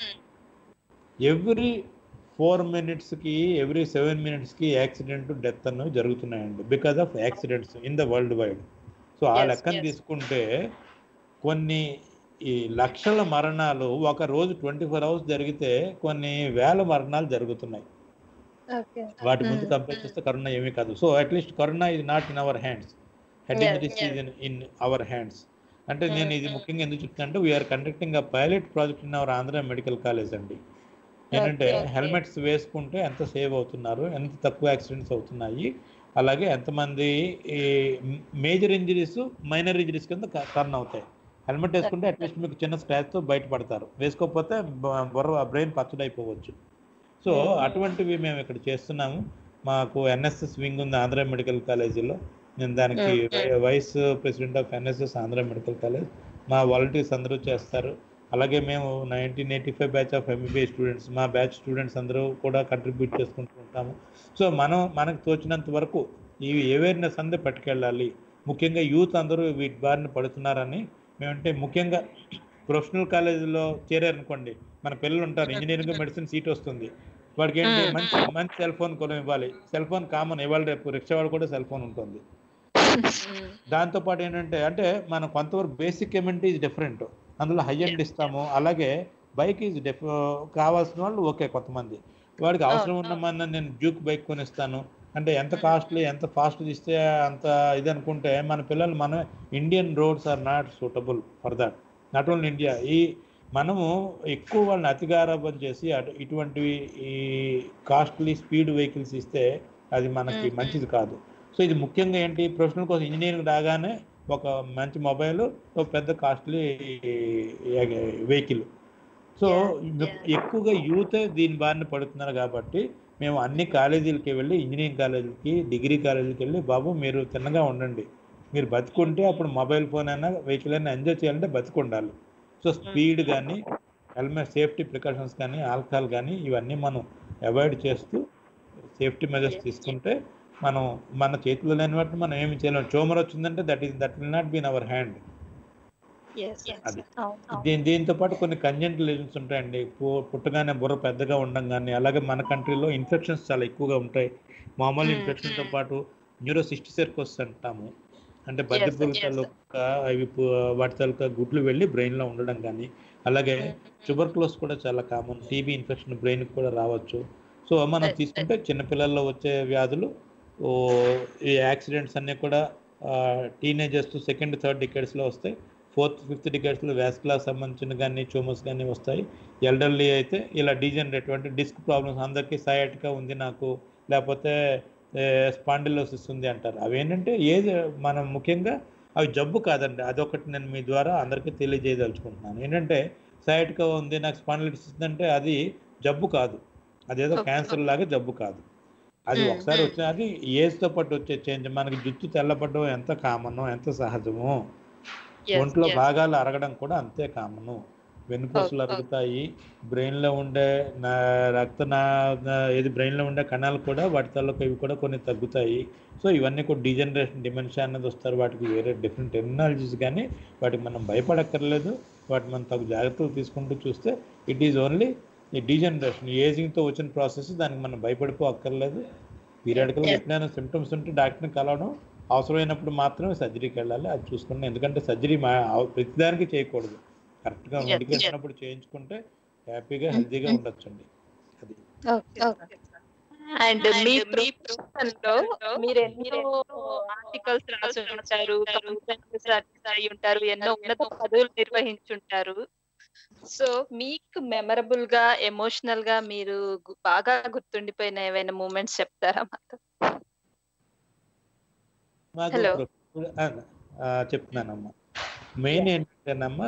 ఎవ్రీ ఫోర్ మినిట్స్కి ఎవ్రీ సెవెన్ మినిట్స్కి యాక్సిడెంట్ డెత్ అన్నవి జరుగుతున్నాయండి because of accidents in the world wide so ఆ Yes, లెక్కను yes. తీసుకుంటే కొన్ని ఈ లక్షల మరణాలు ఒక రోజు ట్వంటీ ఫోర్ అవర్స్ జరిగితే కొన్ని వేల మరణాలు జరుగుతున్నాయి ఓకే వాటి ముందు Mm. కంపేర్ చేస్తే కరోనా ఏమీ కాదు సో అట్లీస్ట్ కరోనా ఇది not in our hands head Yes, ఇంజరీస్ yes. Is in in our hands అంటే నేను ఇది Mm, mm. ముఖ్యంగా ఎందుకు చెప్తున్నా అంటే we are conducting a pilot project in our Andhra medical college అండి ఏంటంటే Okay, okay. హెల్మెట్స్ వేసుకుంటే ఎంత సేవ్ అవుతున్నారు ఎంత తక్కువ యాక్సిడెంట్స్ అవుతున్నాయి అలాగే ఎంతమంది ఈ మేజర్ ఇంజరీస్ మైనర్ ఇంజరీస్ కింద టర్న్ అవుతాయి హెల్మెట్ వేసుకుంటే అట్లీస్ట్ మీకు చిన్న scratch తో బయటపడతారు వేసుకోకపోతే బ- బుర్ర బ్రెయిన్ పచ్చడైపోవచ్చు సో Hmm. అటువంటివి మేము ఇక్కడ చేస్తున్నాము మాకు ఎన్ఎస్ఎస్ వింగ్ ఉంది ఆంధ్ర మెడికల్ కాలేజీలో నేను దానికి Hmm. వై- vice president of NSS Andhra medical college మా వాలంటీర్స్ అందరూ చేస్తారు అలాగే మేము nineteen eighty five batch of MBBS students మా బ్యాచ్ స్టూడెంట్స్ అందరూ కూడా కంట్రిబ్యూట్ చేసుకుంటూ ఉంటాము సో మనం మనకు తోచినంత వరకు ఈ అవేర్నెస్ అందే పట్టుకెళ్ళాలి ముఖ్యంగా యూత్ అందరూ వీటి బారిన పడుతున్నారని మేమంటే ముఖ్యంగా ప్రొఫెషనల్ కాలేజీలో చేరారనుకోండి మన పిల్లలు ఉంటారు ఇంజనీరింగ్ మెడిసిన్ సీట్ వస్తుంది వాడికి ఏంటి Hmm. మంచి మంచి సెల్ ఫోన్ కొనం ఇవ్వాలి సెల్ ఫోన్ కామన్ ఇవాళ రేపు రిక్షా వాడు కూడా సెల్ ఫోన్ ఉంటుంది దాంతో పాటు ఏంటంటే అంటే మనం కొంతవరకు బేసిక్ ఎమెంట్ ఈజ్ డిఫరెంట్ అందులో హై ఎండ్ ఇస్తాము అలాగే బైక్ ఈజ్ డెఫ్ కావాల్సిన వాళ్ళు ఓకే కొంతమంది వాడికి అవసరం ఉన్న మన నేను డ్యూక్ బైక్ కొనిస్తాను అంటే ఎంత కాస్ట్లీ ఎంత ఫాస్ట్ ఇస్తే అంత ఇది అనుకుంటే మన పిల్లలు మన Indian roads are not suitable for that not only India ఈ మనము ఎక్కువ వాళ్ళని అతిగారాబం చేసి అటు ఇటువంటివి ఈ కాస్ట్లీ స్పీడ్ వెహికల్స్ ఇస్తే అది మనకి Mhm. మంచిది కాదు సో ఇది ముఖ్యంగా ఏంటి ప్రొఫెషనల్ కోసం ఇంజనీరింగ్ రాగానే ఒక మంచి మొబైల్ ఒక పెద్ద costly vehicle so Yeah, yeah. ఎక్కువగా యూత్ దీని బారిన పడుతున్నారు కాబట్టి మేము అన్ని కాలేజీలకి వెళ్ళి ఇంజనీరింగ్ కాలేజీలకి డిగ్రీ కాలేజీలకి వెళ్ళి బాబు మీరు తిన్నగా ఉండండి మీరు బతుకుంటే అప్పుడు మొబైల్ ఫోన్ అయినా వెహికల్ అయినా ఎంజాయ్ చేయాలంటే బతుకుండాలి సో స్పీడ్ కానీ హెల్మెట్ సేఫ్టీ ప్రికాషన్స్ కానీ ఆల్కహాల్ కానీ ఇవన్నీ మనం అవాయిడ్ చేస్తూ సేఫ్టీ మెజర్స్ తీసుకుంటే మనం మన చేతిలో లేని వాటిని మనం ఏమి చేయలేము చోమర్ వచ్చిందంటే that is that will not be in our hand అది. దీని దీంతో పాటు కొన్ని కంజెంట్ లెజన్స్ ఉంటాయండి పు- పుట్టగానే బుర్ర పెద్దగా ఉండం కానీ అలాగే మన కంట్రీలో ఇన్ఫెక్షన్స్ చాలా ఎక్కువగా ఉంటాయి మామూలు Hmm, ఇన్ఫెక్షన్స్ తో hmm. పాటు న్యూరోసిస్టిసెర్కోస్ అంటాము అంటే బద్దెపుల yes. తాలూకా అవి పు- వాటి తాలూకా గుడ్లు వెళ్ళి brain లో ఉండడం కానీ అలాగే ట్యూబర్క్లోస్ కూడా చాలా కామన్ టీబీ ఇన్ఫెక్షన్ బ్రెయిన్ కూడా రావచ్చు సో మనం Right, తీసుకుంటే చిన్నపిల్లల్లో వచ్చే వ్యాధులు ఓ ఈ యాక్సిడెంట్స్ అన్నీ కూడా టీనేజర్స్ సెకండ్ థర్డ్ డికెట్స్లో వస్తాయి ఫోర్త్ ఫిఫ్త్ డికెట్స్లో వ్యాస్కులర్ సంబంధించిన కానీ ట్యూమర్స్ కానీ వస్తాయి ఎల్డర్లీ అయితే ఇలా డీజనరేట్ అంటే డిస్క్ ప్రాబ్లమ్స్ అందరికీ సయాటికా ఉంది నాకు లేకపోతే స్పాండిలోసిస్ ఉంది అంటారు అవి ఏంటంటే ఏది మనం ముఖ్యంగా అవి జబ్బు కాదండి అదొకటి నేను మీ ద్వారా అందరికీ తెలియజేయదలుచుకుంటున్నాను ఏంటంటే సయాటికా ఉంది నాకు స్పాండిలిటిస్ అంటే అది జబ్బు కాదు అదేదో Okay. క్యాన్సర్ లాగా జబ్బు కాదు అది Mm, ఒకసారి mm. వచ్చిన అది ఏజ్ తో పాటు వచ్చే చేంజ్ మనకి జుట్టు తెల్లపడడం ఎంత కామనో ఎంత సహజమో Yes, ఒంట్లో yes. భాగాలు అరగడం కూడా అంతే కామను వెన్నుపూసలు Okay, okay. అరుగుతాయి బ్రెయిన్ లో ఉండే నా రక్త నా నా- ఏది బ్రెయిన్ లో ఉండే కణాలు కూడా వాటి తాలూకు ఇవి కూడా కొన్ని తగ్గుతాయి సో ఇవన్నీ కూడా డీజనరేషన్ డిమెన్షియా అనేది వస్తారు వాటికి వేరే డిఫరెంట్ టెక్నాలజీస్ కానీ వాటికి మనం భయపడక్కర్లేదు వాటి మనం తగు జాగ్రత్తలు తీసుకుంటూ చూస్తే ఇట్ ఈజ్ ఓన్లీ ఈ డీజనరేషన్ ఏజింగ్తో వచ్చిన ప్రాసెస్ దానికి మనం భయపడిపో అక్కర్లేదు పీరియాడికల్గా Yes. ఎప్పుడైనా సిమ్టమ్స్ ఉంటే డాక్టర్ని కలవడం అవసరమైనప్పుడు మాత్రమే సర్జరీకి వెళ్ళాలి అది చూసుకున్నాం ఎందుకంటే సర్జరీ మా ప్రతిదానికి చేయకూడదు కరెక్ట్గా Yes, మెడికల్ yes. ఉన్నప్పుడు చేయించుకుంటే హ్యాపీగా హెల్తీగా ఉండొచ్చండి అది ఓకే అండ్ మీ ప్రొఫెషన్ లో మీరు ఎన్నో ఆర్టికల్స్ రాసి ఉంటారు conferences attend అయి ఉంటారు ఎన్నో ఉన్నత పదవులు నిర్వహించుంటారు సో మీకు మెమరబుల్ గా ఎమోషనల్ గా మీరు గు- బాగా గుర్తుండిపోయిన ఏవైనా మూమెంట్స్ చెప్తారా మాకు మాకు Hello. ప్రొఫెసర్ ఆ, ఆ, చెప్తున్నానమ్మా మెయిన్ ఏంటంటేనమ్మా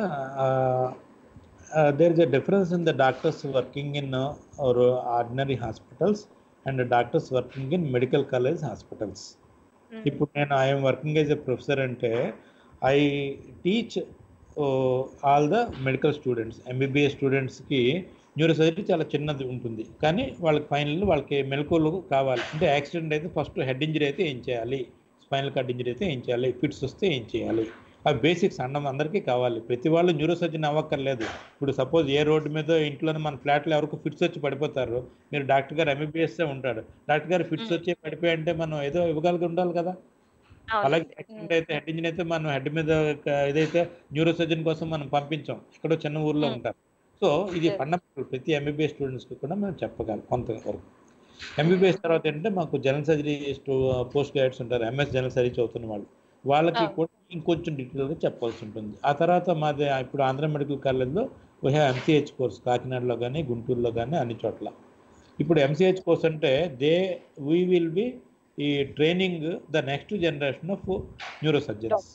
there is a difference in the doctors working in our ordinary hospitals and doctors working in medical college hospitals ఇప్పుడు నేను I'm working as a professor అంటే I teach all the medical students MBBS స్టూడెంట్స్కి neurosurgery చాలా చిన్నది ఉంటుంది కానీ వాళ్ళకి final వాళ్ళకి మెలకువలు కావాలి అంటే యాక్సిడెంట్ అయితే ఫస్ట్ హెడ్ ఇంజరీ అయితే ఏం చేయాలి స్పైనల్ కార్డ్ ఇంజరీ అయితే ఏం చేయాలి ఫిట్స్ వస్తే ఏం చేయాలి ఆ బేసిక్స్ అన్నం అందరికీ కావాలి ప్రతి వాళ్ళు న్యూరోసర్జన్ అవ్వక్కర్లేదు ఇప్పుడు సపోజ్ ఏ రోడ్డు మీద ఇంట్లోనే మన ఫ్లాట్లో ఎవరికి ఫిట్స్ వచ్చి పడిపోతారు మీరు డాక్టర్ గారు ఎంబీబీఎస్ ఉంటాడు డాక్టర్ గారు ఫిట్స్ Mm. వచ్చి పడిపోయి అంటే మనం ఏదో ఇవ్వగలిగి ఉండాలి కదా అలాగే యాక్సిడెంట్ అయితే హెడ్ ఇంజిన్ అయితే మనం హెడ్ మీద ఒక ఏదైతే న్యూరో సర్జన్ కోసం మనం పంపించాం ఎక్కడో చిన్న ఊర్లో Hmm. ఉంటారు సో ఇది Yes. ఫండమెంటల్ ప్రతి ఎంబీబీఎస్ స్టూడెంట్స్ కి కూడా మేము చెప్పగలం కొంతవరకు ఎంబీబీఎస్ తర్వాత ఏంటంటే మాకు జనరల్ సర్జరీ పోస్ట్ గ్రాడ్యుయేట్స్ ఉంటారు ఎంఎస్ జనరల్ సర్జరీ చదువుతున్న వాళ్ళు వాళ్ళకి Ah. కూడా ఇంకొంచెం డీటెయిల్గా చెప్పాల్సి ఉంటుంది ఆ తర్వాత మాది ఇప్పుడు ఆంధ్ర మెడికల్ కాలేజ్లో వీ హ్యావ్ ఎంసీహెచ్ కోర్స్ కాకినాడలో కానీ గుంటూరులో కానీ అన్ని చోట్ల ఇప్పుడు ఎంసీహెచ్ కోర్స్ అంటే దే వీ విల్ బి ఈ training the next generation of neuro surgeons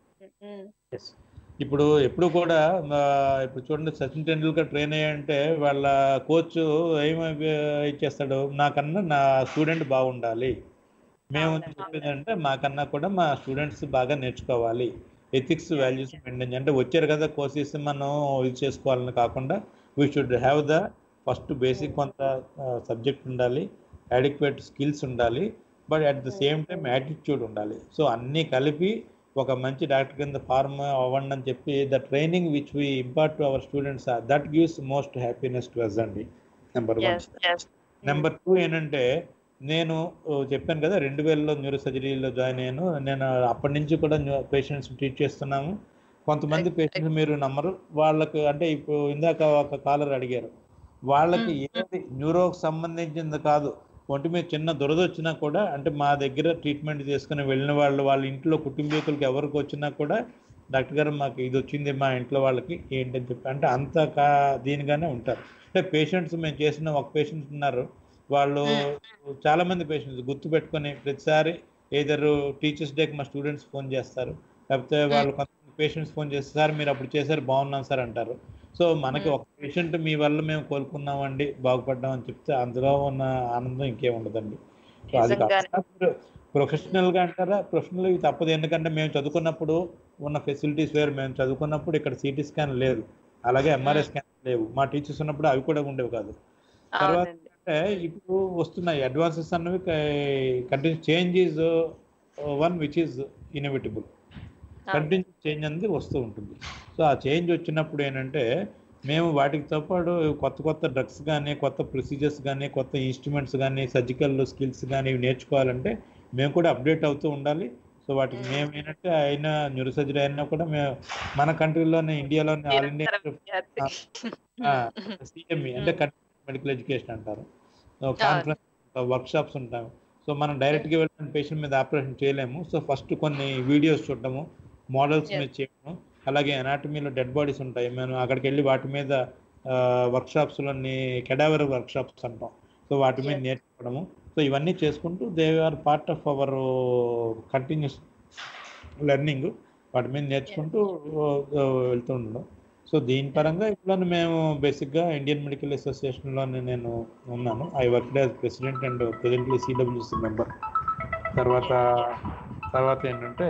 ఇప్పుడు ఎప్పుడు కూడా ఆ, ఇప్పుడు చూడండి సచిన్ టెండూల్కర్ ట్రైన్ అయ్యంటే వాళ్ళ కోచ్ ఏమి ఇచ్చేస్తాడు నాకన్నా నా స్టూడెంట్ బాగుండాలి మేము అవునండి. చెప్పేది అంటే మాకన్నా కూడా మా స్టూడెంట్స్ బాగా నేర్చుకోవాలి ఎథిక్స్ వాల్యూస్ మెయింటైన్ అంటే వచ్చారు కదా కోర్సెస్ మనం ఇది చేసుకోవాలని కాకుండా we should have the first basic కొంత సబ్జెక్ట్ ఉండాలి అడిక్వేట్ స్కిల్స్ ఉండాలి but at the same time attitude ఉండాలి సో అన్నీ కలిపి ఒక మంచి డాక్టర్ కింద ఫార్మ్ అవ్వండి అని చెప్పి the training which we impart to our students that gives most happiness to us అండి నెంబర్ వన్ నెంబర్ టూ ఏంటంటే నేను ఓ, చెప్పాను కదా రెండు వేలలో న్యూరో సర్జరీలో జాయిన్ అయ్యాను నేను అప్పటి నుంచి కూడా పేషెంట్స్ ట్రీట్ చేస్తున్నాము కొంతమంది పేషెంట్స్ మీరు నమ్మరు వాళ్ళకు అంటే ఇప్పుడు ఇందాక ఒక కాలర్ అడిగారు వాళ్ళకి మ్మ్. ఏది న్యూరోకి సంబంధించింది కాదు ఒంటి మీద చిన్న దురద వచ్చినా కూడా అంటే మా దగ్గర ట్రీట్మెంట్ చేసుకుని వెళ్ళిన వాళ్ళు వాళ్ళ ఇంట్లో కుటుంబీకులకి ఎవరికి వచ్చినా కూడా డాక్టర్ గారు మాకు ఇది వచ్చింది మా ఇంట్లో వాళ్ళకి ఏంటని చెప్పి అంటే అంత కా దీనిగానే ఉంటారు అంటే పేషెంట్స్ మేము చేసిన ఒక పేషెంట్స్ ఉన్నారు వాళ్ళు చాలా మంది పేషెంట్స్ గుర్తు పెట్టుకొని ప్రతిసారి ఏదర్ టీచర్స్ డేకి మా స్టూడెంట్స్ ఫోన్ చేస్తారు లేకపోతే వాళ్ళు కొంతమంది పేషెంట్స్ ఫోన్ చేస్తే సార్ మీరు అప్పుడు చేశారు బాగున్నాం సార్ అంటారు సో మనకి Hmm. ఒక పేషెంట్ మీ వల్ల మేము కోలుకున్నామండి బాగుపడ్డాం అని చెప్తే అందులో ఉన్న ఆనందం ఇంకేం ఉండదండి సో అది నిజంగానే. ప్రొఫెషనల్ గా అంటారా ప్రొఫెషనల్ ఇది తప్పదు ఎందుకంటే మేము చదువుకున్నప్పుడు ఉన్న ఫెసిలిటీస్ వేరు మేము చదువుకున్నప్పుడు ఇక్కడ సిటీ స్కాన్ లేదు అలాగే ఎంఆర్ఐ స్కాన్ లేవు మా టీచర్స్ ఉన్నప్పుడు అవి కూడా ఉండేవి కాదు తర్వాత అవునండి అంటే ఇప్పుడు వస్తున్నాయి అడ్వాన్సెస్ అన్నవి continue change is one which is inevitable continue change అనేది వస్తూ ఉంటుంది సో ఆ చేంజ్ వచ్చినప్పుడు ఏంటంటే మేము వాటికి పాటు కొత్త కొత్త డ్రగ్స్ కానీ కొత్త ప్రొసీజర్స్ కానీ కొత్త ఇన్స్ట్రుమెంట్స్ కానీ సర్జికల్ స్కిల్స్ కానీ ఇవి నేర్చుకోవాలంటే మేము కూడా అప్డేట్ అవుతూ ఉండాలి సో వాటికి Mm. మేము ఏంటంటే అయినా న్యూరో సర్జరీ అయినా కూడా మేము మన కంట్రీలోనే ఇండియాలోనే ఆల్ ఇండియా నిరంతర విద్యార్థి. సిఎంఈ అంటే మెడికల్ ఎడ్యుకేషన్ అంటారు కాన్ఫరెన్స్ వర్క్ షాప్స్ ఉంటాయి సో మనం డైరెక్ట్ గా వెళ్ళిన పేషెంట్ మీద ఆపరేషన్ చేయలేము సో ఫస్ట్ కొన్ని వీడియోస్ చూడటము మోడల్స్ Yes. మీద చేయడము అలాగే అనాటమీలో డెడ్ బాడీస్ ఉంటాయి మేము అక్కడికి వెళ్ళి వాటి మీద వర్క్ షాప్స్ లోని కెడావర్ వర్క్ షాప్స్ అంటాం సో వాటి మీద Yes. నేర్చుకోవడము సో ఇవన్నీ చేసుకుంటూ they are part of our continuous learning వాటి మీద నేర్చుకుంటూ uh, వెళ్తూ ఉండడం సో దీని పరంగా ఇప్పుడు మేము బేసిక్గా ఇండియన్ మెడికల్ అసోసియేషన్లోనే నేను ఉన్నాను I work as president and presently CWC member తర్వాత తర్వాత ఏంటంటే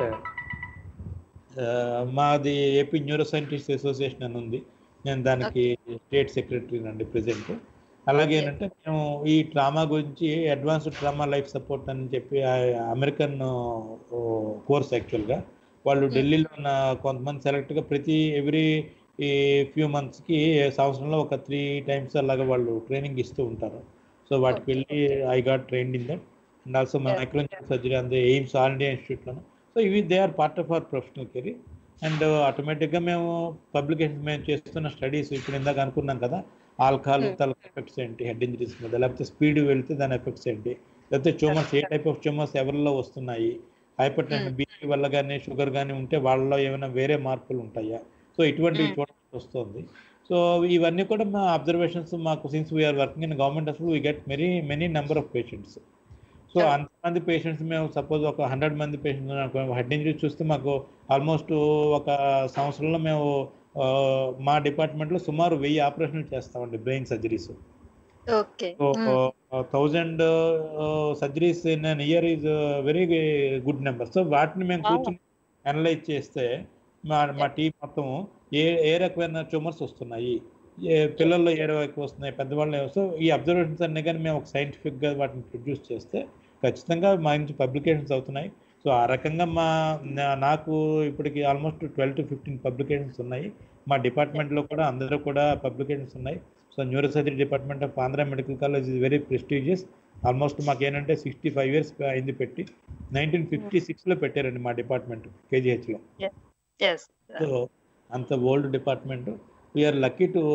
ఆ, మాది ఏపీ న్యూరో సైంటిస్ట్ అసోసియేషన్ అని ఉంది నేను దానికి స్టేట్ సెక్రటరీ అండి ప్రెసిడెంట్ అలాగే ఏంటంటే మేము ఈ ట్రామా గురించి అడ్వాన్స్డ్ ట్రామా లైఫ్ సపోర్ట్ అని చెప్పి అమెరికన్ కోర్స్ యాక్చువల్గా వాళ్ళు ఢిల్లీలో ఉన్న కొంతమంది సెలెక్ట్గా ప్రతి ఎవ్రీ ఈ ఫ్యూ మంత్స్కి సంవత్సరంలో ఒక త్రీ టైమ్స్ అలాగా వాళ్ళు ట్రైనింగ్ ఇస్తూ ఉంటారు సో వాటికి వెళ్ళి I got trained in that and also microneural surgery and AIIMS all India ఇన్స్టిట్యూట్లోను సో ఇవి they are part of our professional career and ఆటోమేటిక్గా మేము పబ్లికేషన్ మేము చేస్తున్న స్టడీస్ ఇప్పుడు ఇందాక అనుకున్నాం కదా ఆల్కహాల్ Hmm. తల ఎఫెక్ట్స్ ఏంటి హెడ్ ఇంజరీస్ మీద లేకపోతే స్పీడ్ వెళ్తే దాని ఎఫెక్ట్స్ ఏంటి లేకపోతే ట్యూమర్స్ ఏ టైప్ ఆఫ్ ట్యూమర్స్ ఎవరిలో వస్తున్నాయి హైపర్ టెన్షన్ బీపీ వల్ల కానీ షుగర్ కానీ ఉంటే వాళ్ళలో ఏమైనా వేరే మార్పులు ఉంటాయా సో ఇటువంటివి Hmm. చూడాల్సి వస్తుంది సో ఇవన్నీ కూడా మా అబ్జర్వేషన్స్ మాకు since we are working in government అసలు we get many many number of patients so Yeah. అంతమంది పేషెంట్స్ మేము సపోజ్ ఒక హండ్రెడ్ మంది పేషెంట్స్ హెడ్ ఇంజరీ చూస్తే మాకు ఆల్మోస్ట్ ఒక సంవత్సరంలో మేము ఆ, మా డిపార్ట్మెంట్లో సుమారు వెయ్యి ఆపరేషన్లు చేస్తామండి brain surgeries okay so thousand surgeries in an year is very good number so వాటిని మేము Wow. కూర్చొని అనలైజ్ చేస్తే మా మా టీం మొత్తం ఏ ఏ రకమైన ట్యూమర్స్ వస్తున్నాయి ఏ పిల్లల్లో ఏ రకం వస్తున్నాయి పెద్దవాళ్ళు సో ఈ అబ్జర్వేషన్స్ అన్ని కానీ మేము ఒక సైంటిఫిక్గా వాటిని ప్రొడ్యూస్ చేస్తే ఖచ్చితంగా మా నుంచి పబ్లికేషన్స్ అవుతున్నాయి సో ఆ రకంగా మా నా- నాకు ఇప్పటికి almost twelve to fifteen publications ఉన్నాయి మా డిపార్ట్మెంట్లో కూడా అందరూ కూడా పబ్లికేషన్స్ ఉన్నాయి so neuro surgery department of Andhra medical college is very prestigious almost మాకు ఏంటంటే సిక్స్టీ ఫైవ్ ఇయర్స్ అయింది పెట్టి నైన్టీన్ ఫిఫ్టీ సిక్స్లో పెట్టారండి మా డిపార్ట్మెంట్ కేజీహెచ్లో ఎస్ సో అంత old department we are lucky to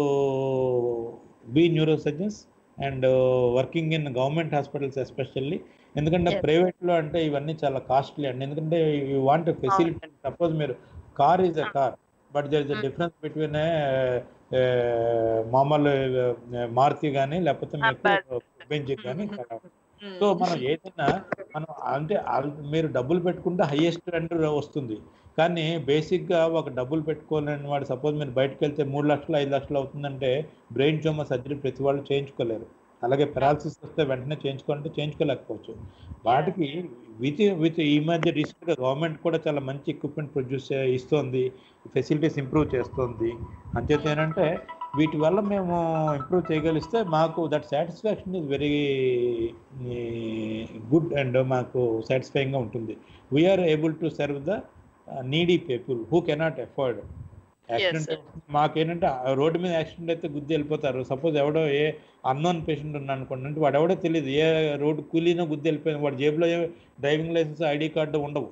be neuro surgeons and working in government hospitals especially ఎందుకంటే Yes. ప్రైవేట్లో అంటే ఇవన్నీ చాలా కాస్ట్లీ అండి ఎందుకంటే యూ వాంట్ ఫెసిలిటీ సపోజ్ మీరు car is a car but there is a Mm. Difference between మామూలు uh, Maruti కానీ లేకపోతే మీకు బెంచ్ కానీ సో మనం ఏదైనా మనం అంటే ఆల్- మీరు డబ్బులు పెట్టుకుంటే హైయెస్ట్ రెంట్ వస్తుంది కానీ బేసిక్గా ఒక డబ్బులు పెట్టుకోలేని వాడు సపోజ్ మీరు బయటకు వెళ్తే మూడు లక్షలు ఐదు లక్షలు అవుతుందంటే బ్రెయిన్ ట్యూమర్ సర్జరీ ప్రతి వాళ్ళు చేయించుకోలేరు అలాగే పెరాలసిస్ వస్తే వెంటనే చేయించుకోవాలంటే చేయించుకోలేకపోవచ్చు వాటికి విత్ విత్ ఈ మధ్య రీసెంట్గా గవర్నమెంట్ కూడా చాలా మంచి ఎక్విప్మెంట్ ప్రొడ్యూస్ ఇస్తోంది ఫెసిలిటీస్ ఇంప్రూవ్ చేస్తుంది అంచేత ఏంటంటే వీటి వల్ల మేము ఇంప్రూవ్ చేయగలిస్తే మాకు that satisfaction is very good and మాకు సాటిస్ఫైయింగ్గా ఉంటుంది we are able to serve the needy people who cannot afford accident మాకేంటంటే ఆ రోడ్డు మీద యాక్సిడెంట్ అయితే గుద్ది వెళ్ళిపోతారు సపోజ్ ఎవడో ఏ అన్నోన్ పేషెంట్ ఉన్నాను అనుకోండి అంటే వాడు ఎవడో తెలియదు ఏ రోడ్డు కూలీనో గుద్ది వెళ్ళిపోయింది వాడి జేబులో ఏ డ్రైవింగ్ లైసెన్స్ ఐడి కార్డు ఉండవు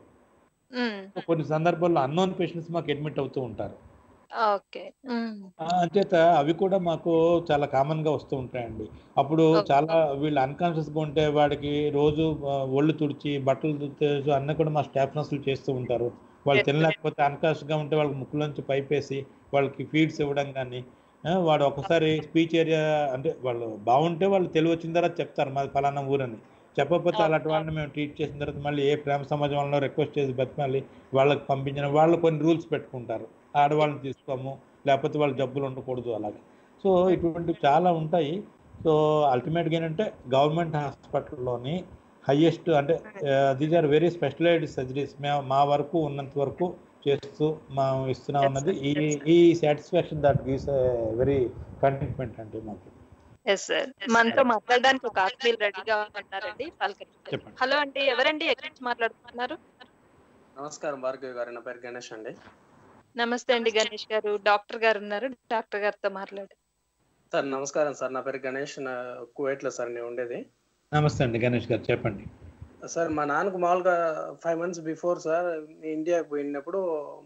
సో కొన్ని సందర్భాల్లో అన్నోన్ పేషెంట్స్ మాకు అడ్మిట్ అవుతూ ఉంటారు ఓకే ఆ, అంచేత అవి కూడా మాకు చాలా కామన్ గా వస్తూ ఉంటాయండి అప్పుడు Okay. చాలా వీళ్ళు అన్కాన్షియస్ గా ఉంటే వాడికి రోజు ఆ, ఒళ్ళు తుడిచి బట్టలు తుడితే అన్నీ కూడా మా స్టాఫ్ నర్సులు చేస్తూ ఉంటారు వాళ్ళు Yes. తినలేకపోతే అన్కాన్షియస్ గా ఉంటే వాళ్ళకి ముక్కులోంచి పైపేసి వాళ్ళకి ఫీడ్స్ ఇవ్వడం కానీ వాడు ఒకసారి స్పీచ్ ఏరియా అంటే వాళ్ళు బాగుంటే వాళ్ళు తెలివి వచ్చిన తర్వాత చెప్తారు మాది ఫలానా ఊరని చెప్పకపోతే Okay. అలాంటి వాళ్ళని మేము ట్రీట్ చేసిన తర్వాత మళ్ళీ ఏ ప్రేమ సమాజం వాళ్ళలో రిక్వెస్ట్ చేసి బతిమాలి వాళ్ళకి పంపించిన వాళ్ళు కొన్ని రూల్స్ పెట్టుకుంటారు ఆడవాళ్ళని తీసుకోము లేకపోతే వాళ్ళ జబ్బులు ఉండకూడదు అలాగే సో ఇటువంటివి చాలా ఉంటాయి సో అల్టిమేట్గా ఏంటంటే గవర్నమెంట్ హాస్పిటల్లోని హయ్యెస్ట్ అంటే these are very specialised surgeries మేము మా వరకు ఉన్నంత వరకు చేస్తూ మా ఇస్తున్నా Yes, ఉన్నది sir. ఈ Yes, sir. ఈ satisfaction that gives very contentment అండి మాకు ఎస్ సార్ మనతో మాట్లాడడానికి ఒక ఆత్మీయులు రెడీగా ఉన్నారండి పలకరించండి చెప్పండి హలో అండి ఎవరండి ఎక్కడి నుంచి మాట్లాడుతున్నారు నమస్కారం భార్గవి గారు నా పేరు గణేష్ అండి నమస్తే అండి గణేష్ గారు డాక్టర్ గారు ఉన్నారు డాక్టర్ గారితో మాట్లాడు సార్ నమస్కారం సార్ నా పేరు గణేష్ నా కువైట్ లో సార్ నేను ఉండేది నమస్తే అండి గణేష్ గారు చెప్పండి సార్ మా నాన్నకు మామూలుగా ఫైవ్ మంత్స్ బిఫోర్ సార్ ఇండియాకి పోయినప్పుడు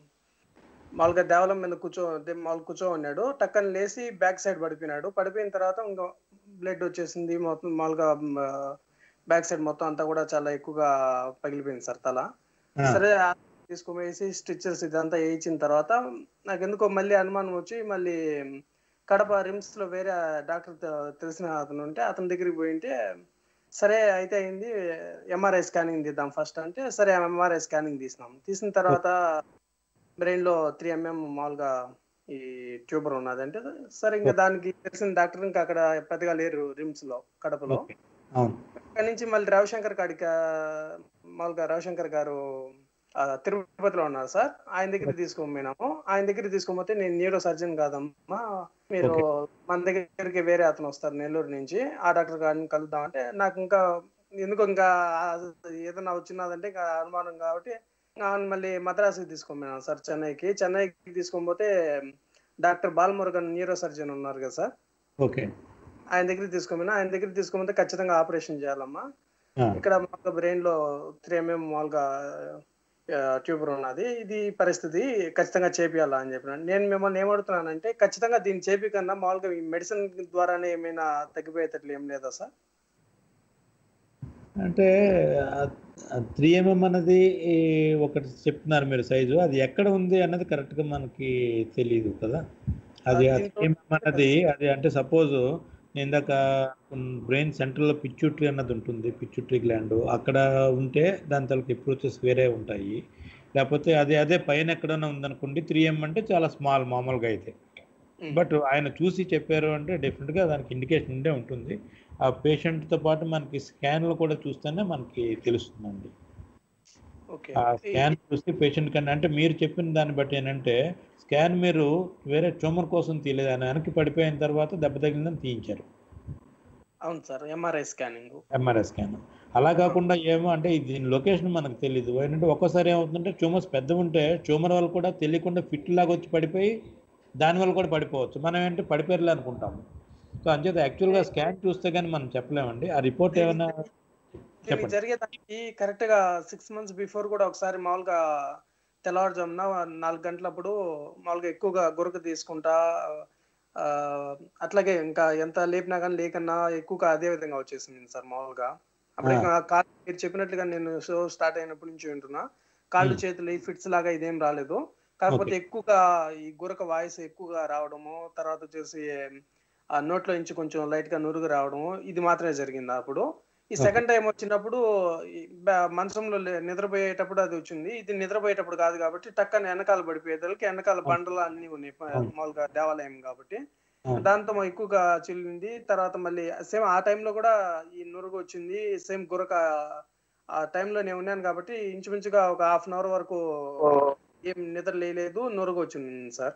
మామూలుగా దేవాలయం మీద కూర్చో అదే మామూలు కూర్చో ఉన్నాడు టక్కన లేచి బ్యాక్ సైడ్ పడిపోయినాడు పడిపోయిన తర్వాత ఇంకా బ్లడ్ వచ్చేసింది మొత్తం మామూలుగా బ్యాక్ సైడ్ మొత్తం అంతా కూడా చాలా ఎక్కువగా పగిలిపోయింది సార్ తల ఆ, సరే తీసుకుపోయేసి స్టిచెస్ ఇదంతా వేయించిన తర్వాత నాకు ఎందుకో మళ్ళీ అనుమానం వచ్చి మళ్ళీ కడప రిమ్స్ లో వేరే డాక్టర్ తెలిసిన అతను ఉంటే అతని దగ్గరికి పోయింటే సరే అయితే అయింది ఎంఆర్ఐ స్కానింగ్ తీద్దాం ఫస్ట్ అంటే సరే ఎంఆర్ఐ స్కానింగ్ తీసినాం తీసిన తర్వాత బ్రెయిన్ లో త్రీ ఎంఎం మామూలుగా ఈ ట్యూబర్ ఉన్నది అంటే సరే ఇంకా దానికి తెలిసిన డాక్టర్ ఇంకా అక్కడ పెద్దగా లేరు రిమ్స్ లో కడపలో ఓకే అవును అక్కడి నుంచి మళ్ళీ రవిశంకర్ కాడికి ఆ, మామూలుగా రవిశంకర్ గారు ఆ, తిరుపతిలో ఉన్నారు సార్ ఆయన దగ్గర తీసుకోపోయినాము ఆయన దగ్గర తీసుకోపోతే నేను న్యూరో సర్జన్ కాదమ్మా మీరు మన దగ్గరికి వేరే అతను వస్తారు నెల్లూరు నుంచి ఆ డాక్టర్ గారిని కలుద్దాం అంటే నాకు ఇంకా ఎందుకు ఇంకా ఆ ఏదైనా వచ్చినదంటే ఇంకా అనుమానం కాబట్టి ఆయన మళ్ళీ మద్రాసుకి తీసుకోపోయినాను సార్ చెన్నైకి చెన్నైకి తీసుకోపోతే డాక్టర్ బాలమురుగన్ న్యూరో సర్జన్ ఉన్నారు కదా సార్ ఓకే ఆయన దగ్గర తీసుకోమన్నా ఆయన దగ్గర తీసుకోమంటే ఖచ్చితంగా ఆపరేషన్ చేయాలమ్మా ఆ, ఇక్కడ మామూలుగా బ్రెయిన్ లో త్రీ ఎంఎం మామూలుగా ట్యూబర్ ఉన్నది ఇది పరిస్థితి ఖచ్చితంగా చేపియాలా అని చెప్పిన నేను మిమ్మల్ని ఏమడుతున్నానంటే ఖచ్చితంగా దీన్ని చేపి కన్నా మామూలుగా ఈ మెడిసిన్ ద్వారానే ఏమైనా తగ్గిపోయేటట్లు ఏం లేదా సార్ అంటే త్రీ ఎంఎం అన్నది ఈ ఒకటి చెప్తున్నారు మీరు సైజు అది ఎక్కడ ఉంది అన్నది correct గా మనకి తెలియదు కదా అది అది త్రీ ఎంఎం అన్నది అది అంటే సపోజ్ ఇందాక బ్రెయిన్ సెంటర్లో పిచ్యూటరీ అన్నది ఉంటుంది పిచ్యూటరీ గ్లాండ్ అక్కడ ఉంటే దాని తలకు అప్రోచెస్ వేరే ఉంటాయి లేకపోతే అదే అదే పైన ఎక్కడైనా ఉందనుకోండి త్రీ ఎం అంటే చాలా స్మాల్ మామూలుగా అయితే బట్ ఆయన చూసి చెప్పారు అంటే డెఫినెట్గా దానికి ఇండికేషన్ ఉండే ఉంటుంది ఆ పేషెంట్తో పాటు మనకి స్కాన్లు కూడా చూస్తేనే మనకి తెలుస్తుందండి ఓకే ఆ స్కాన్ చూసి పేషెంట్ కన్నా అంటే మీరు చెప్పిన దాన్ని బట్టి ఏంటంటే స్కాన్ మీరు వేరే ట్యూమర్ కోసం తీయలేదు ఆయన వెనక్కి పడిపోయిన తర్వాత దెబ్బ తగిలిందని తీయించారు అవును sir MRI scanning MRI scan అలా కాకుండా ఏమో అంటే ఇది దీని లొకేషన్ మనకు తెలియదు ఏంటంటే ఒక్కోసారి ఏమవుతుందంటే ట్యూమర్స్ పెద్ద ఉంటే ట్యూమర్ వల్ల కూడా తెలియకుండా ఫిట్ లాగా వచ్చి పడిపోయి దానివల్ల కూడా పడిపోవచ్చు మనం ఏంటంటే పడిపోయారులే అనుకుంటాము సో అంచేత యాక్చువల్గా స్కాన్ చూస్తే కానీ మనం చెప్పలేమండి ఆ రిపోర్ట్ ఏమైనా దీనికి చెప్పండి. జరిగేదానికి కరెక్ట్ గా సిక్స్ మంత్స్ బిఫోర్ కూడా ఒకసారి మామూలుగా తెల్లవారుజామున నాలుగు గంటలప్పుడు మామూలుగా ఎక్కువగా గురక తీసుకుంటా ఆ, అట్లాగే ఇంకా ఎంత లేపినా కానీ లేకన్నా ఎక్కువగా అదే విధంగా వచ్చేసింది సార్ మామూలుగా అప్పుడు ఆ. ఇంకా కాళ్ళు మీరు చెప్పినట్లుగా నేను షో స్టార్ట్ అయినప్పటి నుంచి వింటున్నా కాళ్ళు Hmm. చేతులు ఫిట్స్ లాగా ఇదేం రాలేదు కాకపోతే ఎక్కువగా ఈ గురక వాయిస్ ఎక్కువగా రావడము తర్వాత వచ్చేసి ఆ నోట్లో నుంచి కొంచెం లైట్ గా నురుగు రావడము ఇది మాత్రమే జరిగింది అప్పుడు ఈ Okay. సెకండ్ టైం వచ్చినప్పుడు ఈ బ- మంచంలో లే- నిద్రపోయేటప్పుడు అది వచ్చింది ఇది నిద్రపోయేటప్పుడు కాదు కాబట్టి టక్కన వెనకాల పడిపోయేదానికి వెనకాల బండలు అన్ని ఉన్నాయి ప- అవును. మామూలుగా దేవాలయం కాబట్టి అవును. దాంతో మా ఎక్కువగా చిల్లింది తర్వాత మళ్ళీ సేమ్ ఆ టైంలో కూడా ఈ నురుగు వచ్చింది సేమ్ గురక ఆ టైంలో నేను ఉన్నాను కాబట్టి ఇంచుమించుగా ఒక హాఫ్ అన్ అవర్ వరకు ఏం నిద్ర లేలేదు నురుగు వచ్చింది సార్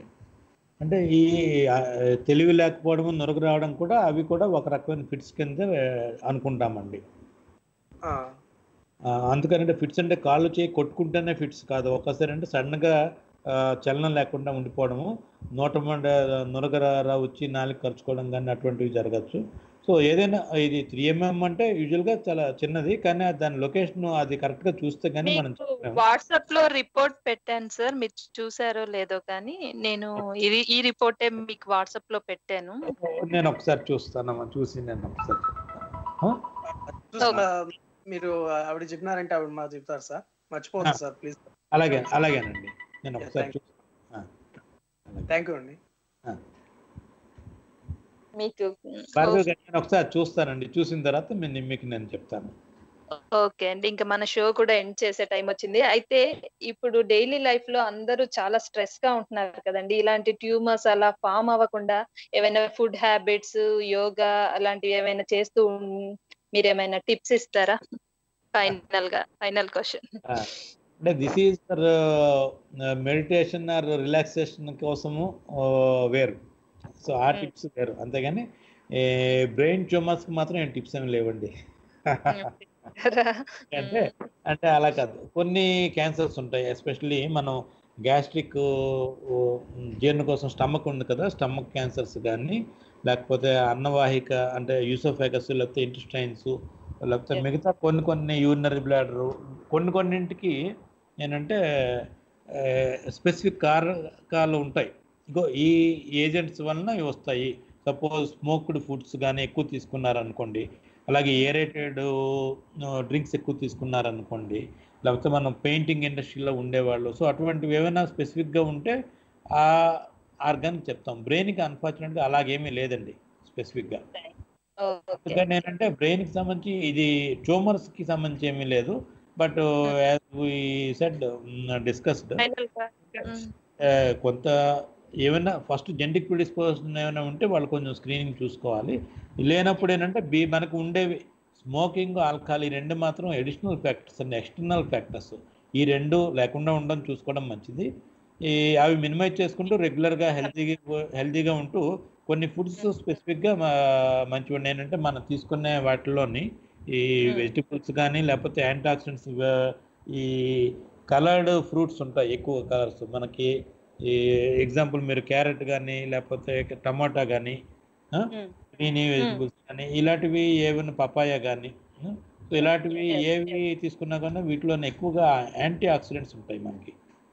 అంటే ఈ ఆ, తెలివి లేకపోవడం నొరగ రావడం కూడా అవి కూడా ఒక రకమైన ఫిట్స్ కింద ఆ, అనుకుంటామండి ఆ, ఆ, అందుకనంటే ఫిట్స్ అంటే కాళ్ళు చేయి కొట్టుకుంటేనే ఫిట్స్ కాదు ఒక్కసారి అంటే సడన్గా ఆ, చలనం లేకుండా ఉండిపోవడము నోట మండ నొరగర వచ్చి నాలుగు ఖర్చుకోవడం కానీ అటువంటివి జరగచ్చు సో ఏదైనా ఇది త్రీ ఎంఎం అంటే యూజువల్గా చాలా చిన్నది కానీ దాని లొకేషన్ అది కరెక్ట్గా చూస్తే కానీ మనం మీకు చెప్పలేము. వాట్సాప్ లో రిపోర్ట్ పెట్టాను సార్ మీరు చూసారో లేదో కానీ నేను ఇది ఈ రిపోర్టే మీకు వాట్సాప్ లో పెట్టాను నేను ఒకసారి చూస్తానమ్మా చూసి నేను ఒకసారి చెప్తాను. చూసి మా- మీరు ఆవిడ చెప్పినారంటే ఆవిడ మాకు చెప్తారు సార్ మర్చిపోతుంది సార్ ప్లీజ్ అలాగే అలాగేనండి నేను ఒకసారి thank you. చూస్తాను ఆ, అలాగే. థ్యాంక్ యూ అండి మీకు భార్గవ్ గారు, నేను ఒకసారి చూస్తానండి చూసిన తర్వాత మీ- మీకు నేను చెప్తాను ఓకే అండి ఇంకా మన షో కూడా ఎండ్ చేసే టైం వచ్చింది అయితే ఇప్పుడు డైలీ లైఫ్ లో అందరూ చాలా స్ట్రెస్ గా ఉంటున్నారు కదండి ఇలాంటి ట్యూమర్స్ అలా ఫామ్ అవ్వకుండా ఏమైనా ఫుడ్ హ్యాబిట్స్ యోగా అలాంటివి ఏమైనా చేస్తూ ఉన్- మీరు ఏమైనా టిప్స్ ఇస్తారా ఫైనల్ గా ఫైనల్ క్వశ్చన్ ఆ, అంటే this is for meditation or relaxation కోసము ఆ, వేరు సో ఆ Hmm. టిప్స్ వేరు అంతేగాని బ్రెయిన్ ట్యూమర్స్కి మాత్రం ఏం టిప్స్ ఏమి లేవండి అంటే అంటే అలా కాదు కొన్ని క్యాన్సర్స్ ఉంటాయి ఎస్పెషల్లీ మనం గ్యాస్ట్రిక్ జీర్ణ కోసం స్టమక్ ఉంది కదా స్టమక్ క్యాన్సర్స్ కానీ లేకపోతే అన్నవాహిక అంటే యూసోఫాగస్ లేకపోతే ఇంటెస్టైన్స్ లేకపోతే Yes. మిగతా కొన్ని కొన్ని యూరినరీ బ్లాడర్ కొన్ని కొన్నింటికి ఏంటంటే స్పెసిఫిక్ కారకాలు ఉంటాయి ఇగో ఈ ఏజెంట్స్ వలన ఇవి వస్తాయి సపోజ్ స్మోక్డ్ ఫుడ్స్ కానీ ఎక్కువ తీసుకున్నారనుకోండి అలాగే ఏరేటెడ్ డ్రింక్స్ ఎక్కువ తీసుకున్నారనుకోండి లేకపోతే మనం పెయింటింగ్ ఇండస్ట్రీలో ఉండేవాళ్ళు సో అటువంటివి ఏమైనా స్పెసిఫిక్గా ఉంటే ఆ ఆర్గాన్ చెప్తాం బ్రెయిన్కి అన్ఫార్చునేట్గా అలాగేమీ లేదండి స్పెసిఫిక్గా ఓకే అందుకని ఏంటంటే బ్రెయిన్కి సంబంధించి ఇది ట్యూమర్స్కి సంబంధించి ఏమీ లేదు but as we said discussed final గా కొంత ఏమైనా ఫస్ట్ జెనటిక్ ప్రిడిస్పోజిషన్ ఏమైనా ఉంటే వాళ్ళు కొంచెం స్క్రీనింగ్ చూసుకోవాలి లేనప్పుడు ఏంటంటే బీ మనకు ఉండేవి స్మోకింగ్ ఆల్కహాల్ ఈ రెండు మాత్రం ఎడిషనల్ ఫ్యాక్టర్స్ అండి ఎక్స్టర్నల్ ఫ్యాక్టర్స్ ఈ రెండు లేకుండా ఉండడం చూసుకోవడం మంచిది ఈ అవి మినిమైజ్ చేసుకుంటూ రెగ్యులర్గా హెల్తీగా హెల్తీగా ఉంటూ కొన్ని ఫుడ్స్ స్పెసిఫిక్గా మంచివి ఏంటంటే మనం తీసుకునే వాటిలోని ఈ వెజిటబుల్స్ కానీ లేకపోతే యాంటీ ఆక్సిడెంట్స్ ఈ కలర్డ్ ఫ్రూట్స్ ఉంటాయి ఎక్కువ కలర్స్ మనకి ఈ ఎగ్జాంపుల్ మీరు క్యారెట్ కానీ లేకపోతే టమాటా కానీ గ్రీన్ వెజిటబుల్స్ కానీ ఇలాంటివి ఏమైనా పపాయ కానీ సో ఇలాంటివి ఏవి తీసుకున్నా కానీ వీటిలోనే ఎక్కువగా యాంటీ ఆక్సిడెంట్స్ ఉంటాయి మనకి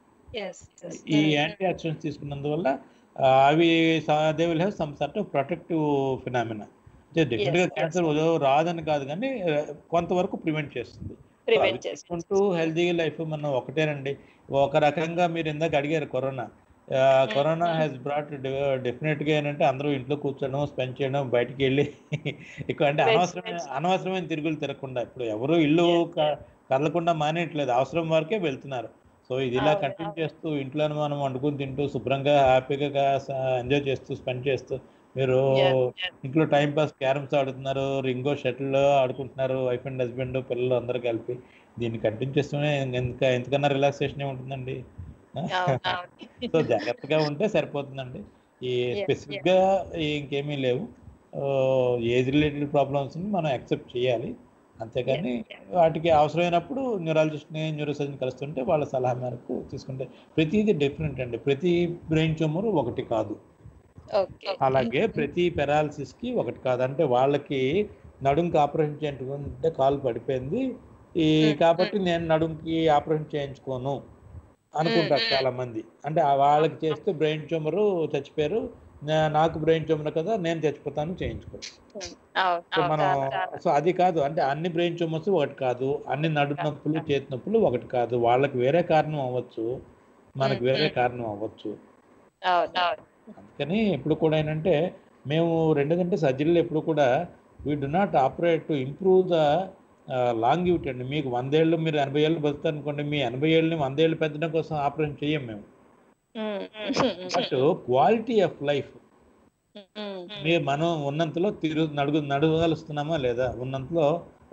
ఈ యాంటీ ఆక్సిడెంట్స్ తీసుకున్నందువల్ల ఆ, అవి they will have some sort of protective phenomena definite గా క్యాన్సర్ రాదని కాదు కానీ ఆ, కొంతవరకు ప్రివెంట్ చేస్తుంది ప్రివెంట్ చేస్తుంది చేసుకుంటూ హెల్తీ లైఫ్ మనం ఒకటేనండి ఒక రకంగా మీరు ఇందాక అడిగారు corona corona has brought definite గా ఏంటంటే అందరూ ఇంట్లో కూర్చోడం స్పెండ్ చేయడం బయటికి వెళ్ళి ఎక్కువ అంటే Best అనవసరమైన అనవసరమైన తిరుగులు తిరగకుండా ఇప్పుడు ఎవరు ఇల్లు క- కదలకుండా మానేయట్లేదు అవసరం వరకే వెళ్తున్నారు సో ఇది ఇలా అవును, కంటిన్యూ చేస్తూ ఇంట్లోనే మనం వండుకుని తింటూ శుభ్రంగా హ్యాపీగా ఎంజాయ్ చేస్తూ స్పెండ్ చేస్తూ మీరు Yes, yes. ఇంట్లో టైం పాస్ క్యారమ్స్ ఆడుతున్నారు రింగో షటిల్ ఆడుకుంటున్నారు వైఫ్ అండ్ హస్బెండ్ పిల్లలు అందరూ కలిపి దీన్ని కంటిన్యూ చేస్తూనే ఇంకా ఎంతకన్నా రిలాక్సేషన్ ఉంటుందండి అవును, అవును. సో జాగ్రత్తగా ఉంటే సరిపోతుందండి ఈ Yes, స్పెసిఫిక్ గా ఇంకేమీ లేవు ఏజ్ రిలేటెడ్ ప్రాబ్లమ్స్ ని మనం యాక్సెప్ట్ చేయాలి అంతేగాని వాటికి అవసరమైనప్పుడు న్యూరాలజిస్ట్ని న్యూరోసర్జన్ కలుస్తుంటే వాళ్ళ సలహా మేరకు తీసుకుంటే ప్రతిదీ డిఫరెంట్ అండి ప్రతి బ్రెయిన్ ట్యూమర్ ఒకటి కాదు ఓకే అలాగే ప్రతి పెరాలసిస్ కి ఒకటి కాదు అంటే వాళ్ళకి నడుంకి ఆపరేషన్ చేయించుకుంటే కాలు పడిపోయింది ఈ కాబట్టి నేను నడుంకి ఆపరేషన్ చేయించుకోను అనుకుంటారు చాలా మంది అంటే ఆ వాళ్ళకి చేస్తే బ్రెయిన్ ట్యూమర్ చచ్చిపోయారు నా- నాకు బ్రెయిన్ ట్యూమర్ కదా నేను చచ్చిపోతాను చేయించుకోను అవును, సో అవును, మనం చాలా, చాలా. సో అది కాదు అంటే అన్ని బ్రెయిన్ ట్యూమర్స్ ఒకటి కాదు అన్ని నడు నొప్పులు చేతి నొప్పులు ఒకటి కాదు వాళ్ళకి వేరే కారణం అవ్వచ్చు మనకి వేరే కారణం అవ్వచ్చు అవును, అవును. అందుకని ఎప్పుడు కూడా ఏంటంటే మేము రెండు గంటల సర్జరీలు ఎప్పుడు కూడా we do not operate to improve the longevity అండి మీకు వందేళ్ళు మీరు ఎనభై ఏళ్ళు బతుకుతారు అనుకోండి మీ ఎనభై ఏళ్ళని వందేళ్ళు పెంచడం కోసం ఆపరేషన్ చేయం మేము um, but quality of life um, మీరు మనం ఉన్నంతలో తిరుగు నడుగు నడవగలుస్తున్నామా లేదా ఉన్నంతలో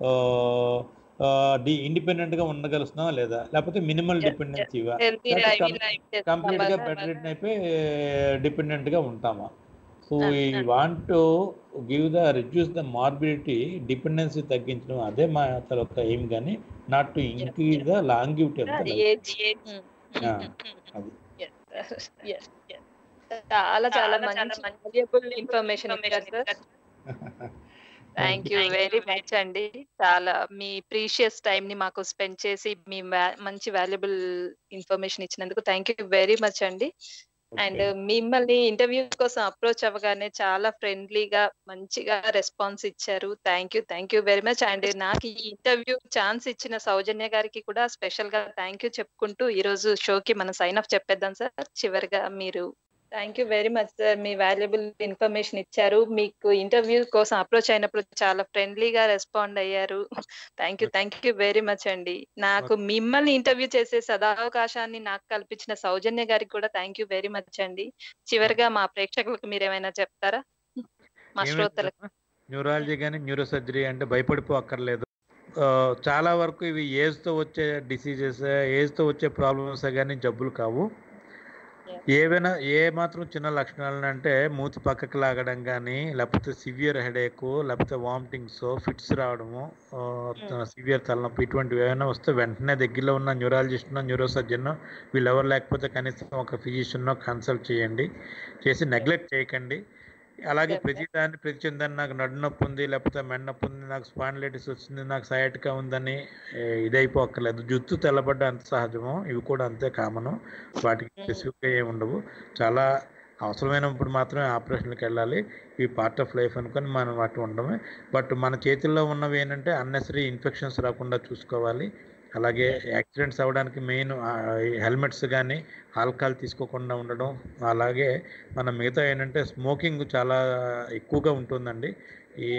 డి ఇండిపెండెంట్ గా ఉండగలుస్తున్నామా లేదా లేకపోతే మినిమల్ డిపెండెన్సీ ఇవా healthy లేకపోతే life- కం- life చేస్తున్నామా? కంప్లీట్ గా బెడ్ రిటర్న్ అయిపోయి డిపెండెంట్ గా ఉంటామా సో Ah, ఈ ah. Want to give the reduce the morbidity dependency తగ్గించడం అదే మా యొక్క ఎయిమ్ కానీ not to increase the longevity of the అది లైఫ్ age, age. Ah, అది Yes, sir. Yes, yes. చాలా చాలా మంచి వాల్యుబుల్ ఇన్ఫర్మేషన్ ఇచ్చారు sir thank you very much అండి చాలా మీ ప్రీషియస్ టైం ని మాకు స్పెండ్ చేసి మీ va- మంచి వాల్యుబుల్ ఇన్ఫర్మేషన్ ఇచ్చినందుకు థ్యాంక్ యూ వెరీ మచ్ అండి అండ్ మిమ్మల్ని ఇంటర్వ్యూ కోసం అప్రోచ్ అవ్వగానే చాలా ఫ్రెండ్లీగా మంచిగా రెస్పాన్స్ ఇచ్చారు thank you thank you very much and నాకు ఈ ఇంటర్వ్యూ ఛాన్స్ ఇచ్చిన సౌజన్య గారికి కూడా స్పెషల్ గా థ్యాంక్ యూ చెప్పుకుంటూ ఈ రోజు షోకి మనం సైన్ ఆఫ్ చెప్పేద్దాం సార్ చివరిగా మీరు thank you very much sir మీ వాల్యుబుల్ ఇన్ఫర్మేషన్ ఇచ్చారు మీకు ఇంటర్వ్యూ కోసం అప్రోచ్ అయినప్పుడు చాలా ఫ్రెండ్లీగా రెస్పాండ్ అయ్యారు thank you thank you very much అండి నాకు మిమ్మల్ని ఇంటర్వ్యూ చేసే సదావకాశాన్ని నాకు కల్పించిన సౌజన్య గారికి కూడా థ్యాంక్ యూ వెరీ మచ్ అండి చివరిగా మా ప్రేక్షకులకు మీరు ఏమైనా చెప్తారా మా శ్రోతలకు న్యూరాలజీ కానీ న్యూరో సర్జరీ అంటే భయపడిపో అక్కర్లేదు ఆ, చాలా వరకు ఇవి ఏజ్తో వచ్చే డిసీజెస్ ఏజ్తో వచ్చే ప్రాబ్లమ్స్ కానీ జబ్బులు కావు ఏవైనా ఏ మాత్రం చిన్న లక్షణాలు అంటే మూతి పక్కకి లాగడం కానీ లేకపోతే సివియర్ హెడేక్ లేకపోతే వామిటింగ్స్ ఫిట్స్ రావడము సివియర్ తలనొప్పి ఇటువంటివి ఏమైనా వస్తే వెంటనే దగ్గరలో ఉన్న న్యూరాలజిస్ట్నో న్యూరో సర్జన్ వీళ్ళెవరు లేకపోతే కనీసం ఒక ఫిజిషియన్నో కన్సల్ట్ చేయండి చేసి నెగ్లెక్ట్ చేయకండి అలాగే ప్రతి దాన్ని ప్రతి చెందని నాకు నడు నొప్పి ఉంది లేకపోతే మెడ నొప్పి ఉంది నాకు స్పాండిలైటిస్ వచ్చింది నాకు సయాటికా ఉందని ఏ, ఇదైపోక్కర్లేదు జుత్తు తెల్లబడ్డ అంత సహజము ఇవి కూడా అంతే కామను వాటికి స్పెసిఫిక్గా ఏమి ఉండవు చాలా అవసరమైనప్పుడు మాత్రమే ఆపరేషన్కి వెళ్ళాలి ఇవి పార్ట్ ఆఫ్ లైఫ్ అనుకొని మనం వాటి ఉండమే బట్ మన చేతుల్లో ఉన్నవి ఏంటంటే అన్నెసరీ ఇన్ఫెక్షన్స్ రాకుండా చూసుకోవాలి అలాగే యాక్సిడెంట్స్ అవ్వడానికి మెయిన్ హెల్మెట్స్ కానీ ఆల్కహాల్ తీసుకోకుండా ఉండడం అలాగే మన మిగతా ఏంటంటే స్మోకింగ్ చాలా ఎక్కువగా ఉంటుందండి ఈ Yes. మన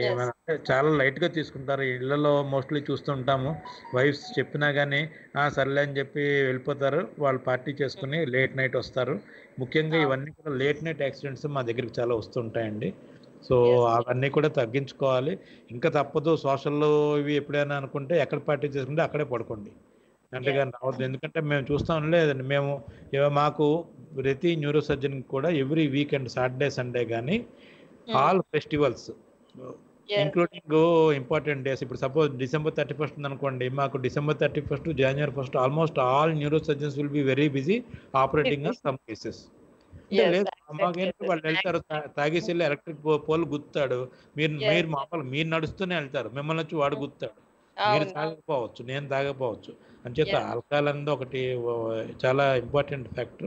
చాలా లైట్ గా తీసుకుంటారు ఇళ్లలో మోస్ట్లీ చూస్తుంటాము వైఫ్స్ చెప్పినా కానీ ఆ సర్లే అని చెప్పి వెళ్ళిపోతారు వాళ్ళు పార్టీ చేసుకుని లేట్ నైట్ వస్తారు ముఖ్యంగా ఇవన్నీ కూడా లేట్ నైట్ యాక్సిడెంట్స్ మా దగ్గరికి చాలా వస్తుంటాయండి సో అవన్నీ కూడా తగ్గించుకోవాలి ఇంకా తప్పదు సోషల్ ఇవి ఎప్పుడైనా అనుకుంటే ఎక్కడ పార్టీ చేసుకుంటే అక్కడే పడుకోండి అంతేగాని రావద్దు ఎందుకంటే మేము చూస్తాం లేదండి మేము ఇవ- మాకు ప్రతి న్యూరో సర్జన్ కూడా ఎవ్రీ వీకెండ్ సాటర్డే సండే కానీ all festivals including important days ఇప్పుడు సపోజ్ డిసెంబర్ థర్టీ ఫస్ట్ అనుకోండి మాకు December thirty first January first almost all neuro surgeons will be very busy operating some cases Yes, లేదు accept మాకేంటి it. వాళ్ళు వెళ్తారు తా- తాగేసి వెళ్ళి ఎలక్ట్రిక్ పోల్ గుత్తాడు మీరు Yes, మీరు yes. మామూలు మీరు నడుస్తూనే వెళ్తారు మిమ్మల్ని వచ్చి వాడు గుత్తాడు మీరు అవును తాగకపోవచ్చు నేను తాగకపోవచ్చు అంచేత Yeah. ఆల్కహాల్ అనేది ఒకటి ఓ, చాలా ఇంపార్టెంట్ ఫ్యాక్టర్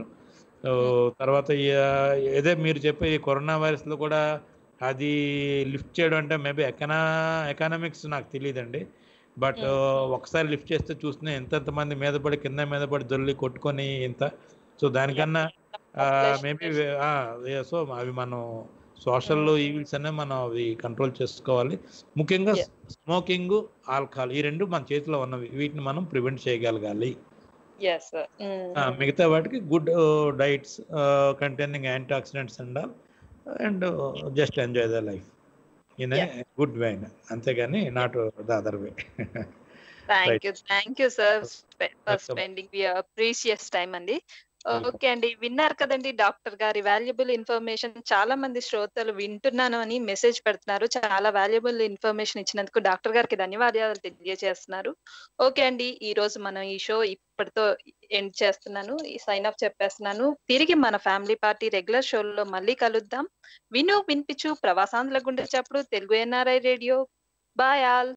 తర్వాత ఈ, ఆ, ఏదే మీరు చెప్పే ఈ కరోనా వైరస్ లో కూడా అది లిఫ్ట్ చేయడం అంటే మేబీ ఎకనా ఎకనామిక్స్ నాకు తెలియదండి బట్ ఒకసారి లిఫ్ట్ చేస్తే చూస్తే ఎంతెంత మంది మీద పడి కింద మీద పడి దొల్లి కొట్టుకొని ఇంత సో దానికన్నా మేబీ సో అవి మనం సోషల్ ఈవిల్స్ అనే మనం అవి కంట్రోల్ చేసుకోవాలి ముఖ్యంగా Yeah. స్మోకింగ్ ఆల్కహాల్ ఈ రెండు మన చేతిలో ఉన్నవి వీటిని మనం ప్రివెంట్ చేయగలగాలి ఎస్ ఆ, మిగతా వాటికి good diets containing antioxidants and all and just enjoy the life in good way అంతేగాని not the other way thank you thank you sir for Welcome. Spending your precious time అండి okay అండి విన్నారు కదండి doctor గారి valuable information చాలా మంది శ్రోతలు వింటున్నాను అని మెసేజ్ పెడుతున్నారు చాలా వాల్యుబుల్ ఇన్ఫర్మేషన్ ఇచ్చినందుకు డాక్టర్ గారికి ధన్యవాదాలు తెలియజేస్తున్నారు ఓకే అండి ఈ రోజు మనం ఈ షో ఇప్పటితో ఎండ్ చేస్తున్నాను ఈ సైన్ ఆఫ్ చెప్పేస్తున్నాను తిరిగి మన ఫ్యామిలీ పార్టీ రెగ్యులర్ షోలో మళ్ళీ కలుద్దాం విను వినిపించు ప్రవాసాంధ్రుల గుండె చప్పుడు తెలుగు ఎన్ఆర్ఐ రేడియో బాయ్ ఆల్